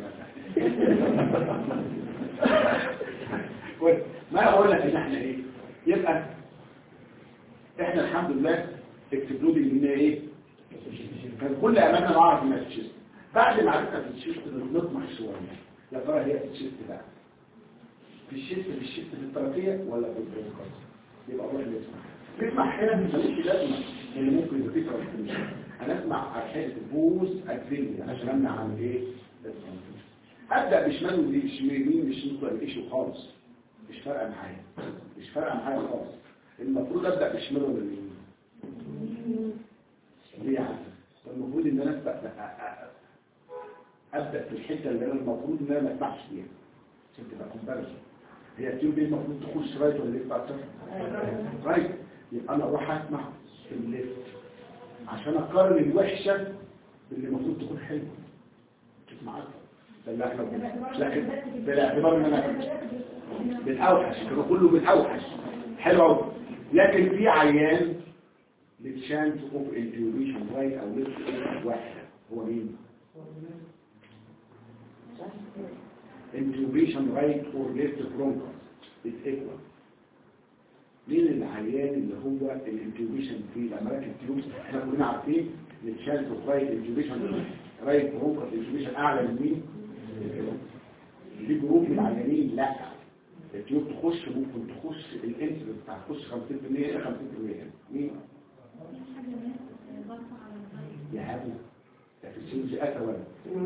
كويس ما انا اقول لك ان احنا ايه يبقى احنا الحمد لله اكسبلودنج ان ايه كان كل اماننا نعرف انها في الشيست بعد ما عرفنا في الشيست نطمح شويه يا ترى هي في الشيست بقى في الشيست في الشيست في الطرفيه ولا في البرونكاس يبقى روح نسمع نسمع هنا مش لازمه اللي ممكن يبقى فيه ترانسميشن انا اسمع على حته بوز اكزيلي عشان امنع عن ايه الترانسميشن ابدا بشمال ودي يمين مش نطلع الايشو خالص مش فارقه معايا مش فارقه معايا خالص المفروض ابدا بشمال ولا اليمين ليه يعني المفروض ان انا ابدا ابدا في الحته اللي انا المفروض ان انا ما اسمعش فيها عشان تبقى كومباريزون هي التيوب دي المفروض تخش رايت ولا ليفت اكتر رايت يبقى انا اروح اسمع في الليفت عشان اقارن الوحشه باللي المفروض تكون حلوه تسمع اكتر ده اللي احنا بنقوله. لكن بالاعتبار ان انا بالاوحش كانوا كله بالاوحش حلو قوي لكن في عيان للشانس اوف انتيوبيشن رايت او ليفت واحده هو مين intubation right or left bronchus is equal مين العيان اللي هو الانتوبيشن فيه لما راكب تيوب احنا كلنا عارفين ان الشانس اوف رايت انتوبيشن رايت برونكس انتوبيشن اعلى من مين؟ في جروب من العيانين لا التيوب تخش ممكن تخش الانسلين بتاع تخش 50% الى 50% مين؟ يا ابو ده في السيوز اتى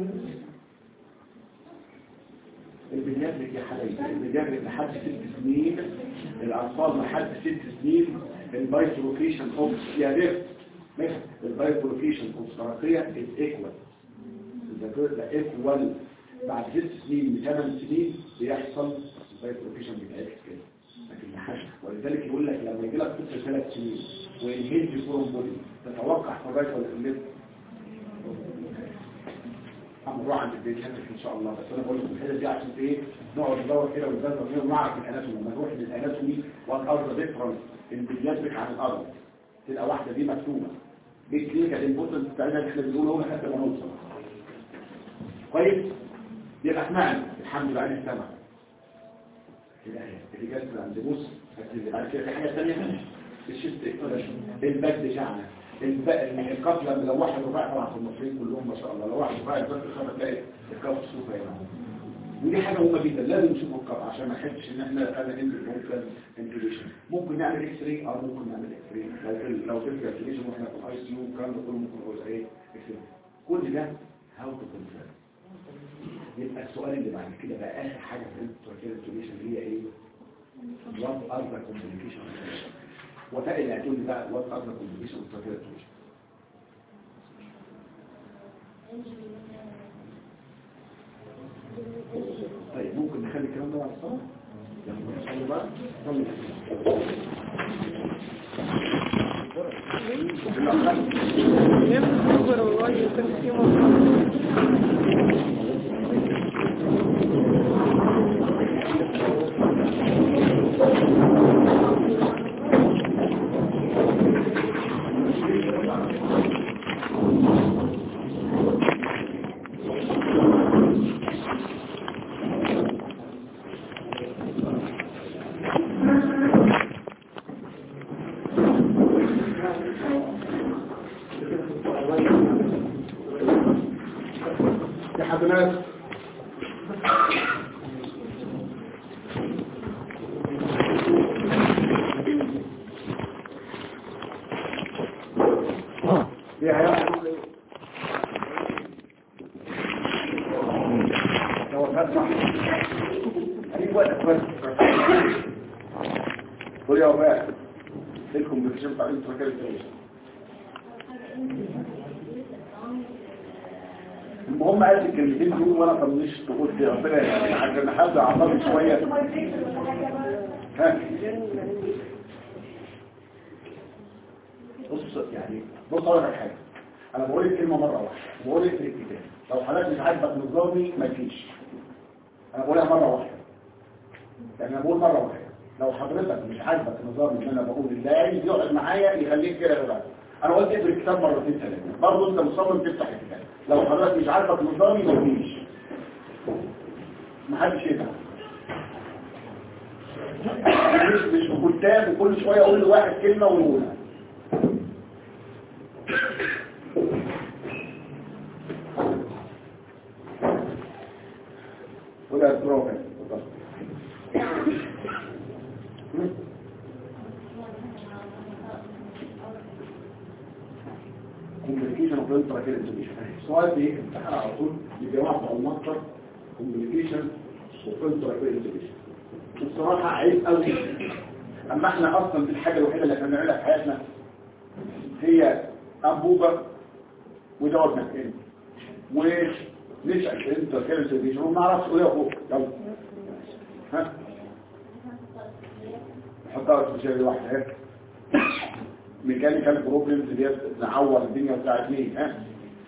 البنياتريك يا حبيبي البنياتريك لحد ست سنين الاطفال لحد ست سنين البايتروكيشن اوف يا ريت ماشي البايتروكيشن اوف ترقية از ايكوال الذاكره ده ايكوال بعد ست سنين بثمان سنين بيحصل البايتروكيشن بيتعكس كده لكن لحد ولذلك يقول لك لما يجي لك طفل ثلاث سنين وينهيج فورم بودي تتوقع في الرايت ولا في الليفت موضوع عند البيت هناك ان شاء الله بس انا بقول لكم الحته دي عشان ايه نقعد ندور كده ونبذر فيها ونعرف الاناتومي لما نروح للاناتومي وات ار ذا ديفرنس البيدياتريك عن الارض تبقى واحده دي مكتوبه دي كلينيكال امبورتنس بتاعتنا اللي احنا بنقوله هو حتى ما نوصل كويس يبقى اسمعني الحمد لله على السمع كده اهي اللي جت عند بص اللي بعد كده في حاجه ثانيه الشيست الباك بتاعنا القفله لو واحد رفع طبعا في المصريين كلهم ما شاء الله لو واحد رفع بس خمس تلاقي القفله الصوفه هنا ودي حاجه مهمه جدا لازم نشوف القفله عشان ما نحسش ان احنا انا ممكن انتليشن ممكن نعمل اكس راي اه ممكن نعمل اكس راي لو لو في انتليشن واحنا في الاي سي يو الكلام ده كله ممكن نقول ايه اكس راي كل ده هاو تو كونفيرم يبقى السؤال اللي بعد كده بقى اخر حاجه في الانتليشن اللي هي ايه what are the complications وسائل اللي هتقول لي بقى what are the complications of the طيب ممكن نخلي الكلام ده على الصلاة يلا نصلي بقى صلي يمكن أكبر والله يمكن في مصر يا حضرات يا يا لو فتح هنيجي وقت بس قول يا وفاء لكم بكشف بتاع الانتراكال المهم قال لي الكلمتين دول وانا طنشت وقلت يا ربنا يعني عشان حد عطاني شويه ها بص يعني بص اقول لك حاجه انا بقول لك كلمه مره واحده بقول لك في الكتاب لو حضرتك مش عاجبك نظامي ما تجيش انا بقولها مره واحده يعني انا بقول مره واحده لو حضرتك مش عاجبك نظامي ان انا بقول اللي عايز يقعد معايا يخليك كده دلوقتي انا قلت اقرا الكتاب مرتين ثلاثه برضه انت مصمم تفتح الكتاب لو حضرتك مش عاجبك نظامي ما تجيش محدش يزعل مش مش بكتاب وكل شويه اقول لواحد كلمه ويقولها ولا الدروغة كومبليكيشن اوف انتراكيل انتوبيشن السؤال ده امتحان على طول لجماعه بتوع المنطق كومبليكيشن اوف انتراكيل انتوبيشن بصراحه عيب قوي اما احنا اصلا دي الحاجه الوحيده اللي احنا بنعملها في حياتنا هي انبوبه ودور مكان ونسال انت كده انتوبيشن وما نعرفش ايه يا اخوك يلا ها نحطها في شيء واحده هيك ميكانيكال بروبلمز ديت نعور الدنيا بتاعت مين ها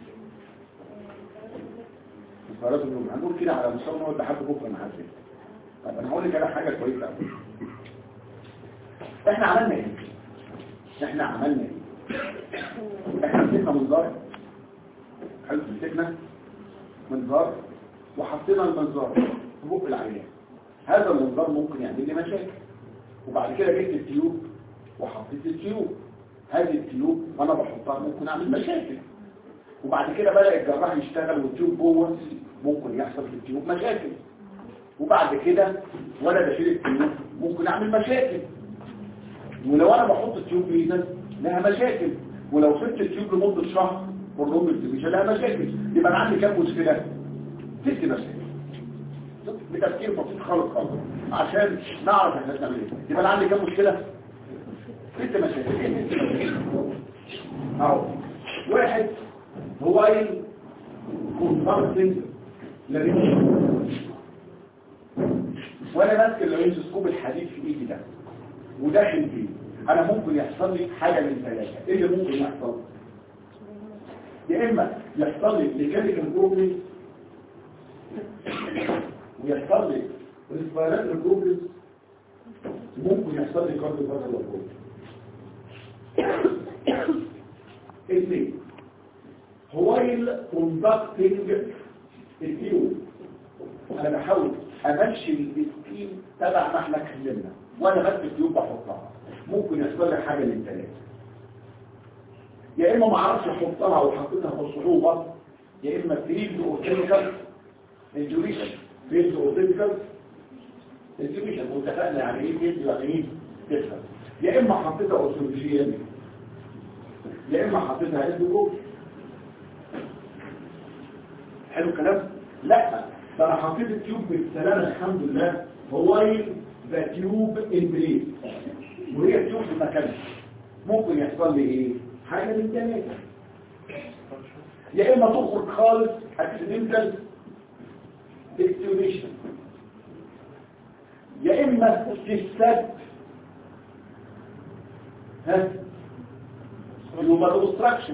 مفارات النوم هنقول كده على مستوى نقعد لحد بكره مع حد طب انا هقول لك على حاجه كويسه قوي احنا عملنا ايه احنا عملنا ايه احنا مسكنا منظار حلو مسكنا منظار وحطينا المنظار في بق العيان هذا المنظار ممكن يعمل لي مشاكل وبعد كده جبت التيوب وحطيت التيوب هذه التيوب وانا بحطها ممكن اعمل مشاكل وبعد كده بدأ الجراح يشتغل والتيوب جوه ممكن يحصل في التيوب مشاكل وبعد كده وانا بشيل التيوب ممكن اعمل مشاكل ولو انا بحط التيوب ميزان لها مشاكل ولو سبت التيوب لمدة شهر والروم مش لها مشاكل يبقى انا عندي كام مشكلة ست مشاكل بتفكير بسيط خالص خالص عشان نعرف احنا بنعمل ايه يبقى انا عندي كام مشكلة ست مشاكل ايه ست مشاكل اهو واحد هو ايه كونفرسنج لرينج وانا ماسك الرينجسكوب الحديد في ايدي ده وداخل فيه انا ممكن يحصل لي حاجه من ثلاثه ايه اللي ممكن يحصل يا اما يحصل لي ميكانيكال بروبلم ويحصل لي ريسبيراتوري بروبلمز ممكن يحصل لي كارديو فاسكولار بروبلم اثنين هوايل كوندكتنج التيوب انا بحاول امشي السكين تبع ما احنا اتكلمنا وانا بس التيوب بحطها ممكن يحصل لي حاجه من ثلاثه يا اما ما اعرفش احطها وحطيتها في الصعوبه يا اما فيلد اورتيكال انجوريشن فيلد اورتيكال انجوريشن واتفقنا يعني ايه فيلد يعني ايه تفهم يا اما حطيتها اوسولوجيا يا اما حطيتها اندوكو حلو الكلام لا ده انا حطيت التيوب بالسلامه الحمد لله هو ذا تيوب ان بليس وهي تيوب في مكانها ممكن يحصل لي ايه حاجه من ثلاثه يا اما تخرج خالص اكسيدنتال اكتيوبيشن يا اما تستد ها يبقى اوبستراكشن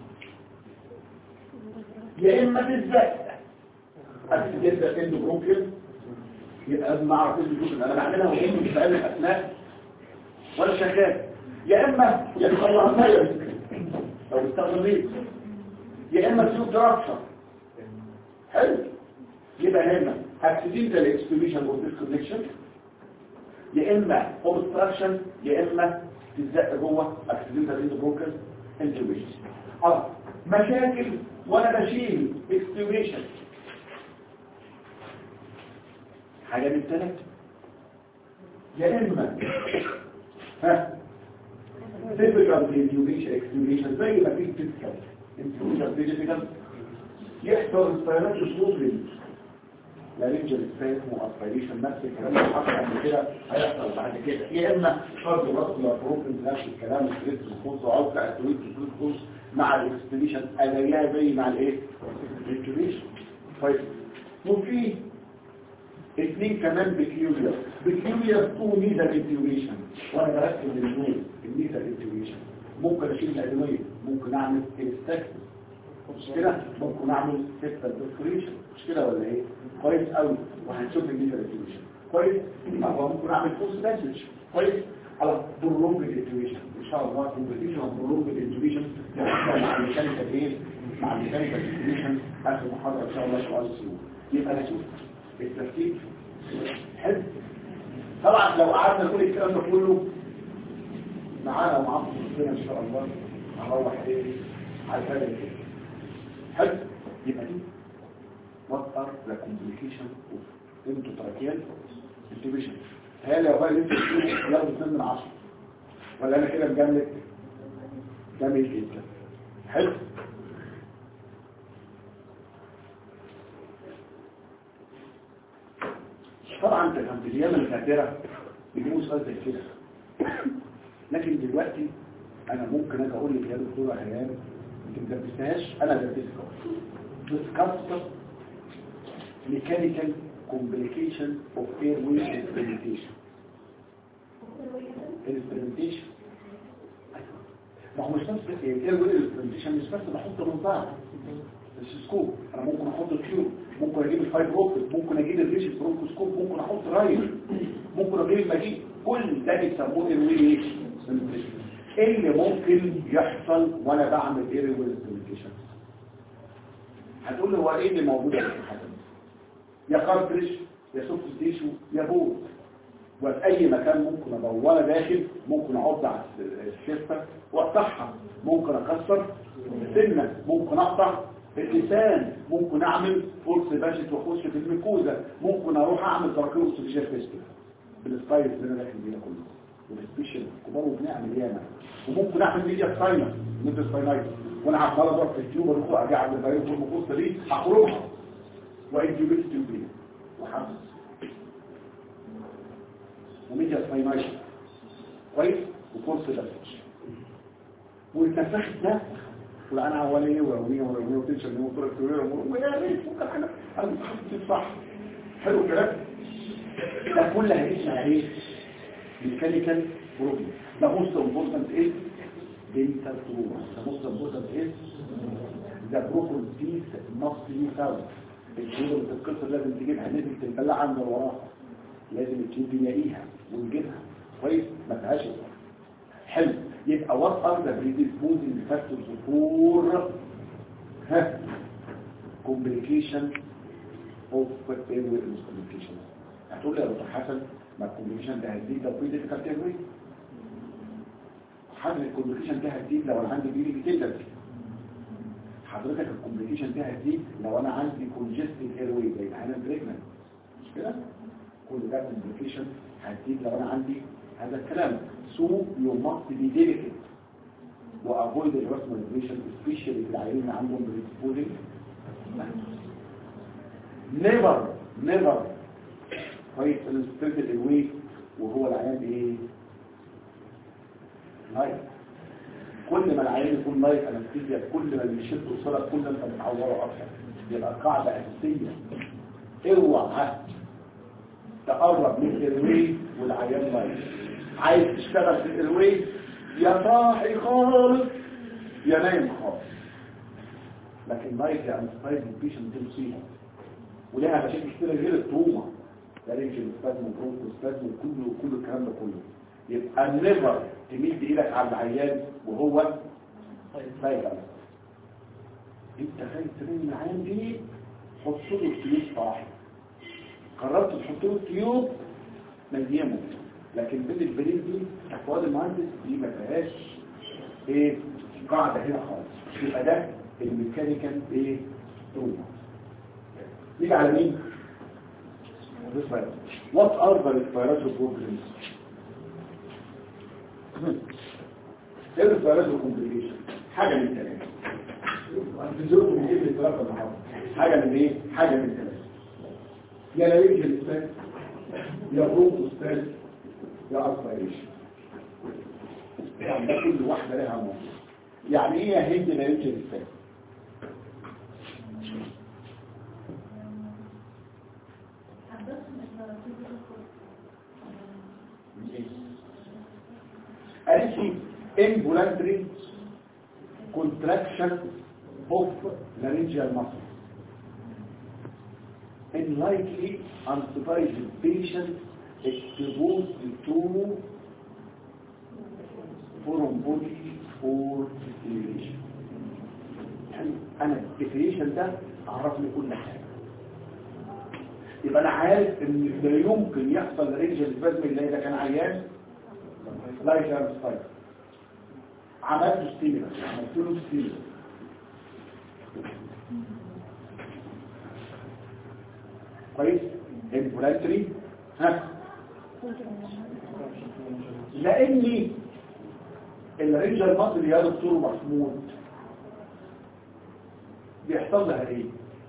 يا اما تزق اكسيدنتال اندوبرونكيال يبقى لازم اعرف ايه الجزء انا بعملها وهي مش بقلب اثناء ولا شغال يا اما يطلع ميه لو استخدمت يا اما تشوف دراسه حلو يبقى هنا accidental exclusion or disconnection يا اما obstruction يا اما تزق جوه accidental endobronchial intubation اه مشاكل وانا بشيل excubation حاجه من الثلاثه يا اما ها typical intubation excubation زي ما في typical intubation difficult يحصل استيراد صوتي لارنجل سباسم واسبيريشن نفس الكلام اللي حصل قبل كده هيحصل بعد كده يا اما فرد راسل بروبلم نفس الكلام ستريس ريسبونس وعوقع التويت ريسبونس مع الاكسبيريشن الاقيها زي مع الايه الانتوبيشن طيب وفي اثنين كمان بكيولير بكيولير تو ميزا انتوبيشن وانا بركز النوم الميزا انتوبيشن ممكن اشيل الادويه ممكن اعمل انستكشن مش كده ممكن اعمل سيستم ديسكريشن مش كده ولا ايه كويس قوي وهنشوف الميتا ريزوليوشن كويس يبقى ممكن اعمل فوز مسج كويس على برولونج انتويشن ان شاء الله كومبيتيشن برولونج انتويشن مع الميكانيكال ايه مع الميكانيكال انتويشن اخر محاضره ان شاء الله سؤال السيوف يبقى نشوف الترتيب حلو طبعا لو قعدنا نقول الكلام ده كله معانا ومعاكم ربنا ان شاء الله هنروح ايه على الفجر كده حلو يبقى دي what are the complication of endotracheal intubation هل لو بقى لسه بتقول ياخد 2 من 10 ولا انا كده مجمد جميل جدا حلو طبعا انت كان في الايام الفاتره بيجيبوا سؤال زي كده لكن دلوقتي انا ممكن اجي اقول لك يا دكتوره هيام انت ما درستهاش انا درستها discuss mechanical complication of airway instrumentation instrumentation ما هو مش بس الايرواي instrumentation مش بس بحط منظار السكوب انا ممكن احط التيوب ممكن اجيب الفايب اوبتيك ممكن اجيب الريش برونكوسكوب ممكن احط رايل ممكن اجيب المجيب كل ده بيسموه ايرواي instrumentation ايه اللي ممكن يحصل وانا بعمل ايرواي instrumentation هتقول له هو ايه اللي موجود في الحاجه يا كارتريج يا سوفت تيشو يا بول وفي اي مكان ممكن ابقى وانا داخل ممكن اعض على الشفه واقطعها ممكن اكسر السنه ممكن اقطع اللسان ممكن اعمل فورس باشت واخش في الميكوزا ممكن اروح اعمل تراكيوس في فيستيفال بالستايل اللي انا داخل بيها كله والسبيشال كبار وبنعمل ياما وممكن اعمل ميديا ساينس ميديا ساينايتس وانا عمال اضرب في التيوب واروح ارجع على البيوت والمقصه دي اخرجها وانتيوبيت تيوبين وحبس وميديا ساينايتس كويس وفورس باشت والنفخ ده والعنا اوليه واوليه واوليه وتنشر من موتور الكورير ويا ريت ممكن حاجه انا مش صح حلو الكلام ده كلها اسمها ايه ميكانيكال بروبلم ده موست امبورتنت ايه dental trauma the most important is the broken teeth must be found التيوب اللي بتتكسر لازم تجيبها نزل تنبلع من وراها لازم التيوب يلاقيها ونجيبها كويس ما فيهاش حلو يبقى وات ار ذا بريديسبوزنج فاكتورز فور ها كومبليكيشن اوف ايروي كومبليكيشن هتقول لي يا دكتور حسن ما الكومبليكيشن ده هتزيد لو في ديفيكالتي ايروي حاجه الكومبليكيشن ده هتزيد لو انا عندي بيلي بتندر حضرتك الكومبليكيشن ده هتزيد لو انا عندي كونجستد ايروي زي الحاله بريجننت مش كده كل ده كومبليكيشن هتزيد لو انا عندي هذا الكلام سو يو ماست بي ديليكت وافويد الرسماليزيشن سبيشالي في العيانين اللي عندهم بريسبوزنج نيفر نيفر كويس الستريس الايروي وهو العيان ايه لايف كل ما العيان يكون لايف انستيزيا كل ما بيشد الصلاه كل ما انت بتعوره اكتر يبقى قاعده اساسيه اوعى تقرب من الايروي والعيان لايف عايز تشتغل في الايروي يا صاحي خالص يا نايم خالص لكن لايف يا انستايز البيشنت دي مصيبه ولها مشاكل كتيره غير التروما ده رينجل سبازم وبرونكو سبازم وكله وكل الكلام ده كله يبقى النيفر تمد ايدك على العيان وهو طيب انت خايف ترمي العيان دي حط له التيوب صاحي قررت تحط له التيوب مليانه لكن بين البريد دي احوال المهندس دي ما فيهاش ايه قاعده هنا خالص يبقى ده الميكانيكال ايه تروما نيجي على مين What are the respiratory problems? ايه الريسبيراتوري كومبليكيشن حاجه من ثلاثه انتوا من ايه الثلاثه النهارده حاجه من ايه حاجه من ثلاثه يا لارينج الاستاذ يا برونكو استاذ يا اسبيريشن يعني ده كل واحده لها موضوع يعني ايه يا هند لارينج الاستاذ قالت لي involuntary contraction of laryngeal muscle in likely unsupervised patient exposed to foreign body or stimulation يعني انا الديفينيشن ده اعرف لي كل حاجه يبقى انا عارف ان لا يمكن يحصل رينجل سبازم اللي اذا كان عيان لا يجرب ستايل عملت له ستيمولا عملت له ستيمولا كويس الفولانتري ها لاني الرينجر المصري يا دكتور محمود بيحصل لها ايه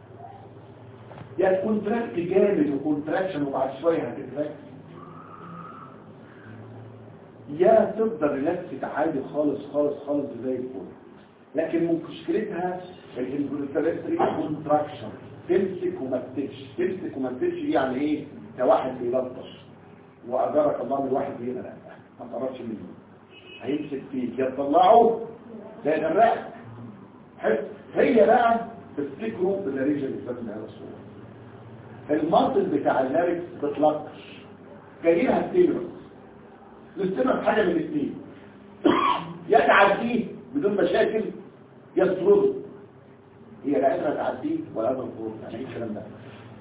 يا كونتراكت جامد وكونتراكشن وبعد شويه هتتراكت يا تفضل ريلاكس عادي خالص خالص خالص زي الفل لكن مشكلتها الانفلتريتري كونتراكشن تمسك وما تمسكش تمسك وما تمسكش دي يعني ايه كواحد بيلطش واجرك الله من واحد هنا لا ما تعرفش منه هيمسك فيك يا تطلعه زي الغراق هي بقى تفتكروا بالريجن اللي فات من هذا الصوره المنطق بتاع اللاركس بتلطش جاي لها ستيلوس الاستماع حاجة من الاثنين يا تعديه بدون مشاكل يا تطرده هي لا قادرة تعديه ولا قادرة تطرده يعني ايه الكلام ده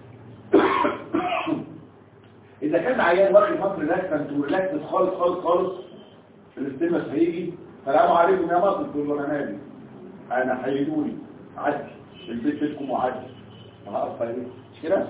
اذا كان عيان واخد مصر ريلاكسنت وريلاكسنت خالص خالص خالص الاستماع هيجي سلام عليكم يا مصر تقول له انا مالي انا حيدوني عدي البيت بيتكم وعدي هقف ايه مش كده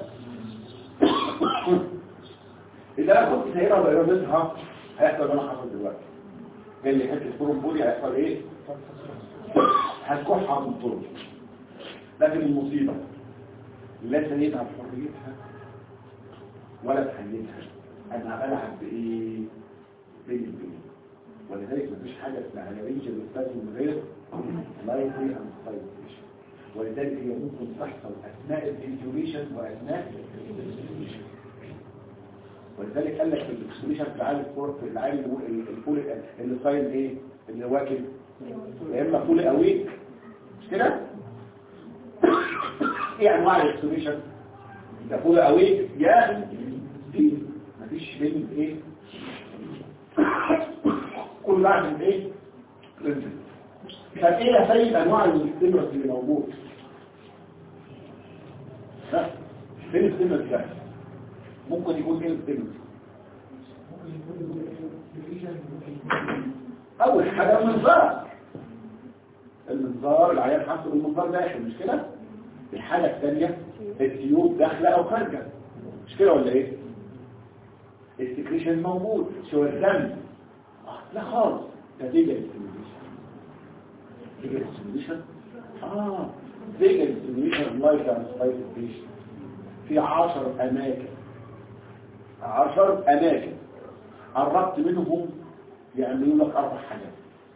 اذا انا كنت سايبها وإرادتها هيحصل اللي انا حصل دلوقتي جاي لي حته فورم بودي هيحصل ايه هتكح على الطرق لكن المصيبه لا سيدها بحريتها ولا بحنيتها انا بلعب بايه بين البين ولذلك مفيش حاجه اسمها رينج الاستاذ من غير لايفري اند سايتيشن ولذلك هي ممكن تحصل اثناء الانتوبيشن واثناء الانتوبيشن ولذلك قال لك في الاكسبريشن في العالم الفور في العالم الفول اللي صايم ايه اللي واكل يا اما فول قوي مش كده ايه انواع الاكسبريشن ده فول اوي يا دي مفيش بين ايه كل واحد ايه برنسبل طب ايه يا سيد انواع الاستمرس اللي موجود ها فين الاستمرس ده ممكن يكون ايه الاستمرس اول حاجه المنظار المنظار العيان حاسه بالمنظار داخل مش كده الحاله الثانيه التيوب داخله او خارجه مش كده ولا ايه السكريشن موجود شو الدم آه، لا خالص ده ديجا الاستيميليشن ديجا الاستيميليشن اه ديجا الاستيميليشن لايك اند سبايسيشن في 10 اماكن 10 اماكن قربت منهم يعملوا لك اربع حاجات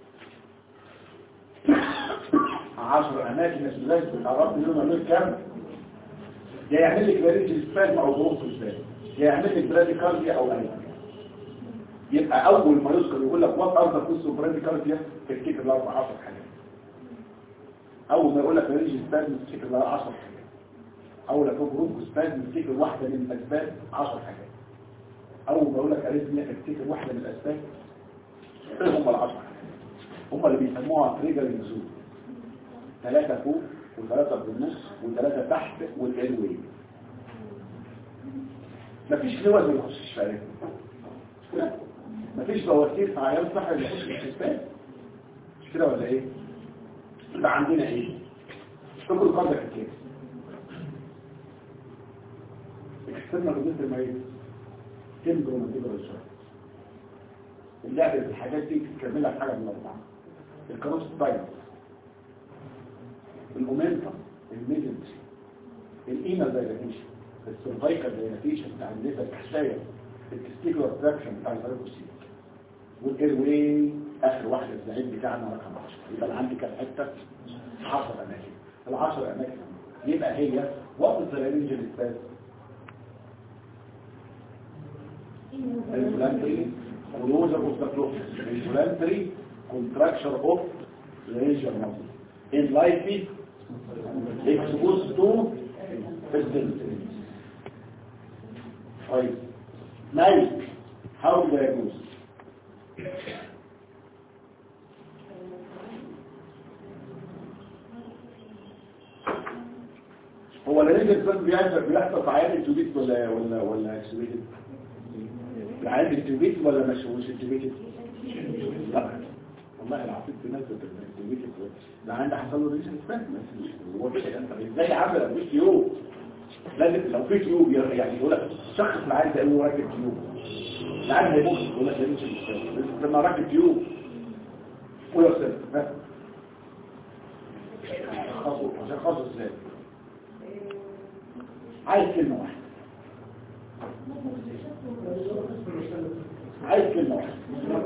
عشر اماكن لازم قربت منهم يعملوا لك كام يا يعمل لك بريد سبازم او ظروف سبازم يا يعمل لك برادي كارديا او اي يبقى اول ما يذكر يقول لك وات ار ذا كوست اوف برادي كارديا تفتكر الاربع 10 حاجات اول ما يقول لك بريد سبازم تفتكر الاربع 10 حاجات اول ما يقول جروب سبازم تفتكر واحده من الاسباب 10 حاجات اول ما يقول لك اريثميا تفتكر واحده من الاسباب ايه هم العشرة هم اللي بيسموها تريجرنج زون ثلاثة فوق وثلاثة في النص وثلاثة تحت والالوي مفيش لوز ما يخشش في عينه مفيش بواسير في عيان صح اللي يخش في الحسبان مش كده ولا ايه يبقى عندنا ايه تاكل قدر كتير اكسترنال ريزنت المريض تمبرو من تبر الشهر اللعبة الحاجات دي تكمل لك حاجة من الأربعة الكروس ستايل الأومنتم الميدنس الإيمال دايلاتيشن السيرفايكال دايلاتيشن بتاع الليفة الكحشاية التستيكولار تراكشن بتاع الفاريكوسيل والايروي آخر واحد الزعيم بتاعنا رقم 10 يبقى أنا عندي كام حتة 10 أماكن العشر أماكن يبقى هي وقت الزرارين سباس الفلانتري closure of the process involuntary contraction of the region muscle is likely exposed to persistence طيب مالك how to diagnose هو الريجل فان بيحصل بيحصل في عيان التوبيت ولا ولا ولا اكسبيتد العيان التوبيت ولا مش مش التوبيت لا والله العظيم في ناس التوبيت ده عنده حصل له ريجل فان بس هو كده انت ازاي عامل مفيش تيوب لازم لو في تيوب يعني يقول لك شخص العيان ده هو راكب تيوب العيان هيموت يقول لك ده مش لما راكب تيوب قول يا استاذ خاصه عشان خاصه ازاي عايز كلمة واحدة عايز كلمة واحدة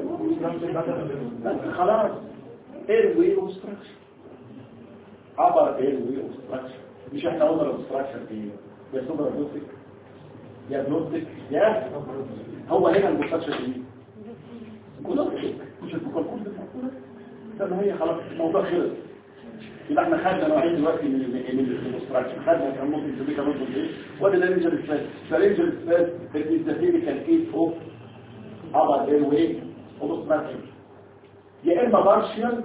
بس خلاص ايروي اوبستراكشن عبر ايروي اوبستراكشن مش احنا قلنا الاوبستراكشن ايه يا سوبر بلوتك يا بلوتك يا هو هنا الاوبستراكشن ايه كلوتك مش البوكال كل ده ما هي خلاص الموضوع خلص يبقى احنا خدنا نوعين دلوقتي من من الاستراكشر خدنا كان ممكن تبقى كمان ايه وده ده رينجر سباس فرينجر سباس الانترفيري كان كيس اوف ابر اير واي اوبستراكشن يا اما بارشال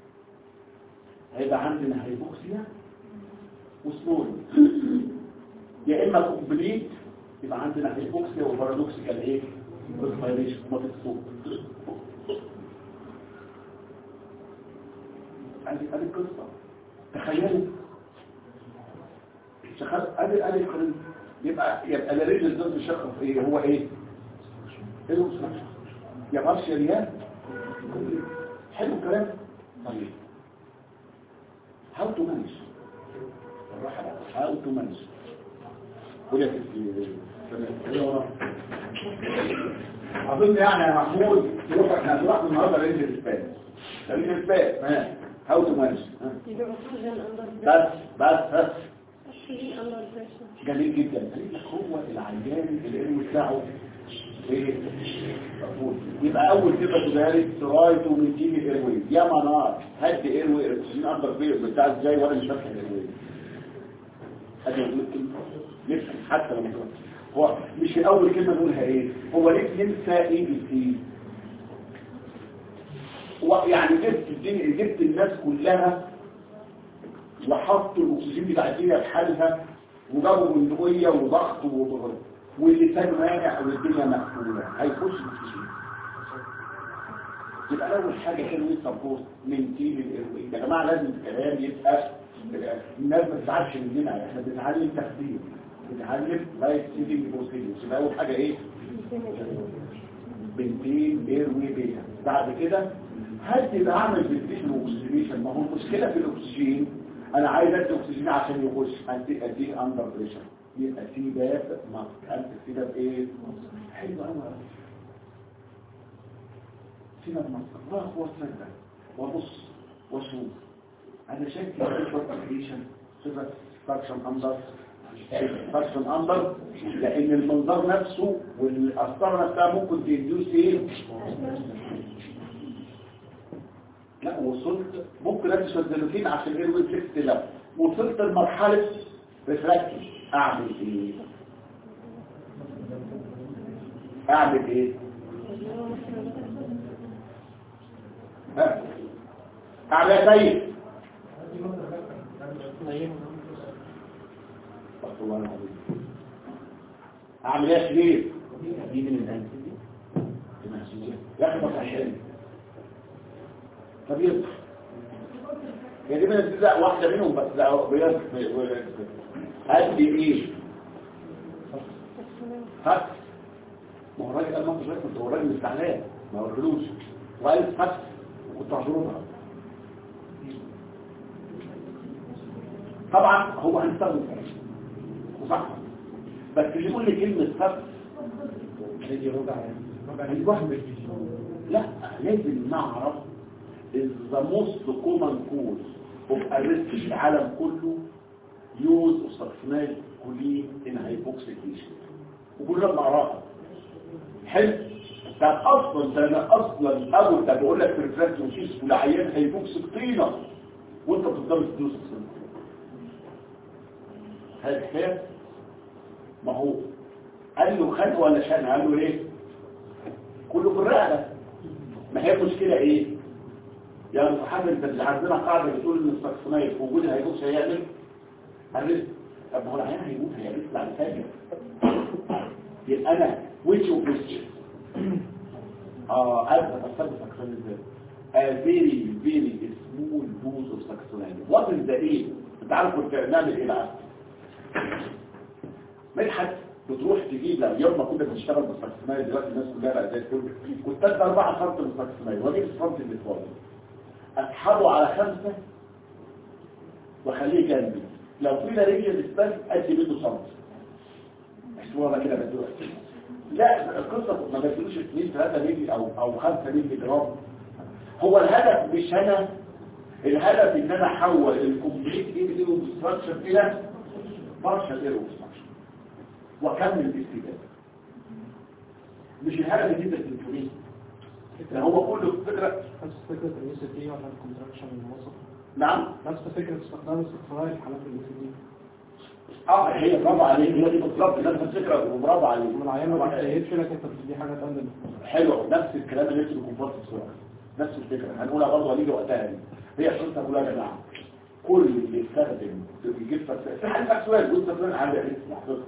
هيبقى عندنا هايبوكسيا وسنور يا اما كومبليت يبقى عندنا هايبوكسيا وبارادوكسيكال ايه ريسبيريشن ما تتصور ادي ادي القصه تخيلوا شخص ادي ادي القرن يبقى يبقى الرجل ضد الشخص ايه هو ايه ايه المصنع يا بارشل يا حلو الكلام طيب هاو تو مانج الراحه هاو تو مانج قول يا ستي اظن يعني يا محمود تروح احنا هنروح النهارده رينج الاسبان رينج الاسبان ها هاو تو مانج يبقى oxygen under بس بس بس oxygen under pressure جميل جدا قال لك هو العيان العلم بتاعه ايه مفهوم. يبقى اول كده تدارس تراي تو ميتين الايروي يا منار هد ايروي اكسجين اندر بير بتاع ازاي وانا مش فاكر الايروي هذا نفهم حتى لما تقول هو مش في اول كلمه نقولها ايه هو ليه ننسى ايه بالتي يعني جبت الدنيا جبت الناس كلها وحطوا الاكسجين بتاعتها في حالها وجابوا بندقيه وضغط وضغط واللي كان مانع والدنيا مقفوله هيخش الاكسجين يبقى اول حاجه كان وي سبورت من تيم الايروي يا جماعه لازم الكلام يبقى الناس ما تزعلش مننا احنا بنتعلم تخدير بنتعلم لايف سيفنج بروسيدورز يبقى اول حاجه ايه بنتين ايروي بيتا بعد كده هدي بعمل فنتيشن واكسجينيشن ما هو المشكله في الاكسجين انا عايز ادي اكسجين عشان يخش ادي اديه اندر بريشر يبقى في باب ماسك انت في باب ايه حلو قوي في باب ماسك راح وصلت وابص واشوف انا شايف صفه كريشن صفه فاكشن اندر فاكشن اندر لان المنظر نفسه والاسطره نفسها ممكن تدوس ايه لا وصلت ممكن ادي شوزلوكين عشان ايه ريفلكس لا وصلت لمرحله ريفراكتي اعمل ايه اعمل ايه ها اعمل ايه طيب استغفر الله العظيم. اعمل ايه يا شريف دي من الانسجه ياخد عشان طب يلا هي دي من الجزء واحده منهم بس لا بيض هات لي ايه هات ما هو الراجل قال ما انت كنت هو الراجل مستعلان ما ورلوش وقال هات وكنت هضربها طبعا هو هنستخدم صح بس اللي يقول لي كلمه خف هيجي ربع الوهم لا لازم نعرف is the most common cause of arrest في العالم كله use of succinate choline in hypoxication وكلنا بنقراها حلو ده اصلا ده انا اصلا اول ده بقول لك في الفراكت وشيس والعيان هيبوكسك طينه وانت بتقدر تدوس هذا الحكايه ما هو قال له خد ولا شان قال له ايه كله في الرقبه ما هي المشكله ايه يعني صحابي انت اللي عندنا قاعده بتقول ان السكسونيه في وجودها هيبوكس هيعمل الرزق طب ما هو العيان هيموت هيعمل بعد فاجر يبقى انا which of which اه ابدا استخدم سكسونيه ازاي a very very small dose of saxonine what is the aim انت عارف كنت نعمل ايه بقى مدحت بتروح تجيب لما يوم ما كنا بنشتغل بالسكسمايل دلوقتي الناس كلها بقى زي الفل كنت ادي 4 سم من السكسمايل واجيب السم اللي فاضي اسحبه على خمسة واخليه جنبي لو في رجل بتبان ادي منه سم احسبوها بقى كده بدوها لا القصه ما بدلوش 2 3 مللي او او 5 مللي جرام هو الهدف مش انا الهدف ان انا احول الكومبليت ايرو ستراكشر الى بارشال ايرو ستراكشر واكمل الاستجابه مش الهدف ان انت تنفذيه ده هو كله فكره نفس فكرة الاي سي تي ولا الكونتراكشن الموسط نعم نفس فكرة استخدام الاستقرار في حالات الاي سي تي اه هي برافو عليك هي دي بالظبط نفس الفكره وبرافو عليك من العيان ما بتسيبش لك انت بتدي حاجة تقلل حلو نفس الكلام اللي انت بكونفورت بسرعه نفس الفكره هنقولها برضه هنيجي وقتها دي هي قصه كلها يا جماعه كل اللي يستخدم يجيب فكسان في حاجه سؤال وانت فلان عامل ايه محفظه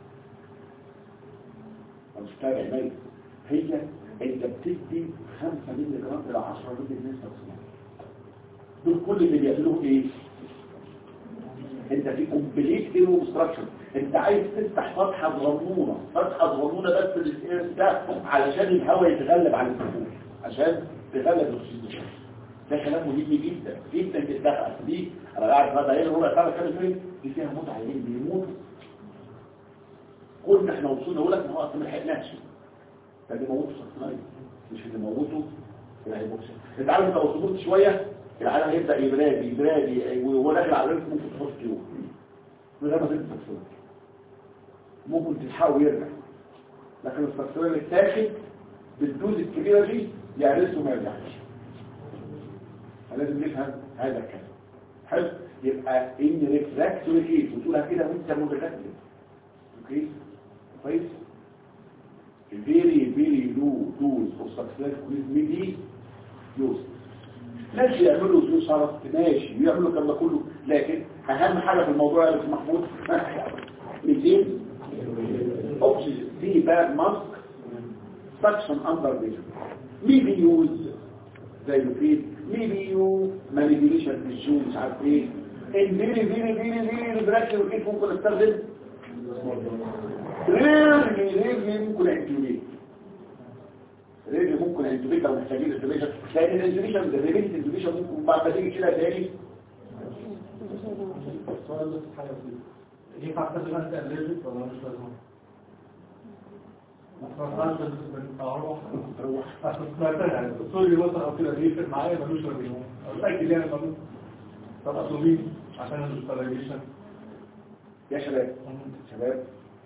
مش تابع ميت هي انت بتدي 5 مللي جرام الى 10 مللي جرام سكسمان دول كل اللي بيعملوه ايه انت في كومبليت ايرو ستراكشر انت عايز تفتح فتحه صغنونه فتحه صغنونه بس للاير ده علشان الهواء يتغلب على الدخول عشان تغلب الاكسجين ده كلام مهم جدا جدا جدا دي انا قاعد بقى ايه ربع ساعه كده فين دي فيها موت عيانين بيموتوا كنا احنا وصلنا نقول لك ما هو اصلا ما لحقناش ده اللي موته شخصيا مش اللي موته الهيبوكسيا انت عارف انت لو صبرت شويه العالم هيبدا يبراد يبراد وهو داخل على الرزق ممكن تخش يوم من غير ما تنسى ممكن تلحقه ويرجع لكن السكسوال اللي اتاخد بالدوز الكبيره دي يعرسه ما يرجعش لازم نفهم هذا الكلام حلو يبقى ان ريفراكتوري كيس وتقولها كده وانت متكلم اوكي كويس very very low dose of success with maybe use ناس يعملوا ذو صرف ماشي ويعملوا الكلام ده كله لكن اهم حاجه في الموضوع يا استاذ محمود 200 اوكسجين في باب ماسك suction under vision maybe use زي ما في maybe you manipulation في الجو مش عارف ايه ان very very very very ريفراكتيف كيف ممكن استخدم ريرلي ريرلي ممكن انتوبيت ريرلي ممكن انتوبيت لو محتاجين انتوبيشن لان الانتوبيشن الريبيت انتوبيشن ممكن بعد ما تيجي كده تاني السؤال بس حاجة فيه ينفع تاخد انت الريجت ولا مش لازم؟ ما تفرقش بين اروح تروح عشان سمعتها يعني الدكتور مثلا او كده بيفرق معايا ملوش ريجيون او متاكد يعني ملوش طب اطلبين عشان الانستاليشن يا شباب شباب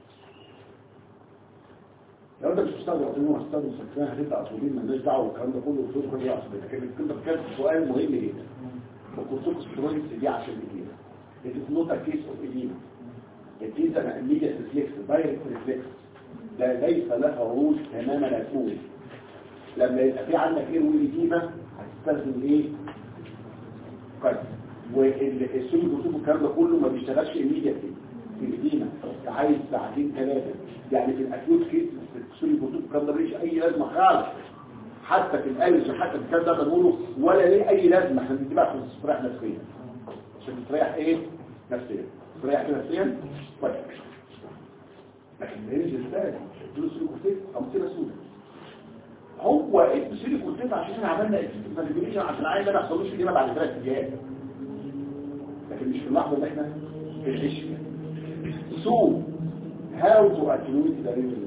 لو انت مش مستخدم اطولين وهتستخدم سكران هتبقى اطولين مالناش دعوه والكلام ده كله وتدخل كل يعصب لكن انت بتتكلم في سؤال مهم جدا وكورتيكوسترويدز دي عشان الايدينا It is not a case of edema. It is an immediate reflex, direct reflex. ده ليس لها روج تماما الأسول لما يبقى في عندك ايه وإديمة هتستخدم ايه؟ كويس والسوري بروتوكول الكلام ده كله ما بيشتغلش immediately في الإديمة عايز ساعتين ثلاثة يعني في الأكيوت كيس السوري بروتوكول الكلام ده مليش أي لازمة خالص حتى في الألج حتى في الكلام ده بنقوله ولا ليه أي لازمة احنا بنتبع عشان تستريح نفسيا عشان تستريح ايه؟ نفسيا تستريح كده نفسيا؟ طيب لكن ما ينزل ازاي؟ اديله سيليكوتيت او كده سودا هو اسمه سيليكوتيت عشان احنا عملنا الفاليبيشن عشان عايز ما يحصلوش كده بعد ثلاث ايام لكن مش في اللحظه اللي احنا بنعيش فيها سو هاو تو اتنويت ذا ريجن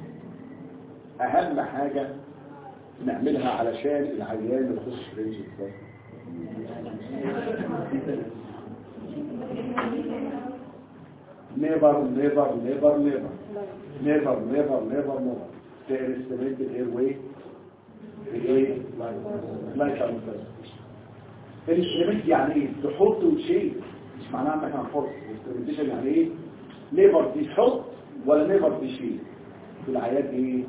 اهم حاجه نعملها علشان العيان ما يخش في رينج الضغط never never never never never never never never there is the airway ايه لايك الاسترمنت يعني ايه تحط وتشيل مش معناها انك هنحط الاسترمنتيشن يعني ايه نيفر تحط ولا نيفر تشيل في العيان ايه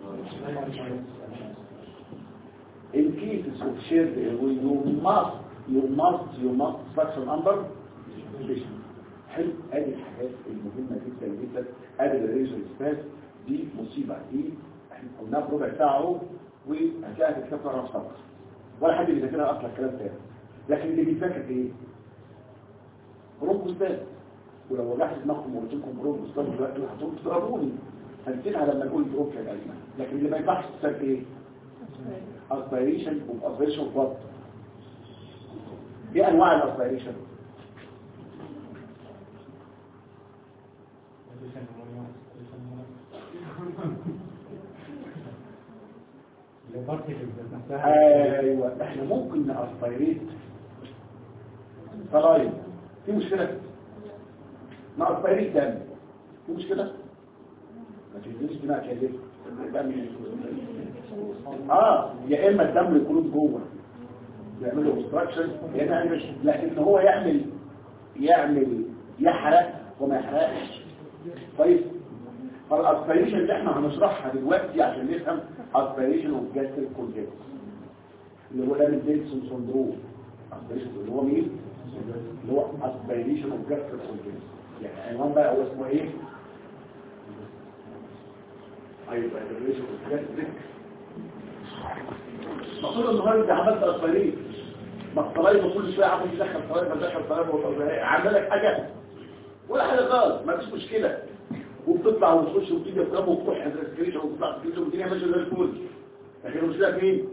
in cases of shared airway you must you must you must suction under vision حلو ادي الحاجات المهمة جدا جدا ادي الريجن سباس دي مصيبة دي احنا قلناها في ربع ساعة اهو وهتلاقيها في كتاب نعرف صبر ولا حد بيذاكرها اصلا الكلام تاني لكن اللي بيذاكر ايه؟ برونكوستات ولو وجعت دماغكم وقلت لكم برونكوستات دلوقتي هتقوم تضربوني هنسيبها لما نقول برونكا الأزمة لكن اللي ما ينفعش تسال ايه؟ اسبيريشن واسبيريشن بط ايه انواع الاسبيريشن؟ ايوه احنا ممكن ناسبيريت صلايم في مشكله ناسبيريت دم في مشكله ما تنزلش دماغك يا زفت الدم اه يا اما الدم يكون جوه يعملوا اوبستراكشن يا اما مش لكن هو يعمل يعمل يحرق وما يحرقش كويس فالاسبيريشن اللي احنا هنشرحها دلوقتي عشان نفهم اسبيريشن اوف جاستريك كونجكت اللي هو ده الديلسون سندروم اسبيريشن اللي هو مين اللي هو اسبيريشن اوف جاستريك كونجكت يعني عنوان بقى هو اسمه ايه ايوه اسبيريشن اوف جاستريك المفروض النهارده عملت اسبيريشن ما الطلايب كل شويه عمال يدخل طلايب يدخل طلايب عامل لك حاجه ولا حاجه خالص ما فيش مشكله وبتطلع وتخش وتيجي بكام وتروح الريسكريشن وتطلع تكريشن والدنيا ماشيه زي الفل لكن المشكله فين؟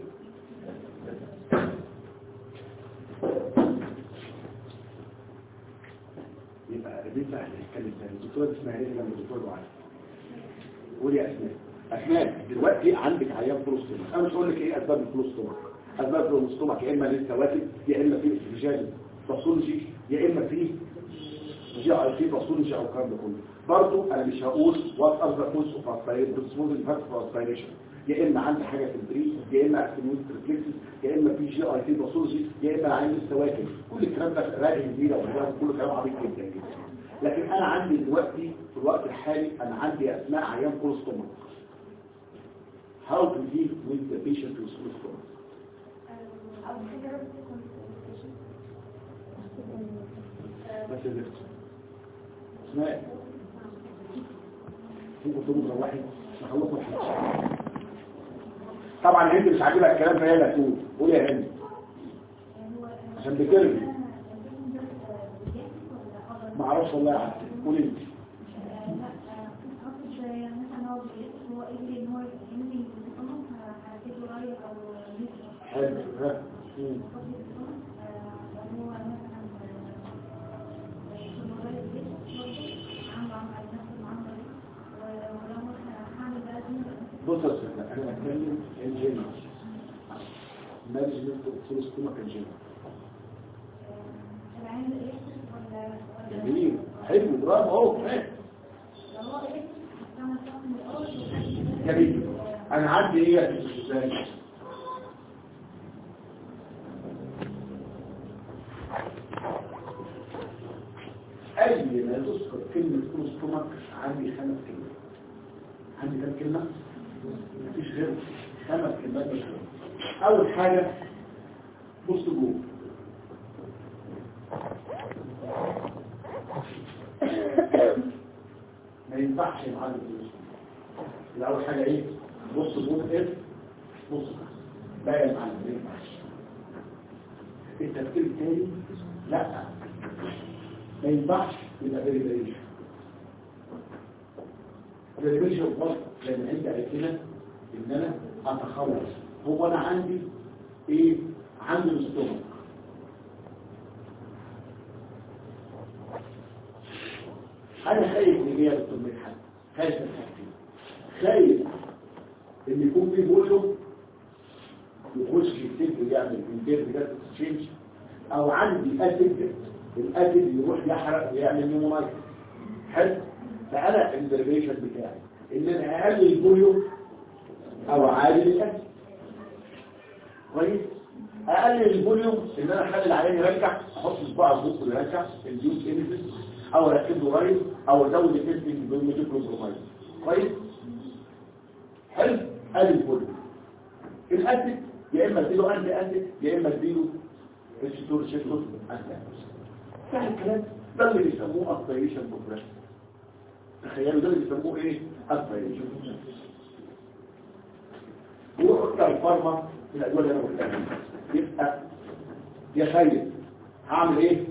يبقى البنت هتتكلم تاني الدكتوره اسمها ايه لما الدكتوره دعاء قولي يا اسماء اسماء دلوقتي عندك عيان بروستوما انا مش هقول لك ايه اسباب البروستوما اسباب البروستوما يا اما لسه واكب يا اما في استرجال باثولوجي يا اما في جي اي في باثولوجي او الكلام ده كله برضو انا مش هقول وات ار ذا كوز اوف اسبيريشن اسبيريشن يا اما عندي حاجه في البريد يا اما اكتيفيت ريفلكسز يا اما في جي اي تي باثولوجي يا اما عندي السواكن كل الكلام ده راجع كبيره وكلام كله كلام عبيط جدا جدا لكن انا عندي دلوقتي في الوقت الحالي انا عندي اسماء عيان كولستوما how to deal with the patient with cholestoma أو حاجة بس consultation. بس ده اسماء ممكن تقوم تروحي نخلصوا الحاجة طبعا هند مش عاجبها الكلام فهي اللي هتقول قول يا هند عشان بترمي ما اعرفش والله يا عبد قول انت حلو ها مم. بص يا استاذ انا بتكلم الجينيس مانجمنت اوف كولستوما كان جينيس جميل حلو برافو اهو ها. جميل انا عندي ايه يا استاذ اي ما تذكر كلمه كولستوما عندي خمس كلمات عندي كام كلمه مفيش غير خمس كلمات بس اول حاجه بص جوه ما ينفعش يا معلم الاول حاجه ايه بص جوه ايه بص لا يا معلم ما ينفعش التفكير التاني لا ما ينفعش يبقى فيريفيشن فيريفيشن بس لان عندي عرفنا ان انا اتخلص هو انا عندي ايه عندي الاستومك انا خايف من ايه يا دكتور مدحت خايف من حاجتين خايف ان يكون في فوليوم يخش يكتب يعمل انتير جاز اكسشينج او عندي اسيد الاسيد يروح يحرق ويعمل نيمونايت حلو فانا الدريفيشن بتاعي ان انا اقلل الفوليوم او اعادل الاسيد كويس اقلل الفوليوم ان انا اخلي العيان يرجع احط صباع في بقه يرجع الديوس انفس او اركب له رايز او ازود التستنج بالميتوكلوبرومايد كويس حلو ادي الفوليوم الاسيد يا اما اديله انتي اسيد يا اما اديله الشيتور شيتور انتي اسيد سهل الكلام ده اللي بيسموه اسبيريشن بروجريس تخيلوا ده اللي بيسموه ايه اسبيريشن وروح بتاع الفارما في الادويه اللي انا قلتها يبقى يا خير هعمل ايه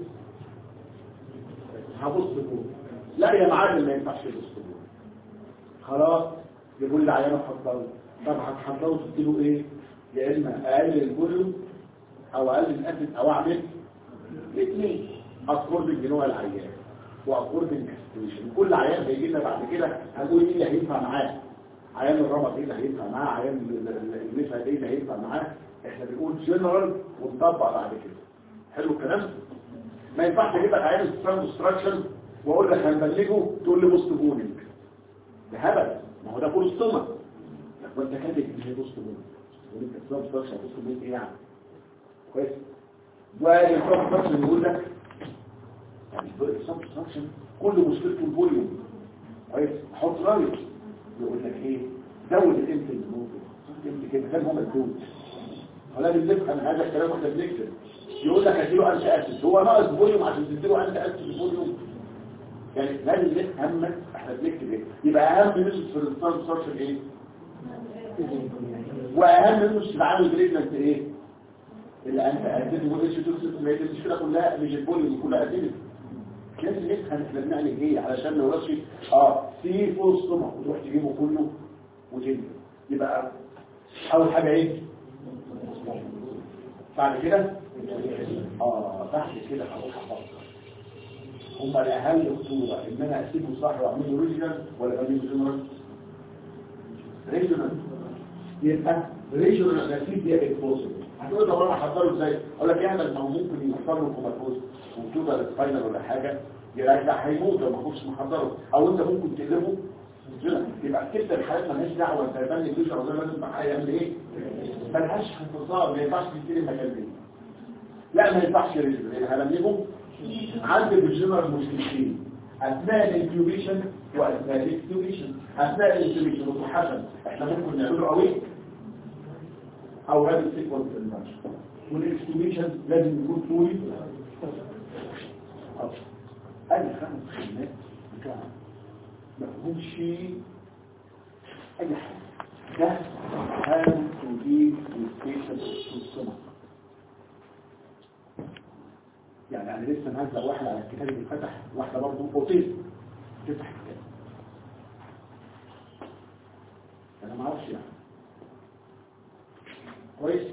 هبص فوق لا يا معلم ما ينفعش يبص فوق خلاص يقول لي عيانه حضره طب هتحضره تديله ايه يا اما اقلل الفوليوم او اقلل الاسيد او اعمل الاثنين اكوردنج لنوع العيان واكوردنج كاستيشن كل عيان هيجي لنا بعد كده هنقول ايه اللي هينفع معاه عيان الرمد ايه اللي هينفع معاه عيان النساء ايه اللي هينفع معاه احنا بنقول جنرال ونطبق بعد كده حلو الكلام ما ينفعش اجيب لك عيان ستراند ستراكشن واقول لك هنبلغه تقول لي بوست بونينج ده هبل ما هو ده كولستوما وانت كاتب ان هي بوست بونينج يقول لك ستراند ستراكشن بوست بونينج ايه يعني كويس والستراند ستراكشن يقول لك يعني الستراند ستراكشن كل مشكلته الفوليوم كويس حط رايك يقول لك ايه زود الانت الموضوع انت كده كان هم الدود ولا بنفهم هذا الكلام واحنا بنكتب يقول لك اديله انت اسيد هو ناقص فوليوم عشان تديله انت اسيد فوليوم يعني لازم نفهم احنا بنكتب ايه يبقى اهم نسبه في الستار ستراكشر ايه واهم نسبه في العامل جريدمنت ايه اللي انت اسيد والاتش 2 سيستم هي المشكله كلها مش الفوليوم كلها اسيد لازم نفهم احنا بنعمل ايه علشان ما يقولش اه في فول ستومك وتروح تجيبه كله وتجيبه يبقى اول حاجه ايه بعد كده اه بعد كده هروح افكر هما الاهم خطوره ان انا اسيبه صح واعمله ريجنال ولا اعمله جنرال ريجنال يبقى ريجنال نسيب دي اكسبوزر هتقول طب انا هحضره ازاي اقول لك يعني ما هو ممكن يحصل له كوماتوز وكتوبه سباينال ولا حاجه يعني لا هيموت لو ما كنتش محضره او انت ممكن تقلبه يبقى كده الحالات مالهاش دعوه انت يبان لي او ده لازم معايا يعمل ايه ملهاش انتصار ما ينفعش تشتري مكان دي لا ما ينفعش هلمجه عند الجنرال المشركين اثناء الانكيوبيشن واثناء الاكتيوبيشن اثناء الانكيوبيشن دكتور حسن احنا ممكن نعمله قوي او هذا السيكونس الماشي والاكتيوبيشن لازم يكون طولي ادي خمس خدمات بتاع ما فيهمش اي حاجه ده how to deal with patients with stomach يعني انا لسه نازله واحده على الكتاب اللي فتح واحده برضه اوتيزم تفتح الكتاب انا ما اعرفش يعني كويس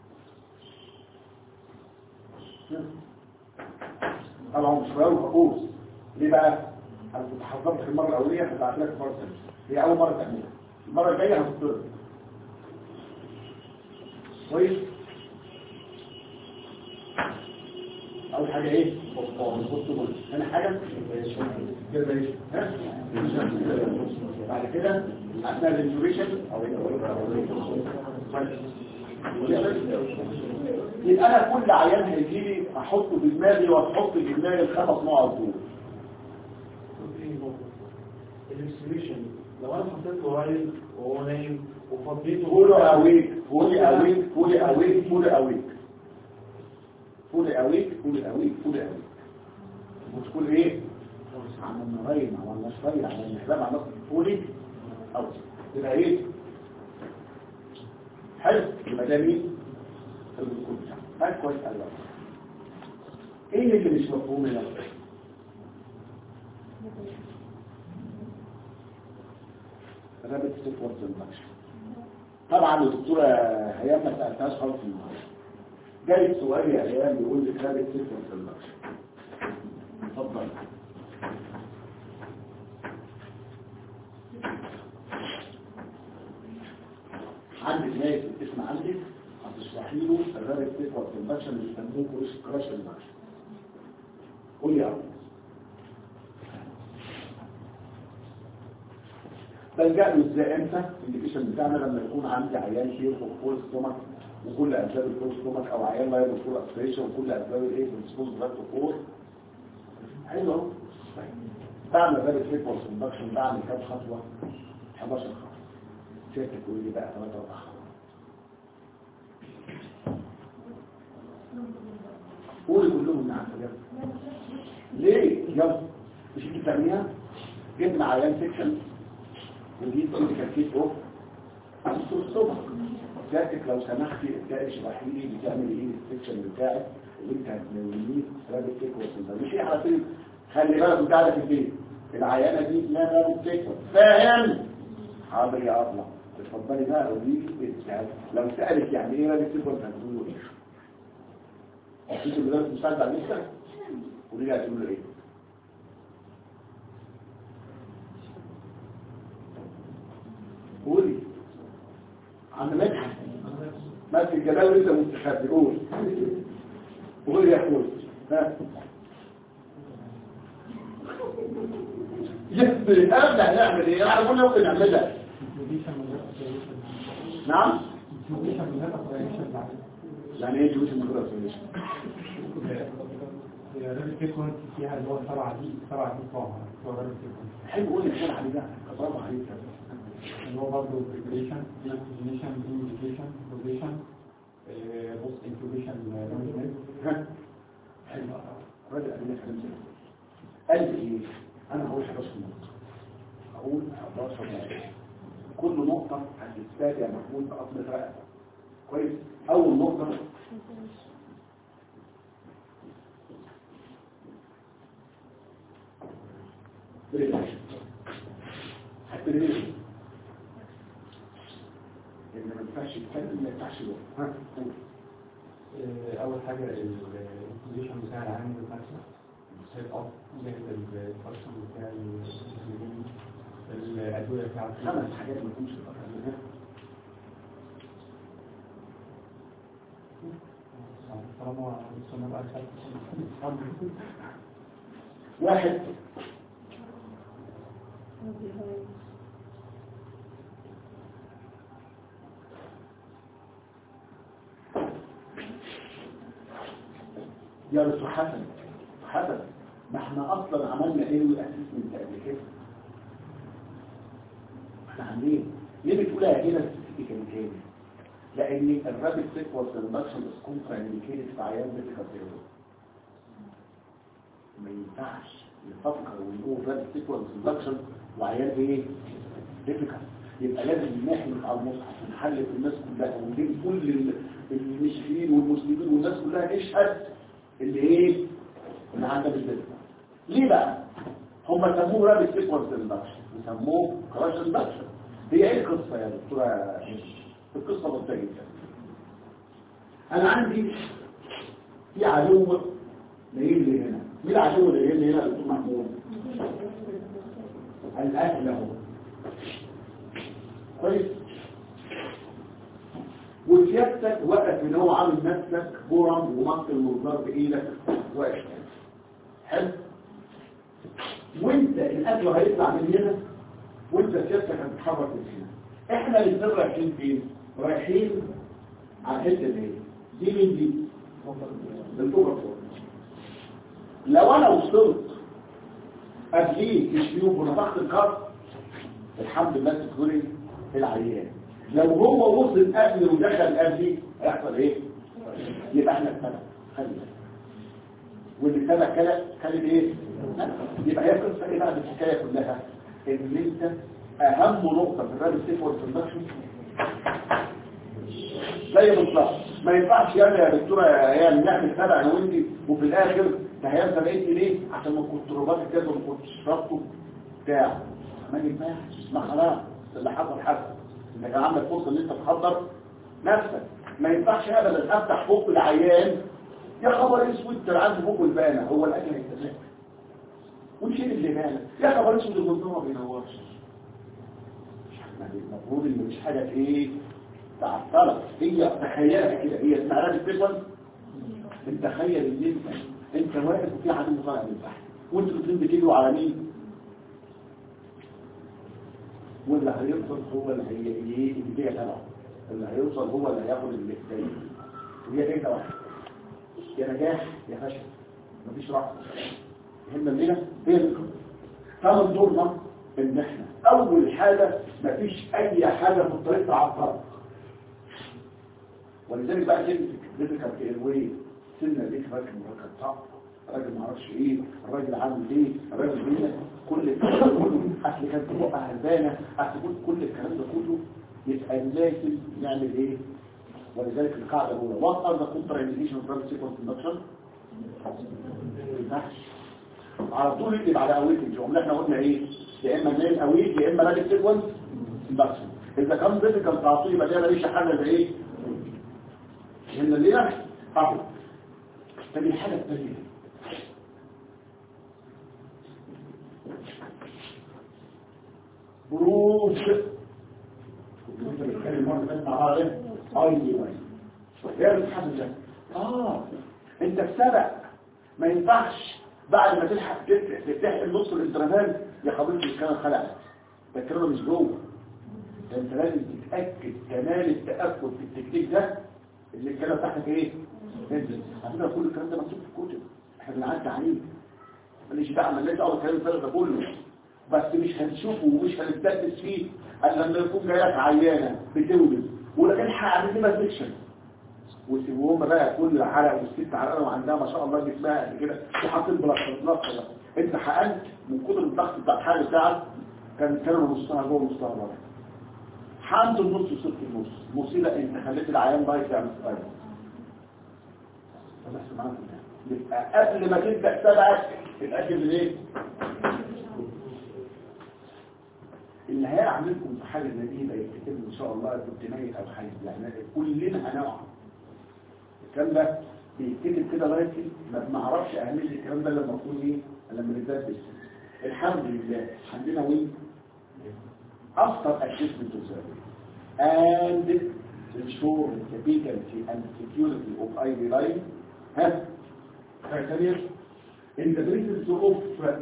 طبعا مش غير الحقوق ليه بقى انا كنت حضرت في المره الاوليه هبعت لك مره ثانيه هي اول مره تعملها المره الجايه هتضطر كويس اول حاجه ايه بص هنا حاجه كده ايه ها بعد كده اثناء الانتوبيشن يبقى انا كل عيان هيجي لي احطه في دماغي واحط في دماغي الخمس نقط دول الاكسبريشن لو انا حطيت له رايل وهو نايم وفضيته فولي اويك فولي اويك فولي اويك فولي اويك فولي اويك فولي اويك فولي اويك مش كل ايه عملنا رايل ما عملناش رايل عملنا احلام عملنا فولي اويك يبقى ايه حلو يبقى ده مين الكل هات كويس قوي ايه اللي مش مفهوم هنا رابط سيكونس انفكشن طبعا الدكتوره هيام ما سالتهاش خالص في المحاضره جاي سؤال يا هيام بيقول لك رابط سيكونس انفكشن اتفضل عندك ناس اسم عندك هتشرحي له الرابط سيكونس انفكشن اللي بيسموه كروش كراش انفكشن قول يا عم بلجأ له ازاي امتى الانديكيشن بتاعنا لما يكون عندي عيان فيه فول ستومك وكل اسباب الفول ستومك او عيان لا يدخل اسبريشن وكل اسباب الايه بالسبوز بلاك فور حلو اهو بعمل ذلك فيكورس اندكشن بعمل كام خطوه 11 خطوه شايف تقول لي بقى 3 4 قولي كلهم نعم يلا ليه يلا مش انت بتعمليها جبنا عيان سيكشن ودي تيجي كيس اوف الصبح ذاتك لو سمحتي ابدأي اشرحي لي بتعمل ايه السكشن بتاعك اللي انت هتنوليه رابط كيك وصل مش ايه على طول خلي بالك بتاعك في البيت العيانه دي اسمها رابط كيك فاهم حاضر يا اطلع اتفضلي بقى قولي لي لو سالك يعني ايه رابط كيك وانت هتقول له ايه انت دلوقتي مساعد على نفسك قولي لي هتقول له ايه قولي عم مدحت ماسك الجبال لسه مستخبي قول قول يا اخوي ها يبدي ابدا نعمل ايه انا كل ممكن نعملها نعم يعني ايه جوز من غير اسوليشن هي رابط سيكونس فيها اللي هو سبعة دي سبعة دي طبعا هو رابط سيكونس حلو قول لي الشرح ده برافو عليك اللي هو برضه preparation, integration, indication, position, post incubation management. ها حلو راجع علينا كلام زي قال لي ايه انا هقول 11 نقطه هقول 11 نقطه كل نقطه هتتبادل يا محمود باصل رقبه كويس اول نقطه بريليشن حتى ليه لان ما ينفعش يتكلم ما ينفعش يقول ها قول أول حاجة البوزيشن بتاع العامل نفسه سيت أب جهة الفرشن بتاع المسلمين الأدوية بتاعت خمس حاجات ما يكونش الأقل منها طالما لسه ما بقى واحد يا رسول حسن حسن ما احنا اصلا عملنا ايه والاسسمنت قبل كده احنا عاملين ليه بتقولها هنا السيستيكال كام لان الرابط سيكوال سيلكشن از كونترا انديكيتد في عيان ميديكال تيرور ما ينفعش نفكر ونقول رابط سيكوال سيلكشن وعيان ايه ديفيكال يبقى لازم نحمل على المصحف ونحلف الناس كلها ونجيب كل ال- المسلمين والمسلمين والناس كلها نشهد اللي ايه اللي عندها بالذات ليه بقى هم سموه رابط سيكوال سيلكشن وسموه كراش سيلكشن هي ايه القصه يا دكتوره هند؟ القصه بسيطه جدا انا عندي في عدو جايين لي هنا مين العدو اللي جاي لي هنا يا دكتور محمود الاكل اهو كويس وسيادتك واقف ان هو عامل نفسك برم ومثل منظر بايدك واقف حلو وانت الاكل هيطلع من هنا وانت سيادتك هتتحرك من هنا احنا الاثنين رايحين فين رايحين على الحته دي دي مين دي الفوق لو انا وصلت قبليه الشيوخ ونفخت الخط الحمد لله تذكري العيان لو هو وصل قبلي ودخل قبلي هيحصل ايه يبقى احنا اتفق خلي بالك. واللي سبق كده خلي ايه يبقى هي القصه ايه بقى الحكايه كلها ان انت اهم نقطه في الرابط سيكوال برودكشن زي بالظبط ما ينفعش يلا يا دكتوره يا ايام نعمل سبع انا وانت وفي الاخر ده هينسى بقيت ليه عشان ما كنت رباط كده وما كنتش شرطه بتاع ما ينفعش ما خلاص اللي حصل حصل انت كان عندك فرصه ان انت تحضر نفسك ما ينفعش ابدا افتح فوق العيان يا خبر اسود ده عنده فوق البانه هو الاكل هيتزاك ونشيل اللي بالك يا خبر اسود الجمهور ما بينورش المفروض ان مش حاجه ايه تعطلك هي تخيلها كده هي اسمها راجل تفضل انت تخيل ان انت انت واقف وفي عدو طالع من تحت وانتوا الاثنين بتجروا على مين واللي هيوصل هو اللي هي ايه اللي هي تبعه اللي هيوصل هو اللي هياخد اللي الثاني وهي جايه واحده يا نجاح يا فشل مفيش راحه فهمنا الليله هي دي القصة. ثمن دورنا ان احنا اول حاجه مفيش اي حاجه في الطريق تعطلك ولذلك بقى كلمه كريتيكال ايروي سنه دي راجل مركب صعب راجل ما اعرفش ايه الراجل عامل ايه الراجل ايه كل الكلام ده كله اصل كان تبقى هربانه اصل كل- كل الكلام ده كله يبقى لازم نعمل ايه ولذلك القاعده الاولى وات ار ذا كونتر انديكيشن فور سيكونس اندكشن ما ينفعش على طول يكتب على اويك الجمله احنا قلنا ايه يا اما نيل اويك يا اما راجل سيكونس اندكشن اذا كان ديفيكال تعطيه يبقى ده ماليش حاجه زي ايه هنا ليه طب طب الحاجه الثانيه بروف كنت بتكلم مره بس مع بعض اي دي واي يا الحمد لله اه انت السبق ما ينفعش بعد ما تلحق تت- تفتح النص الانترنال يا حبيبتي الكلام خلقت ده الكلام مش جوه ده انت لازم تتاكد كمال التاكد في التكتيك ده اللي الكلام بتاعتك ايه انزل على فكره كل الكلام ده مكتوب في الكتب احنا بنعدي عليه ماليش دعوه ماليش اول الكلام الفارغ ده كله بس مش هنشوفه ومش هنتدرس فيه الا لما يكون جاي لك عيانه بتولد ولكن هعمل لي سيكشن وسيبوهم بقى كل حلقه والست علقه وعندها ما شاء الله جسمها قد كده وحاطين بلاستر بلاستر انت حقنت من كتر الضغط بتاع الحاله بتاعك كان كانوا نصها جوه نصها بره حقنت النص وصلت النص مصيبه انت خليت العيان ضايع يعمل سبايك بس معاك يبقى قبل ما تبدا سبعك الاكل ليه اللي هيعمل لكم في حاجه زي دي يبقى يكتب ان شاء الله كنت ميت او حي يعني كلنا هنقع الكلام ده بيتكتب كده لايكي ما بنعرفش اهميه الكلام ده لما نكون ايه لما نتدبس الحمد لله عندنا وين after assessment of survey and ensure the efficacy and security of IV line ها criteria انت برنسس اوف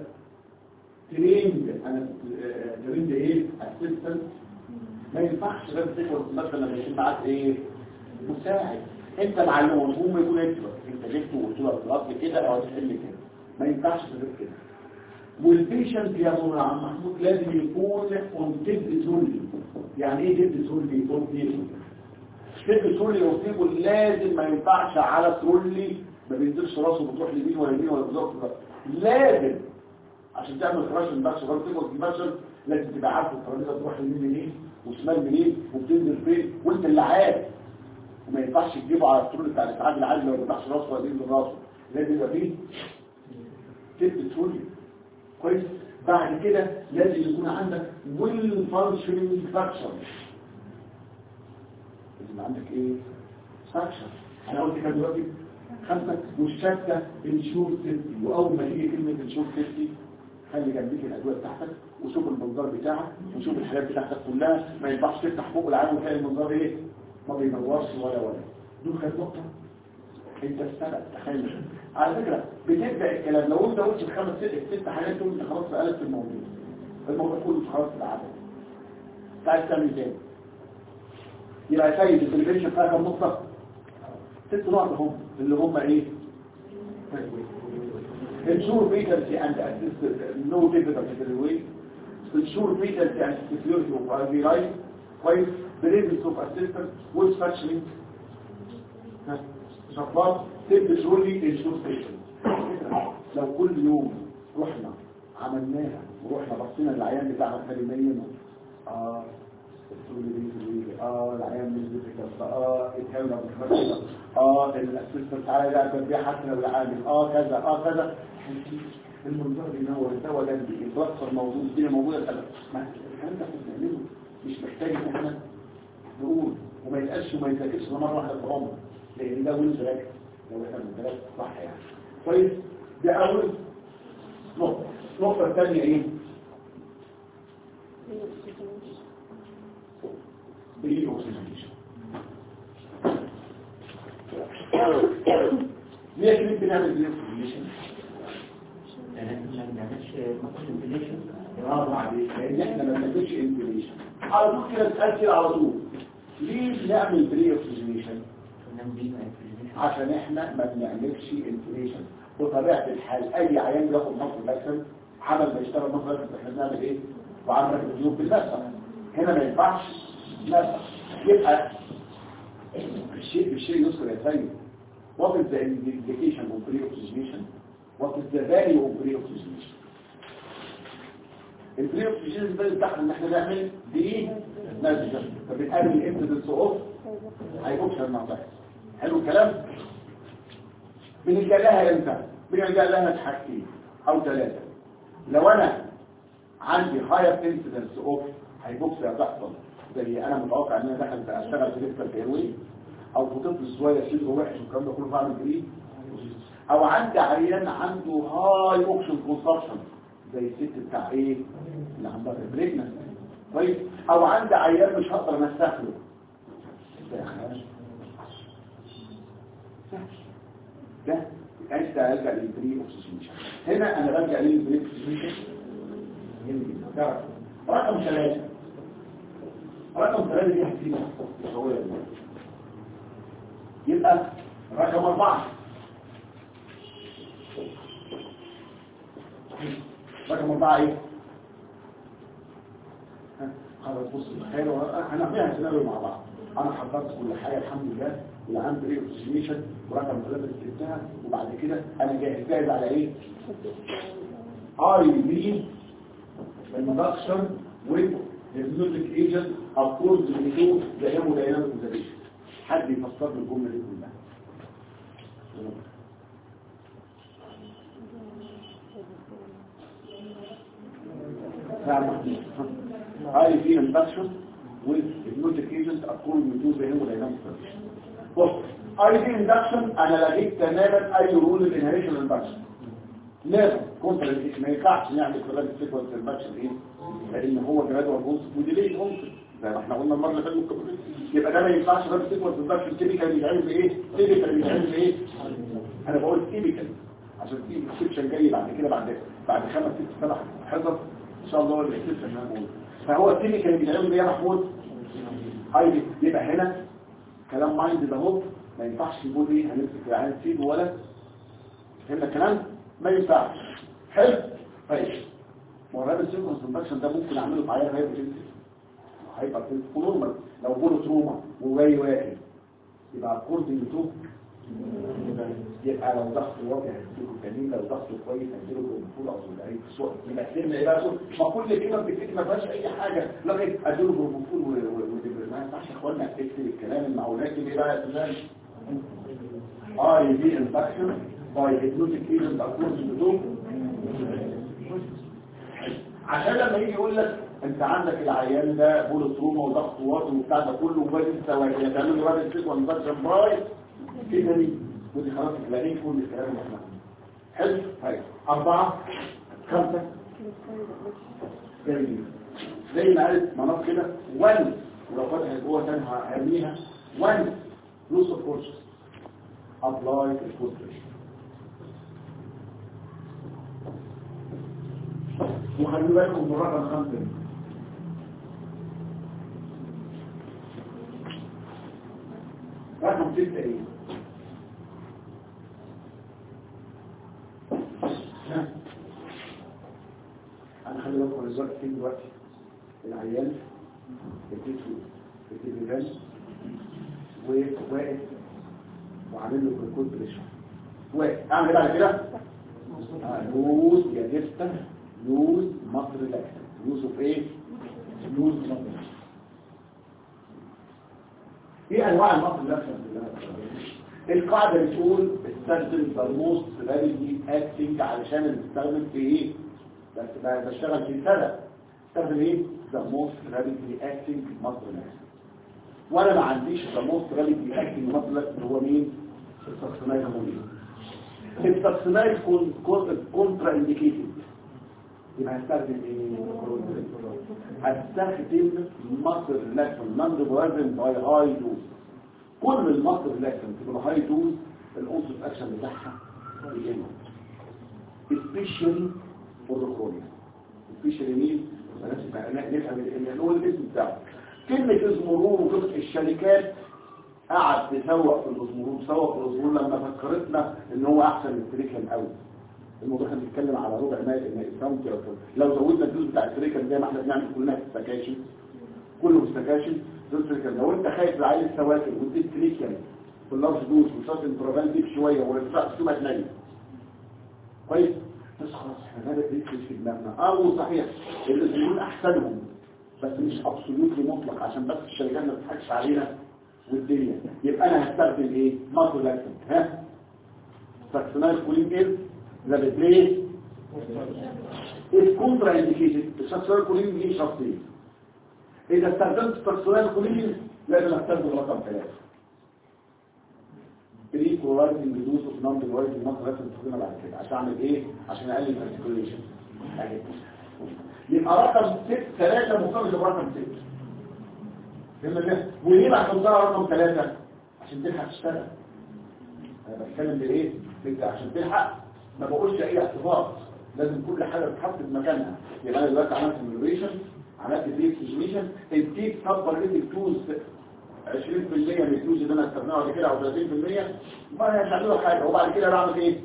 تريند انا تريند ايه اسيستنت ما ينفعش غير تكبر مثلا لما يكون معاك ايه مساعد انت معلوم هم يقول انت انت جبت وقلت له اطلع كده او تحل كده ما ينفعش غير كده والبيشنت يا ابو عم محمود لازم يكون اون تيب زولي يعني ايه تيب زولي اون تيب تيب زولي اون تيب لازم ما ينفعش على ترولي ما بينزلش راسه بتروح لمين ولا يمين ولا بالظبط لازم عشان تعمل كراش البحث غير تبقى البشر لازم تبقى عارف الترابيزه تروح يمين منين وشمال منين وبتنزل فين وانت اللي عارف وما ينفعش تجيبه على الطرول بتاع الاسعاد العادي لو ما فتحش راسه ولا ينزل راسه لازم يبقى فيه تب ترولي كويس بعد كده لازم يكون عندك ويل فانكشنينج فاكشن لازم عندك ايه فاكشن انا قلت كده دلوقتي خمسه والشكه انشور سيفتي واول ما تيجي كلمه انشور سيفتي خلي جنبيك الادويه بتاعتك وشوف المنظار بتاعك وشوف الحاجات بتاعتك كلها ما ينفعش تفتح فوق العالم وتلاقي المنظار ايه ما بينورش ولا ولا دول كانت نقطه انت السبب تخيل على فكره بتبدا الكلام لو انت قلت الخمس ست ست حاجات دول انت خلاص بقالك في الموضوع الموضوع كله خلاص في العدد تعال تعمل تاني يبقى يا سيد البريفنشن بتاع كام نقطه ست نقط هم اللي هم ايه ensure vacancy and assist no difficulty in the way ensure vacancy and security of IV life كويس presence of assistance with functioning شفاط تبدأ شغلي ensure patient لو كل يوم رحنا عملناها ورحنا بصينا للعيان بتاعنا كلميا اه اه العيان مش بتكفى اه الكاميرا بتكفى اه الاسيستنت تعالى ده تربيه حتى لو العامل اه كذا اه كذا المنظر بينور الدواء جنبي البلاستر موجود الدنيا موجوده كذا ما الكلام ده احنا بنعمله مش محتاج ان احنا نقول وما يتقالش وما يتذاكرش مره واحده في العمر لان ده وين ذاكر لو احنا بنتكلم صح يعني كويس ده اول نقطه النقطه الثانيه ايه بري اوكسجينيشن ليه كده بنعمل بري اوكسجينيشن برافو عليك لان احنا ما بنعملش انفليشن على طول كده تسال كده على طول ليه بنعمل بري اوكسجينيشن عشان احنا ما بنعملش انفليشن بطبيعه الحال اي عيان بياخد مصر لكن عمل ما يشتغل مصر لكن احنا بنعمل ايه وعمل ركب الجيوب بالنسبه هنا ما ينفعش لا يبقى الشيء بالشيء يذكر يا سيد what is the indication of pre-oxygenation what is the value of pre-oxygenation البري-oxygenation ده بتاعنا ان احنا نعمل دي نزجة فبنقابل الانسيدنس اوف هيبوكشن مع بعض حلو الكلام بنلجأ لها امتى بنلجأ لها في حاجتين او ثلاثة لو انا عندي higher incidence of هيبوكسيا تحصل زي انا متوقع ان انا داخل اشتغل في لسه الكيروي او في طفل صغير شيء وحش والكلام ده كله بعمل جري او عندي عيان عنده هاي اوكسجين كونسبشن زي الست بتاع ايه اللي عندها بريجنس طيب او عندي عيان مش هقدر امسح له ده انت ارجع للبري اوكسجينيشن هنا انا برجع للبري اوكسجينيشن رقم ثلاثة رقم ثلاثة دي هتسيبها صغيرة يبقى رقم أربعة رقم أربعة إيه؟ خلاص بص تخيل هنعملها سيناريو مع بعض أنا حضرت كل حاجة الحمد لله وعندي إيه أوكسجينيشن ورقم ثلاثة كتبتها وبعد كده أنا جاهز جاهز على إيه؟ اي بي induction with hypnotic agent according to the hemodynamic observation حد يفسر لي الجمله دي كلها اي بي induction with hypnotic agent according to the hemodynamic observation بص اي بي induction انا لقيت تماما اي رول الانهيشن induction لازم كونتر ما ينفعش نعمل خلال السيكونس الماتشن ايه لان هو جرادوال بونس وديلي بونس زي ما احنا قلنا المره اللي فاتت يبقى ده ما ينفعش غير السيكونس الماتشن تيبيكال بيتعمل بايه تيبيكال بيتعمل بايه انا بقول تيبيكال عشان في اكسبشن جاي بعد كده بعد بعد خمس ست سبع حصص ان شاء الله الاكسبشن اللي انا بقوله فهو التكنيكال اللي بيتعمل بيه يا محمود هاي يبقى هنا كلام مايند ده هو ما ينفعش يقول ايه هنمسك العين فيه ولا فهمنا الكلام ما ينفعش حلو طيب ما هو هذا السيكونس انفكشن ده ممكن اعمله في عيان هيبقى جنسي هيبقى نورمال لو بوله تروما وجاي واكل يبقى اكوردنج تو يبقى لو ضغط واطي هيديله كمين لو ضغطه كويس هيديله بروفول او زولاري في سوق يبقى كلمه ايه بقى ما كل كلمه بتكتب ما فيهاش اي حاجه لغايه اديله بروفول ما ينفعش يا اخوانا اكتب الكلام المعونات اللي بقى يا فلان اي دي انفكشن باي هيبنوتيك ايجنت اكوردنج تو عشان لما يجي يقول لك انت عندك العيان ده بول تروما وضغط واطي وبتاع ده كله وبس انت واحد تعمل لي واد السيك وانفكشن باي كده دي ودي خلاص اتلغيت كل الكلام اللي احنا حلو طيب أربعة خمسة جميل زي ما قالت مناط كده وان ولو فتحت جوه تاني هرميها وان لوس اوف فورس ابلاي الكونتريشن وخلي بالكم من رقم خمسة رقم ستة ايه انا خلي بالكم الريزلت فين دلوقتي العيان اديته التليفان وواقف وعامل له كنترول بريشر واقف اعمل ايه بعد كده لوز يا جفته لوز مصر لاكسن لوز اوف ايه لوز مصر ايه انواع المصر لاكسن اللي انا بستخدمها القاعدة بتقول استخدم برموس رابيدلي اكتنج علشان بتستخدم في ايه بس بشتغل في سنة استخدم ايه the most rapidly acting muscle وانا ما عنديش the most rapidly acting muscle اللي هو مين السكسنايد هرمونين السكسنايد كونترا انديكيتد يبقى هستخدم ايه هستخدم مصر لاكسون نون ديفايزن باي هاي دوز كل المصر لاكسون تبقى هاي دوز الاوسس اكشن بتاعها يجي سبيشالي فور الكرونيا سبيشالي مين نفهم نقول الاسم بتاعه كلمة ازمرور وكلمة الشركات قعد تسوق في الازمرور سوق في الازمرور لما فكرتنا ان هو احسن من التريكن قوي الموضوع احنا بنتكلم على ربع مائل ان الاسلام لو زودنا الجزء بتاع التريكن زي ما احنا بنعمل كلنا في السكاشن كله في السكاشن التريكن لو انت خايف العيل السواكل واديت تريكن في اللارج دوز وشاط انترفال ديك شويه ورفعت سمعت نايم كويس بس خلاص احنا هذا بيفرش في دماغنا اه صحيح الاسمرون احسنهم بس مش ابسولوتلي مطلق عشان بس الشركات ما تضحكش علينا والدنيا يبقى انا هستخدم ايه ماسو لاكسن ها ساكسونال كولين ايه لا بتريس الكونترا انديكيتد الساكسونال كولين دي شخصيه اذا استخدمت الساكسونال كولين لازم استخدم رقم ثلاثة بري كولايتنج دوز اوف نون كولايتنج ماسو لاكسن تستخدمها بعد كده عشان اعمل ايه عشان اقلل الارتكوليشن يبقى رقم 6 3 مرتبط برقم 6 فهمنا كده وليه بحطها رقم 3 عشان تلحق تشتغل انا بتكلم بايه انت عشان تلحق ما بقولش اي احتفاظ لازم كل حاجه تتحط في مكانها يبقى انا دلوقتي عملت سيميوليشن عملت دي اكسجينيشن اديت سبر ريتد توز 20% من الفلوس اللي انا استخدمها بعد كده او 30% ما هيعملوا حاجه وبعد كده بعمل ايه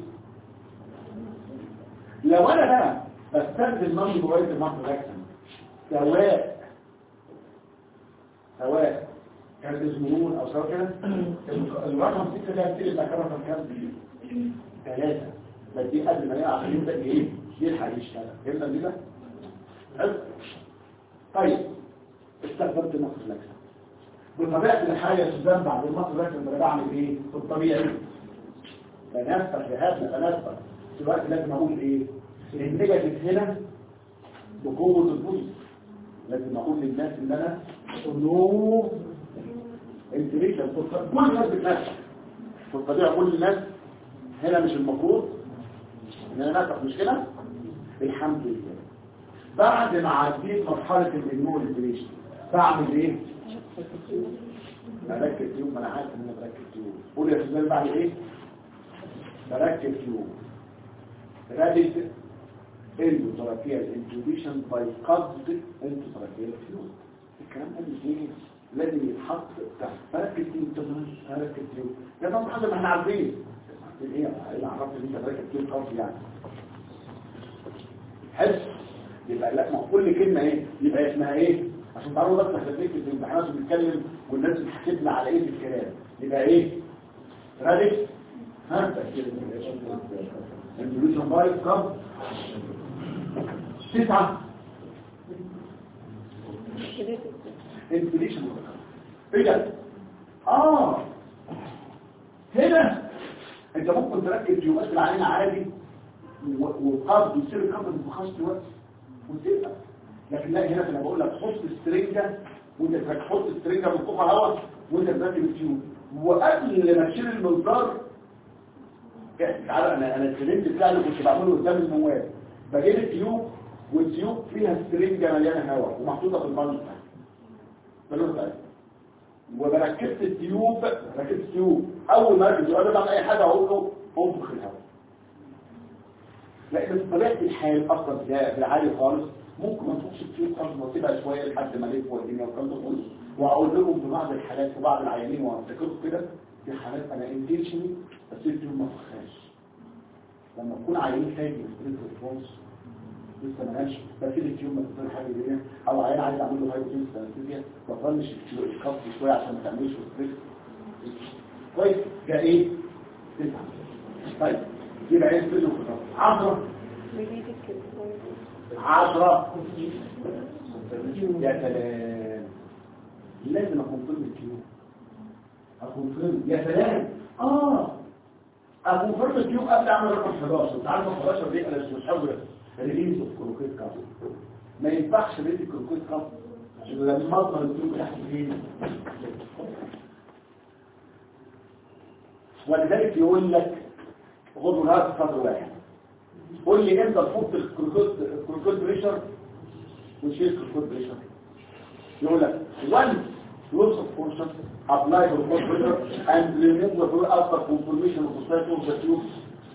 لو انا بقى بستخدم نون جوايز المصر اكشن سواء سواء كانت اسمهون او سواء كده الرقم 6 ده هتبتدي بقى رقم كام ثلاثة بدي قبل ما يقع عشان يبدا ايه يلحق يشتغل فهمنا كده حلو طيب استخدمت مصر الاكشن بطبيعه الحال يا سوزان بعد المصر الاكشن انا بعمل ايه في الطبيعي بنفخ جهازنا بنفخ دلوقتي لازم اقول ايه النيجاتيف هنا بقوة البوز لازم اقول للناس ان انا نو انتريشن كل الناس بتنفع في الطبيعة كل الناس هنا مش المفروض ان انا نفع مش كده الحمد لله بعد ما عديت مرحلة الانمو انتريشن بعمل ايه بركب تيوب ما انا عارف ان انا بركب تيوب قول يا سيدنا بعد ايه بركب تيوب رابد اندوتراكيال انتوبيشن باي قصد اندوتراكيال فلوس الكلام ده مش ليه لازم يتحط تحت فركز فيه تمام فركز فيه ده طبعا حاجه ما احنا عارفين عارفين ايه اللي عرفت ان انت راكب فيه قصد يعني حس يبقى لا ما هو كل كلمه ايه يبقى اسمها ايه عشان تعرفوا بس احنا بنكتب في الامتحانات وبنتكلم والناس بتحسبنا على ايه في الكلام يبقى ايه رابط ها انفلوشن بايت كم تسعة انفليشن ايه ده اه هنا انت ممكن تركب جيوبات في العين عادي و- وقبض وتصير القبض بخاص دلوقتي وتبقى لكن لا هنا انا بقول لك حط سترينجا وانت تحط سترينجا من فوق الهواء وانت بتركب التيوب وقبل ما تشيل المنظار تعالى انا انا الترند بتاعي اللي كنت بعمله قدام النواب بجيب التيوب والتيوب فيها سترينجا مليانه هواء ومحطوطه في البانج بتاعي بلوغ بتاعي وبركبت التيوب ركبت التيوب اول ما اركب التيوب بعمل اي حاجه اقول له انفخ الهواء لان بطبيعه الحال اصلا ده بالعالي خالص ممكن ما تخش التيوب خالص واسيبها شويه لحد ما الف والدنيا والكلام ده كله واقول لكم في بعض الحالات في بعض العيانين وافتكروا كده في حالات انا انتشني بس التيوب ما تخش لما تكون عيان خايف من ستريس ريسبونس لسه ما نامش بسيب التيوب ما تصير حاجه دي او عيان عايز اعمل له هايبوتنس انستيزيا بطنش التيوب الكف شويه عشان ما تعملش ستريس كويس ده ايه؟ تسعه طيب يبقى عين فيلم 10 عشرة يا سلام لازم اكون فيلم الكيو اكون فيلم يا سلام اه اكون فيلم الكيو قبل اعمل رقم 11 انت عارف 11 دي انا مش حاضر ريليز اوف كروكيت كاب ما ينفعش ريليز كروكيت كاب الا لما اضمن الكيو تحت فين ولذلك يقول لك غضوا الهاتف سطر واحد قول لي امتى تحط الكروكود بريشر وتشيل الكروكود بريشر يقول لك one loss of function apply to the pressure and remove the fluid after confirmation of the cycle of the tube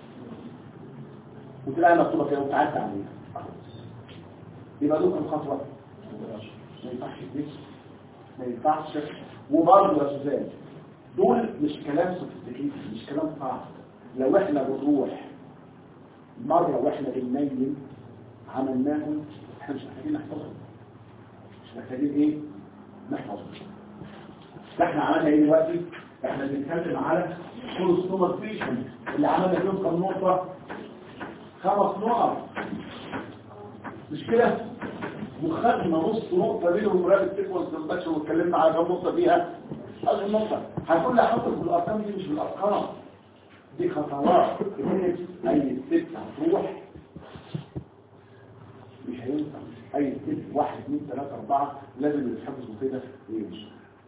وتلاقي مكتوبه كده وتعدي عليها يبقى دول كم خطوه ما ينفعش كده ما ينفعش وبرضه يا سوزان دول مش كلام سوفيستيكيتد مش كلام صعب لو احنا بنروح مرة واحنا بننيم عملناهم احنا مش محتاجين نحفظهم مش محتاجين ايه نحفظهم احنا عملنا ايه دلوقتي احنا بنتكلم على كل ستومر فيشن اللي عملنا فيهم كم نقطة خمس نقط مش كده وخدنا نص نقطة بينهم رابط سيكونس تنبكشن واتكلمنا على كم نقطة فيها أول نقطة هتقول لي احط في الأرقام دي مش بالأرقام دي خطوات اي ست هتروح مش هينفع اي ست واحد اثنين ثلاثة اربعة لازم يتحفظوا كده ويمشي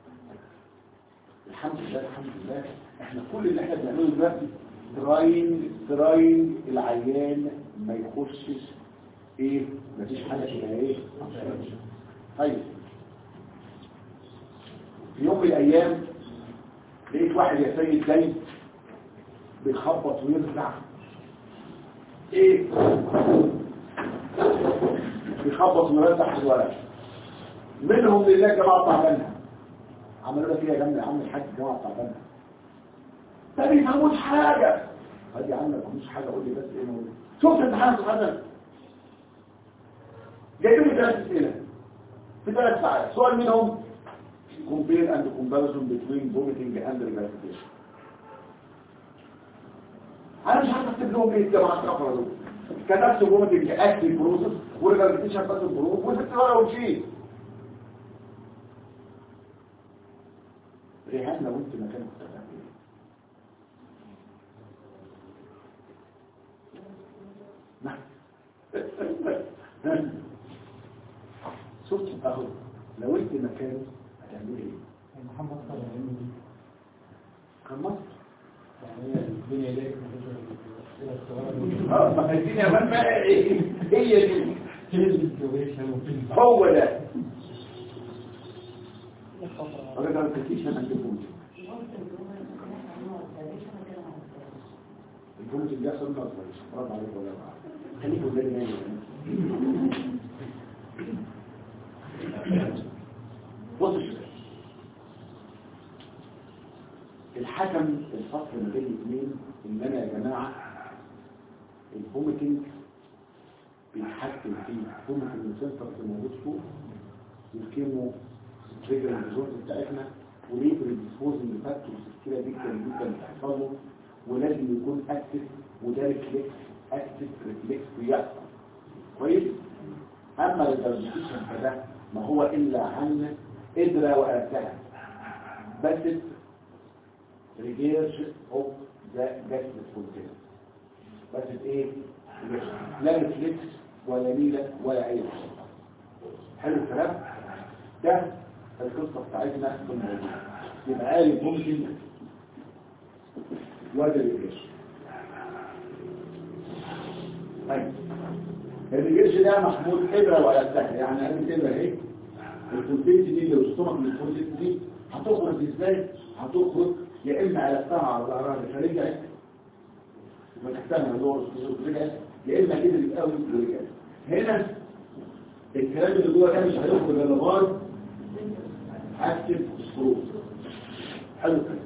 الحمد لله الحمد لله احنا كل اللي احنا بنعمله دلوقتي تراين تراين العيان ما يخشش ايه مفيش حاجة كده ايه طيب في يوم من الايام لقيت واحد يا سيد جاي بيخبط ويرجع ايه بيخبط ويرجع في الورق منهم لله جماعة تعبانها عملوا لك ايه يا جماعة يا عم الحاج جماعة تعبانها ما بيفهموش حاجة هدي يا عم ما بيفهموش حاجة قول لي بس ايه نقول شوف امتحان سبحانه جايبين لي ثلاث اسئلة في ثلاث ساعات سؤال منهم compare and comparison between vomiting and regurgitation انا مش عارف اكتب لهم ايه الجماعه الكفره دول كتبت جمله اكتف بروسس وريجريتيشن بس البروف وسبت ورقه ومشيت ريحان لو انت مكان مختلف نعم شفت اهو لو انت مكانه هتعملي ايه محمد صلى الله عليه وسلم كان مصر يعني هي الدنيا دي الى الصغيره اه ما عايزين يا مان بقى ايه هي دي في الانتوبيشن وفي هو ده الراجل ما تكيش انا عندكم الفومتنج بيحصل ما أصبرش برافو عليك ولا خليكوا زي ما بص يا شباب الحكم الفصل ما بين الاثنين ان انا يا جماعه الفومتنج بيتحكم فيه فومتنج سنتر اللي موجود فوق والكيمو تريجر الريزورت بتاعتنا وليه الديسبوزنج فاكتورز كتيره جدا جدا بتحصل له ولازم يكون اكتف وده ريفلكس اكتف ريفلكس بيحصل كويس اما الدرجيشن فده ما هو الا عن قدرة وقتها بس ريجيرش اوف ذا جسم كونتينر بس ايه لا ريفلكس ولا ميلة ولا اي شيء حلو الكلام ده القصة بتاعتنا في الموضوع يبقى عارف ممكن وده ريجيرش طيب الريجيرش ده محمود ابره ولا سهل يعني قبل ابره اهي الكونتنت دي لو استمك من الكونتنت دي هتخرج ازاي هتخرج يا اما علاقتها على ظهرها فرجعت فتحتها دور رجعت يا اما كده قوي ورجعت هنا الكلام اللي جوه ده مش هيخرج الا لغايه اكتف سكرو حلو كده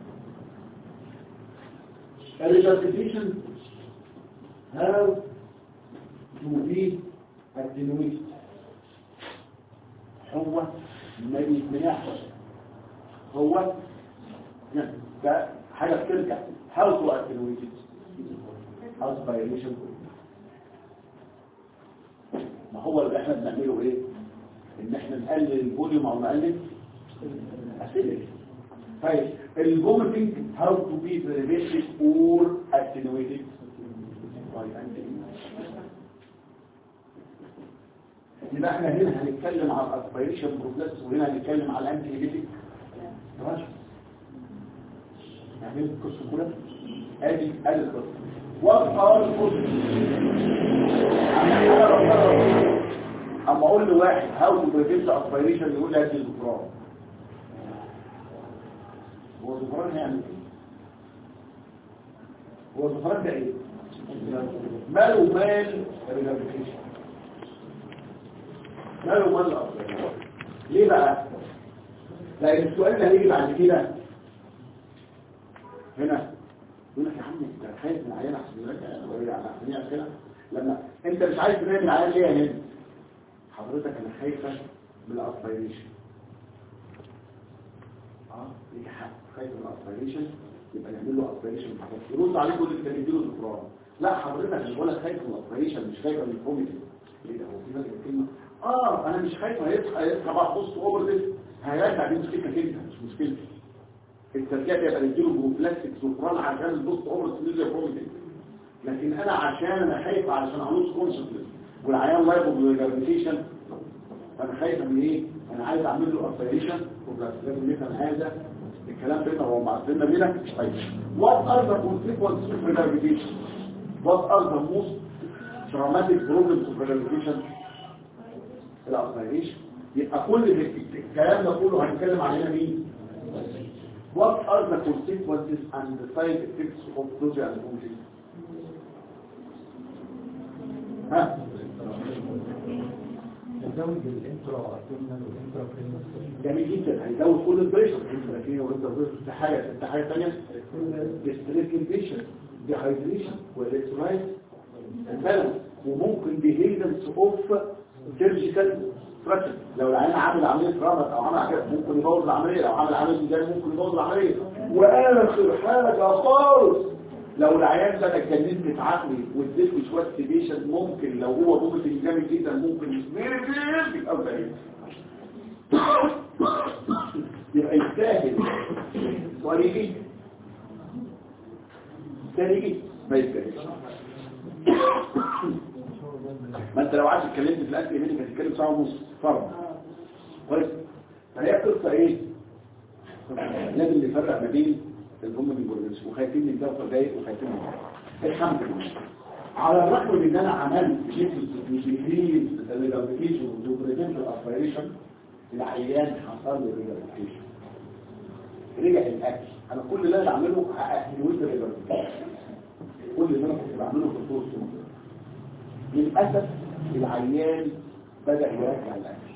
الريجرتيشن how to be attenuated هو ما يتمنعش هو ده حاجة بترجع how to attenuate it aspiration ما هو اللي احنا بنعمله ايه ان احنا نقلل الفوليوم او نقلل اسيدك طيب الفوميتنج how to be prevented or attenuated by يبقى احنا هنا هنتكلم على الاسبيريشن بروفلاكس وهنا هنتكلم على الانتي هيبيتيك راشد يعني القصه كلها ادي ادي القصه وابقى القصه اما اقول لواحد هاو تو بريفنت اسبيريشن يقول لي هاتي الزفران هو الزفران هيعمل ايه هو الزفران ده ايه ماله مال الريلابيكيشن ماله مال الأصل ليه بقى لأن السؤال اللي هيجي بعد كده هنا يقول لك يا عم انت خايف من عيان احسن لك ولا احسن يعمل كده لما انت مش عايز تنام العيان ليه يا هند حضرتك انا خايفه من الاسبيريشن اه ليك حق خايف من الاسبيريشن يبقى نعمل له اسبيريشن يرد عليك يقول لك انت بتديله ذكران لا حضرتك مش بقول لك خايف من الاسبيريشن مش خايف من الكوميدي ليه ده هو في فرق الكلمه اه انا مش خايف هيصحى هيصحى بقى بص اوفر ده هيرجع دي مشكلتك انت مش مشكلتي الترجيع يبقى نديله بروفلاكتيك سوبران عشان البوست اوفر سيليزيا بروميتنج لكن انا عشان انا خايف علشان اعوز كونشسنس والعيان لايبل بالجرافيتيشن فانا خايف من ايه انا عايز اعمل له اسبيريشن لازم نفهم هذا الكلام بيننا هو معزلنا بينا طيب what are the consequences of gravitation what are the most traumatic problems of gravitation الاسبيريشن يبقى كل الكلام ده كله هنتكلم علينا مين What are the consequences and the side effects of nausea and vomiting? ها؟ تزود الانترا ابدومينال والانترا برينال جميل جدا هيزود كل البريشر انتراكيه وانترا في حاجه في حاجه ثانيه ستريس كونديشن ديهايدريشن والالكترولايت البالانس وممكن بيهيدنس اوف سيرجيكال فراكشن لو العيان عامل عمليه رمض او عمل حاجه ممكن يبوظ العمليه لو عمل عمليه ميزان ممكن يبوظ العمليه واخر حاجه خالص لو العيان ده اتجننت عقلي واديت له شويه سيبيشن ممكن لو هو ممكن جامد جدا ممكن يسمير يبقى بعيد يبقى يستاهل سؤال يجي يستاهل يجي ما يستاهلش ما انت لو عايز اتكلمت في الاكل يمينك هتتكلم ساعه ونص فرض كويس فهي قصه ايه لازم نفرق ما بين الام والجورنالس وخايفين من ده وخايفين وخايفين من ده الحمد لله على الرغم من ان انا عملت جيتين الريلابيكيشن والبريفنشن اسبيريشن العيان حصل له ريلابيكيشن رجع الاكل انا كل اللي انا بعمله هاكل الريلابيكيشن كل اللي انا كنت بعمله في الدور للاسف العيان بدا يرجع الاكل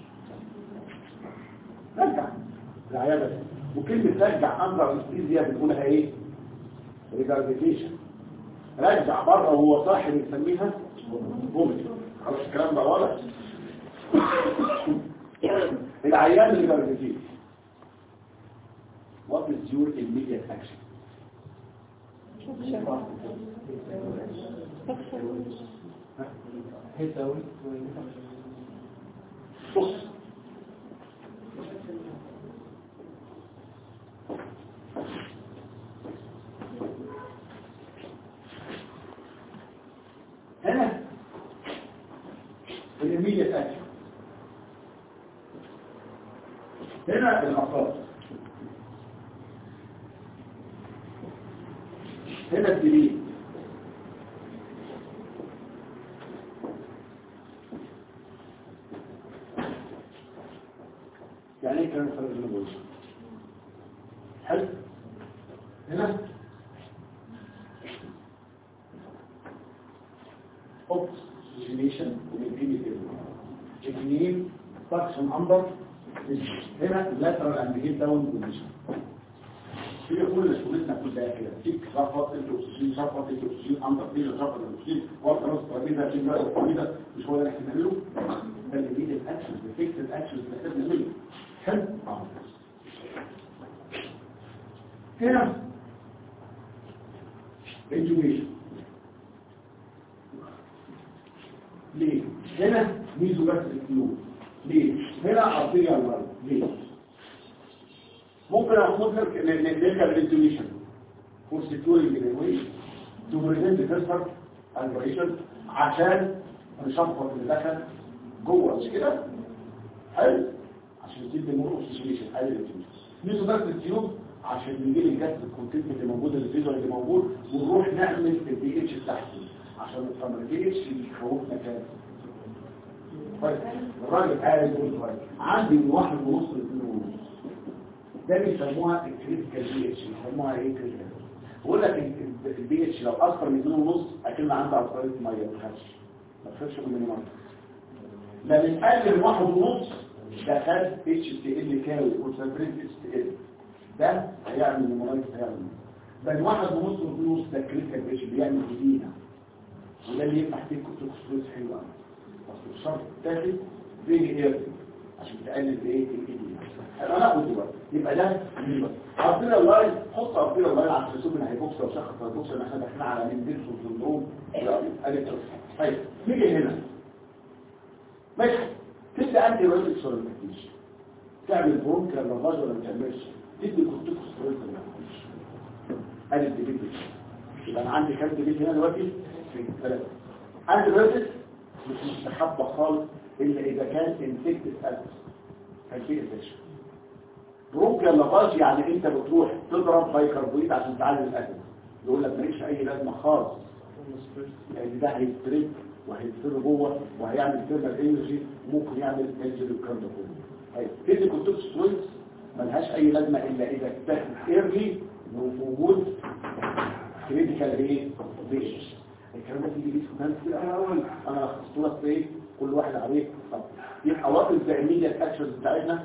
رجع العيادة وكلمة رجع أنظر الاستيزيا بنقولها ايه ريجارديشن رجع بره وهو صاحي بنسميها فوميت خلاص الكلام ده واضح العيان ريجارديشن What is your immediate action? بص هنا الإمية أكل هنا الأفراد هنا الدليل يعني ايه كلام فرق النبوة حلو هنا اوبسيليشن والانفينيتيف اثنين فاكشن اندر هنا لاترال اند هيد داون بوزيشن في كل شغلتنا كلها كده فيك شفط انت اكسجين شفط انت اكسجين اندر فيجن شفط الاكسجين وقت راس ترابيزه في بقى الترابيزه مش هو اللي احنا بنعمله ده اللي بيد الاكشن الفيكس الاكشن اللي احنا بنعمله حلو اه هنا انجويشن ليه هنا ميزو بس الفلو ليه هنا ارتيريال لاين ليه ممكن اخد لك نرجع للانتويشن فور سيكورينج الانوي تو بريزنت فيرسر الفيشن عشان نشفط اللي دخل جوه مش كده حلو عشان تدي المور اوكسجينيشن حل الانتويشن ميزو بس التيوب عشان نجيب الجاز الكونتنت اللي موجود الفيزور اللي موجود ونروح نعمل الدي اتش بتاعته عشان نفهم الدي اتش يخوفنا كام طيب الراجل قاعد يقول طيب عندي من واحد ونص لاثنين ونص ده بيسموها الكريتيكال بي اتش بيسموها ايه كريتيكال بقول لك البي اتش لو اكثر من 2 ونص اكن عندي عصاريه ميه ما تخافش ما تخافش من الميه لا من اقل من واحد ونص ده خد اتش تي ال كاوي كونسنتريت اتش تي ال ده هيعمل نموذج هيعمل ده من واحد ونص لاثنين ونص ده كريتيكال بي اتش بيعمل جديده وده اللي يفتح فيك كورتيكوسترويد حلوه قوي اصل الشرط الثالث فيه اير عشان تقلل ايه الجديد انا هاخد دلوقتي يبقى ده عرضنا اللاين حط عرضنا اللاين على الرسوم اللي هيبوكس لو شخص البوكس اللي احنا داخلين على من ديرس وسندروم طيب نيجي هنا ماشي تبدا انت رئيس السوليتيش تعمل برونك لافاج ولا ما تعملش تدي كورتيكوسترويد ولا ما تعملش ادي الديبيت يبقى انا عندي كام ديبيت هنا دلوقتي في ثلاثه عندي رئيس مش مستحبة خالص إلا إذا كان انفكتد ألبس هيفيد الفشل برونكيال لافاج يعني أنت بتروح تضرب بايكربونات عشان تعالج الألم يقول لك ماليش أي لازمة خالص لأن ده هيستريك وهيصير جوه وهيعمل ثيرمال انرجي وممكن يعمل انجري والكلام ده كله طيب تدي كورتيكوسترويدز ملهاش أي لازمة إلا إذا اتاخد ايرلي وفي وجود كريتيكال ايه بيش الكلام ده تيجي ليه سودان كتير اول انا لخصت لك ايه كل واحد عليه طب يبقى وقت الزائميه الاكشنز بتاعتنا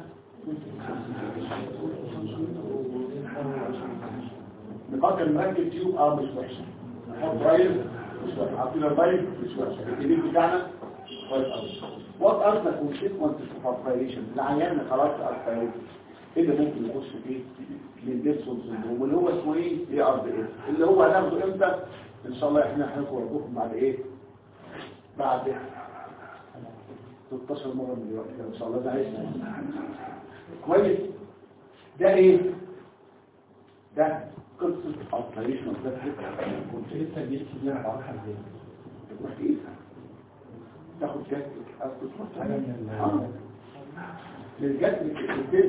نفكر نركب تيوب اه مش وحشه نحط رايل مش وحشه حاطين الرايل مش وحشه الجديد بتاعنا كويس قوي وات ار ذا كونسيكونسز اوف اسبيريشن العيان خلاص اسبيريشن ايه اللي ممكن يخش فيه من ديرسون سندروم اللي هو اسمه ايه اي ار دي اس اللي هو هناخده امتى ان شاء الله احنا هنكون ربكم بعد ايه بعد 16 مرة من دلوقتي ان شاء الله ده عايز كويس ده ايه ده قصة اوبريشن ده كنت لسه جيت دي انا بعرفها ازاي تروح تقيسها تاخد جاستك اصل تروح تعمل للجاستك الدين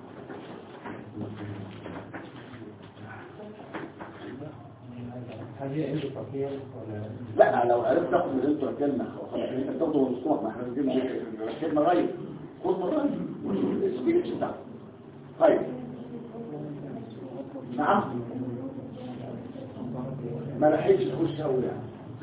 هذه عنده تطبيق ولا لا لو عرفت تاخد من انتوا الكلمة خلاص انت بتاخده من الصوت ما احنا بنجيب كلمة غير خد غير السبيتش بتاعه طيب نعم ما لحقتش تخش قوي يعني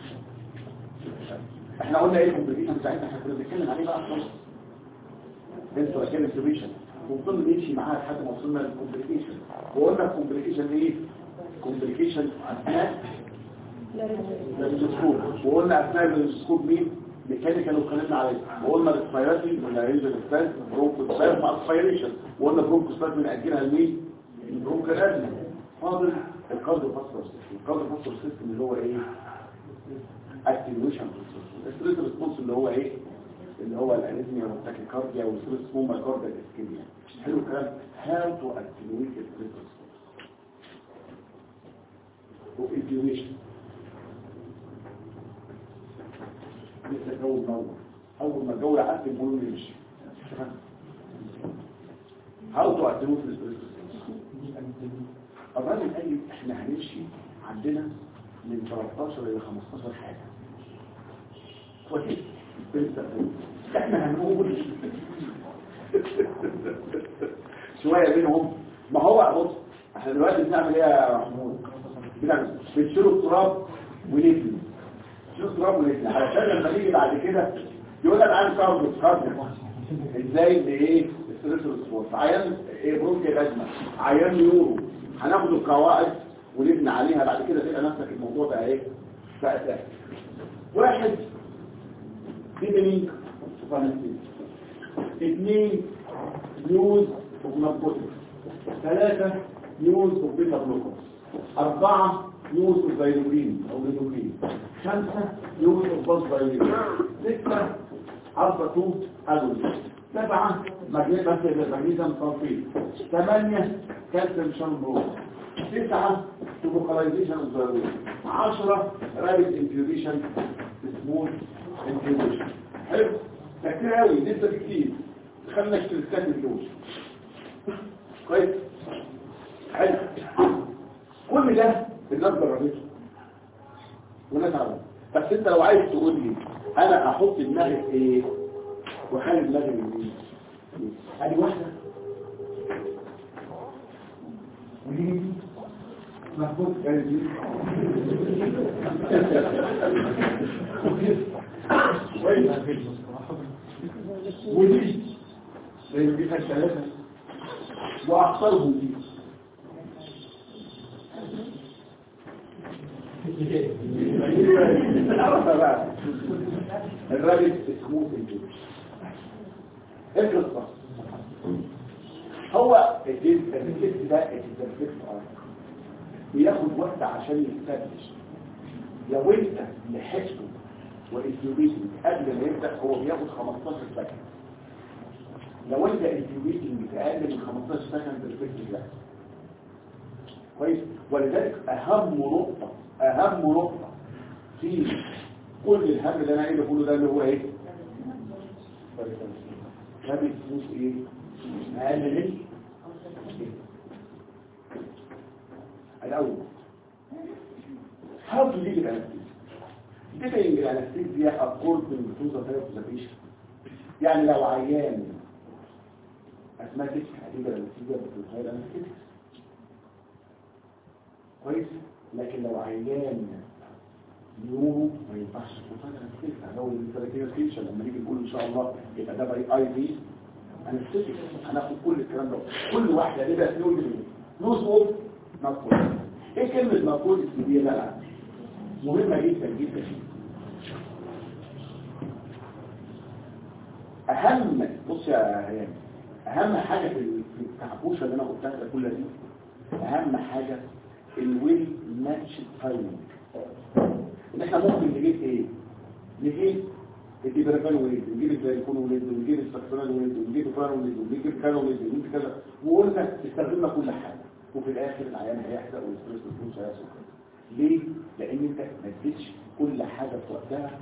احنا قلنا ايه الكومبليكيشن بتاعتنا احنا كنا بنتكلم عليه بقى خلاص انتوا اكيد سوليوشن وفضلنا نمشي معاها لحد ما وصلنا للكومبليكيشن وقلنا الكومبليكيشن ايه كومبليكيشن اثناء الاسكوب وقلنا اثناء الاسكوب مين ميكانيكال واتكلمنا عليه وقلنا الاسبيراتي ولا رينج الاسباس برونكو اسباس مع اسبيريشن وقلنا برونكو اسباس بنأجلها لمين البرونكو الازمه فاضل الكارديو فاسكولار سيستم الكارديو فاسكولار سيستم اللي هو ايه اكتيفيشن الستريس ريسبونس اللي هو ايه اللي هو الاريثميا والتاكيكارديا والستريس سموما كارديا اسكيميا حلو الكلام هاو تو اكتيفيت الستريس ريسبونس وانتيويشن لسه الجو منور اول ما الجو يعدي بيقولوا لي مش هاو تو اكتيفيت الستريس الراجل قال لي احنا هنمشي عندنا من 13 الى 15 حاجه كويس احنا هنقول شويه بينهم ما هو بص احنا دلوقتي بنعمل ايه يا محمود بنعمل بنشيلوا التراب ونبني نشيلوا التراب ونبني علشان لما نيجي بعد كده يقول لك عايز كارب كارب ازاي بايه الستريس ريسبونس عيان ايه برونكي لازمه عيان يورو هناخد القواعد ونبني عليها بعد كده تبقى نفسك الموضوع بقى ايه بقى سهل واحد ديبنينج فانسين اثنين نيوز اوف ناركوتكس ثلاثة نيوز اوف بيتا بلوكرز أربعة نيوز اوف فيروبين أو فيروبين خمسة نيوز اوف باس فيروبين ستة ألفا 2 أدول سبعة مغنيزيوم صلفيت ثمانية كالسيوم شامبو تسعة توبوكاليزيشن الضروري عشرة رابط انفيوريشن سمول انفيوريشن حلو ده كتير قوي لسه كتير خلنا اشتركات الفلوس كويس حلو كل ده الناس جربته وناس عملت بس انت لو عايز تقول لي انا احط دماغي في ايه وخلي دماغي من ايه ادي واحده ودي مفهوم قلبي ودي لان دي خد ثلاثة واخطرهم دي الراجل اسمه الجوش افرض هو الجنس الجنس ده الجنس بياخد وقت عشان يستبدش لو انت لحقته والانتيوبيتنج قبل ما يبدا هو بياخد 15 سكند لو انت انتيوبيتنج اقل من 15 سكند الفكر ده كويس ولذلك اهم نقطه اهم نقطه في كل الهم اللي انا قايله كله ده اللي هو ايه ده بيفوز ايه اقل من الأول how to deal with anesthesia differing anesthesia according to the type of the patient يعني لو عيان asthmatic هتيجي anesthesia بتتغير anesthesia كويس لكن لو عيان نيورو ما ينفعش تتغير anesthesia لو الثلاثين فيشن لما نيجي نقول ان شاء الله يبقى ده باي اي في anesthesia هناخد كل الكلام ده كل واحده كده نقول نو صوت مفهوم ايه كلمة مفهوم الكبيرة بقى مهمة جدا جدا اهم بص يا هيام اهم حاجة في في الكعبوشة اللي انا قلتها ده كلها دي اهم حاجة الويل ماتش تايمنج ان احنا ممكن نجيب ايه نجيب الديبرفان وليد ونجيب الزيكون وليد ونجيب السكسونال وليد ونجيب الفران وليد ونجيب كذا وليد ونجيب كذا وقلنا استخدمنا كل حاجة وفي الاخر العيان هيحرق ويسترس الفلوس هيحصل ليه؟ لان انت ما اديتش كل حاجه في وقتها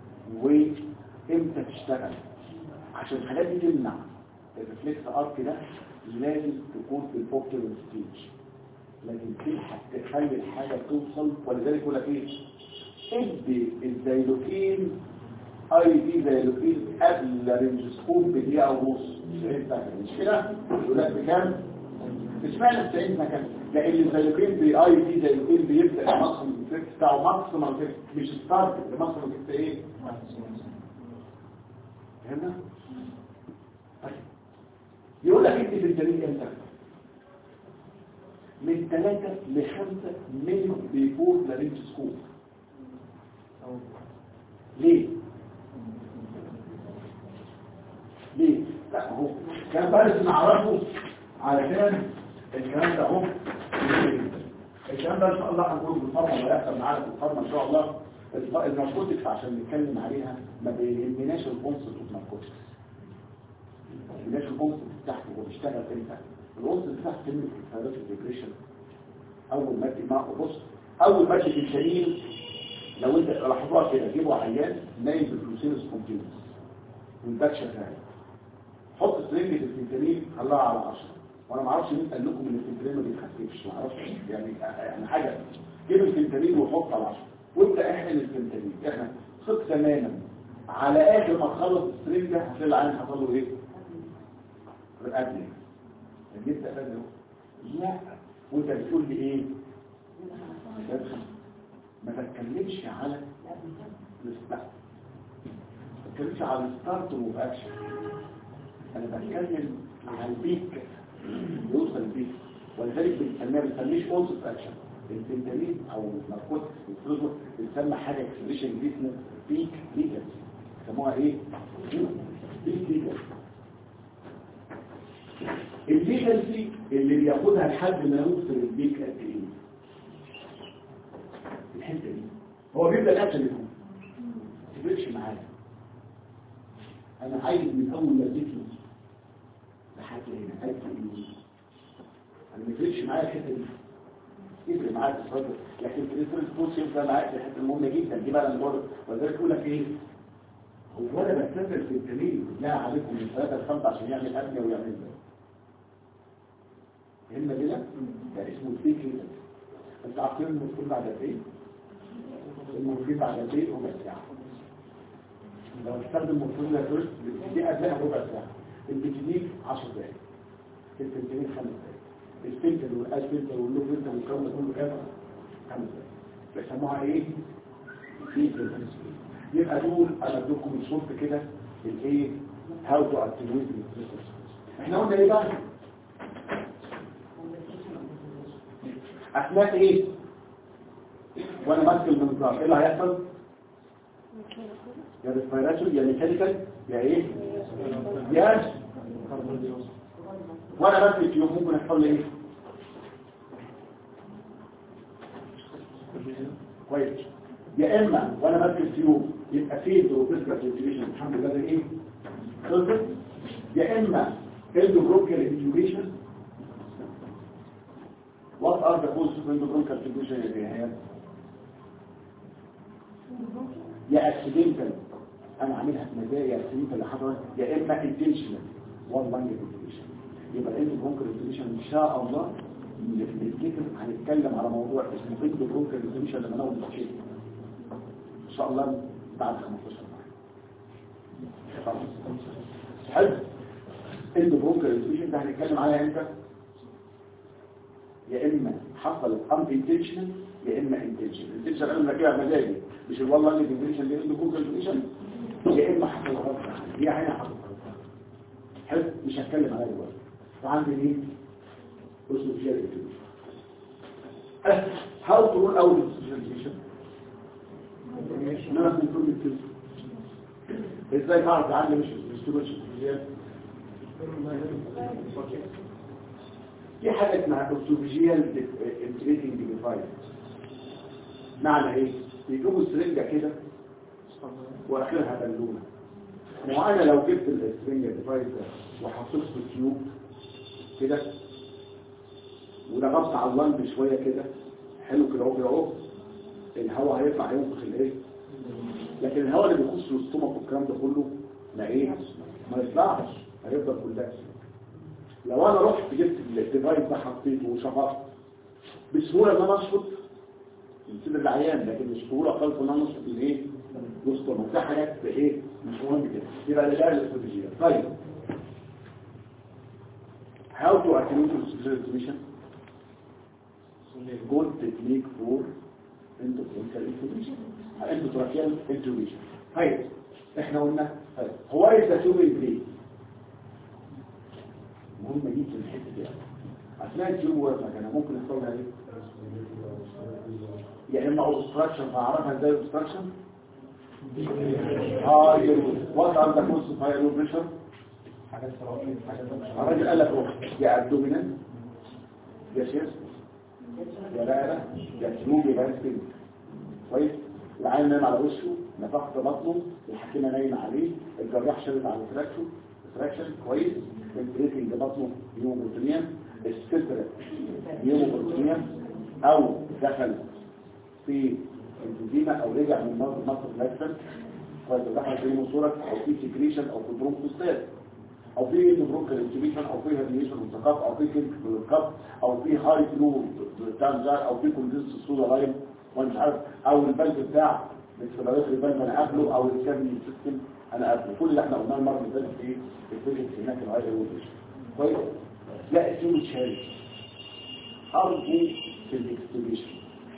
وامتى تشتغل عشان الحاجات دي تمنع الريفلكس ارك ده لازم تكون في الاوبتيمال ستيج لازم تلحق تخلي الحاجه توصل ولذلك يقول لك ايه؟ ادي الزيلوكين اي دي زيلوكين قبل رينجسكوب بدقيقه ونص مش كده؟ يقول لك بكام؟ اشمعنى 90 سكند لان الزيلوكين بي اي دي زيلوكين بيبدا الماكسيمم افكت بتاعه ماكسيمم افكت مش ستارت الماكسيمم افكت ايه فهمنا طيب. يقول لك انت في الدليل امتى من 3 ل 5 من بيفور لارنج سكول ليه ليه لا هو كان بارس نعرفه علشان الكلام ده اهو الكلام ده ان شاء الله هنقول بالفرمه ويحصل معانا في الفرمه ان شاء الله الناركوتكس عشان نتكلم عليها ما بيهمناش الكونسبت اوف ناركوتكس ما بيهمناش الكونسبت بتاعته هو بيشتغل امتى الكونسبت بتاعته كلمه الفيروس ديبريشن اول ما ما بص اول ما تيجي الشرير لو انت لاحظوها كده جيبوا عيان نايم بالفلوسينس كونتينوس والباك شغال حط سرنجة الفنتانيل خلاها على 10 وانا ما اعرفش مين قال لكم ان الفنتانيل ما بيتخففش ما اعرفش يعني يعني حاجه جيب الفنتانيل وحط على 10 وانت احقن الفنتانيل احنا ثق تماما على اخر ما تخلص السرنجه هتلاقي العين حصل له ايه؟ رقبني جبت قبل لا وانت بتقول لي ايه؟ ما تتكلمش على الستارت ما تتكلمش على الستارت واكشن انا بتكلم على البيك يوصل البيك ولذلك بنسميها بنسميش اوسط اكشن الفنتانيل او الناركوتكس الفلوزر بنسمى حاجه اكسبريشن جديد اسمه بيك ليجل يسموها ايه؟ بيك ليجل الليجلسي اللي بياخدها لحد ما يوصل البيك قد ايه؟ الحته دي هو بيبدا الاكشن يكون ما تفرقش معايا انا عايز من اول ما اديت له لحد هنا عايز ايه انا ما يفرقش معايا الحته دي يفرق معايا في الصدر لكن في الاسر الفوز يبقى معاك في الحته المهمه جدا دي بقى المره ولذلك يقول لك ايه هو انا بستنزل في التمرين لا عليكم من ثلاثه لخمسه عشان يعمل ابنيه ويعمل ده فهمنا كده؟ ده اسمه الفيك كده انت عارفين المفروض بعد قد ايه؟ المفروض بعد قد ايه ربع ساعه لو استخدم المفروض لا ترس دي قبلها ربع ساعه البتنيك 10 دقائق الفنتين 5 دقائق الفلتر والاسفلتر واللو فلتر والكلام ده كله كام؟ 5 دقائق بيسموها ايه؟ فيك يبقى دول انا ادوكم الصوت كده الايه؟ هاو تو اتنويت احنا قلنا ايه بقى؟ اثناء ايه وانا ماسك المنظار ايه اللي هيحصل يا ريسبيراتوري يا ميكانيكال يا ايه يا وانا ماسك التيوب ممكن يحصل لي ايه كويس يا اما وانا ماسك التيوب يبقى فيه بروفيسكال سيتويشن الحمد لله ده ايه خلصت يا اما اندوبروكال انتيوبيشن What are the causes of endocrine contribution in the hair? يا اكسيدنتال انا عاملها في مزايا يا اكسيدنتال اللي حصلت يا اما انتنشنال وان لانج انتنشن يبقى الاندوكرين كونتريبيوشن ان شاء الله نتكلم هنتكلم على موضوع اسمه اندوكرين كونتريبيوشن لما ناخد الشيء ان شاء الله بعد 15 مره حلو اندوكرين كونتريبيوشن ده هنتكلم عليها امتى يا اما حصل ان انتنشنال يا اما انتنشنال الانتنشنال انا كده مزاجي مش والله اللي انتنشنال اللي عنده جوجل انتنشن يا اما حصل غلط هي هنا حصل غلط حلو مش هتكلم عليها دلوقتي وعندي مين اسمه فيها الانتنشن هاو تقول اول انتنشن انا كنت كل ازاي اعرف عندي مش مش في حاجة اسمها اوتوفيجيال انتريتنج ديفايس معنى ايه؟ بيجيبوا السرنجة كده واخرها بالونة وانا لو جبت السرنجة ديفايس ده وحطيته في التيوب كده وضغطت على اللنج شوية كده حلو كده اهو كده اهو الهواء هيطلع ينفخ الايه؟ لكن الهواء اللي بيخش للسtomach والكلام ده كله ما ايه؟ ما يطلعش هيفضل كلها لو انا رحت جبت الديفايس ده حطيته وشفطت بسهوله ان انا اشفط يصير العيان لكن مش سهوله خالص ان انا اشفط الايه وسط ده حاجات ايه مش مهم كده يبقى ده الاستراتيجيه طيب how to attenuate the transmission good technique for endotracheal intubation endotracheal intubation هاي احنا قلنا هاي. هو ايه ده تيوب البريد مهمة جدا الحتة دي اثناء التيوب وقت مكانها ممكن يحصل لها ايه يا اما اوبستراكشن فاعرفها ازاي اوبستراكشن اه وات ار ذا كوست اوف هاير بريشر حاجات صراحية حاجات الراجل قال لك اهو يا ابدومينال يا شيست يا رقبه يا جنوب يا بارسبين كويس العين نايم على وشه نفخت بطنه الحكيمه نايم عليه الجراح شادد على تراكشن تراكشن كويس البريكنج بطنه هيموبروتينيا الستر هيموبروتينيا او دخل في الانزيمة او رجع من مصر مصر لاكسن كويس دخل في موتورك او في سكريشن او في برونكوستات او في برونكال انتبيشن او في هرنيشن منتقف او في كينك بالكف او في هاي فلو تانجر او في كوندنس الصودا لاين وانا مش عارف او البلد بتاع الاكسبيراتوري بلد انا قابله او الكابين سيستم انا قابله كل اللي احنا قلناه المره اللي فاتت في الفيزيكس هناك الهاي ايروبيشن كويس لا اسمه شارك ارجو في الاكسبيريشن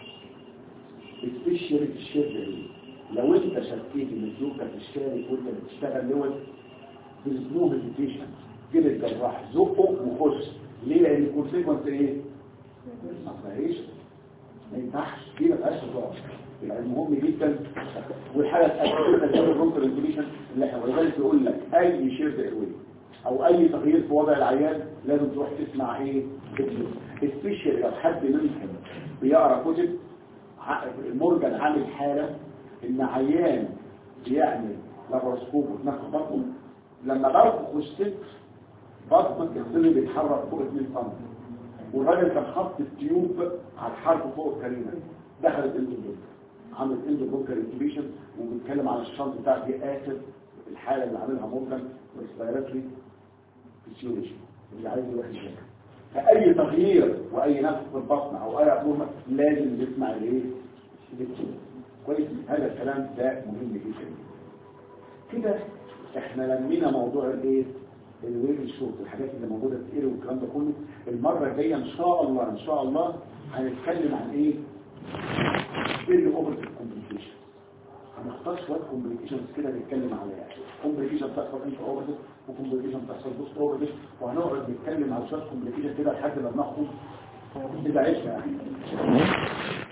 سبيشال الشركه لو انت شكيت ان زوجك الشارك وانت بتشتغل لوز there's no hesitation كده الجراح زقه وخش ليه لان الكونسيكونس ايه ما فيهاش ما ينفعش دي ما فيهاش هزار يبقى المهم جدا والحاجه الاساسيه في البرونكال انفليشن اللي احنا ولذلك يقول لك اي شيرد ايروي او اي تغيير في وضع العيان لازم تروح تسمع ايه سبيشال لو حد منكم بيقرا كتب مورجان عامل حاله ان عيان بيعمل لابروسكوب وتنفخ بطنه لما بنفخ الصدر بطن الصدر بيتحرك فوق 2 سم والراجل كان حاطط التيوب على الحرف فوق الكريمه دخلت الاندوبروك عملت اندوبروكال انتبيشن وبيتكلم على الشنط بتاع دي اسف الحاله اللي عاملها مورجان ريسبيراتوري فيسيولوجي اللي عايز يروح يشوفها فأي تغيير وأي نفس في البطن أو أي أبومة لازم نسمع الإيه؟ التيوب كويس هذا الكلام ده مهم جدا كده احنا لمينا موضوع الايه الويل الشورت الحاجات اللي موجوده في الاير والكلام ده كله المره الجايه ان شاء الله ان شاء الله هنتكلم عن ايه ايه اوفر كومبليكيشن هنختار شويه كومبليكيشنز كده نتكلم عليها كومبليكيشن بتحصل انت اوفر وكومبليكيشن بتحصل بوست اوفر وهنقعد نتكلم على شويه كومبليكيشن كده لحد ما ناخد بدايتنا يعني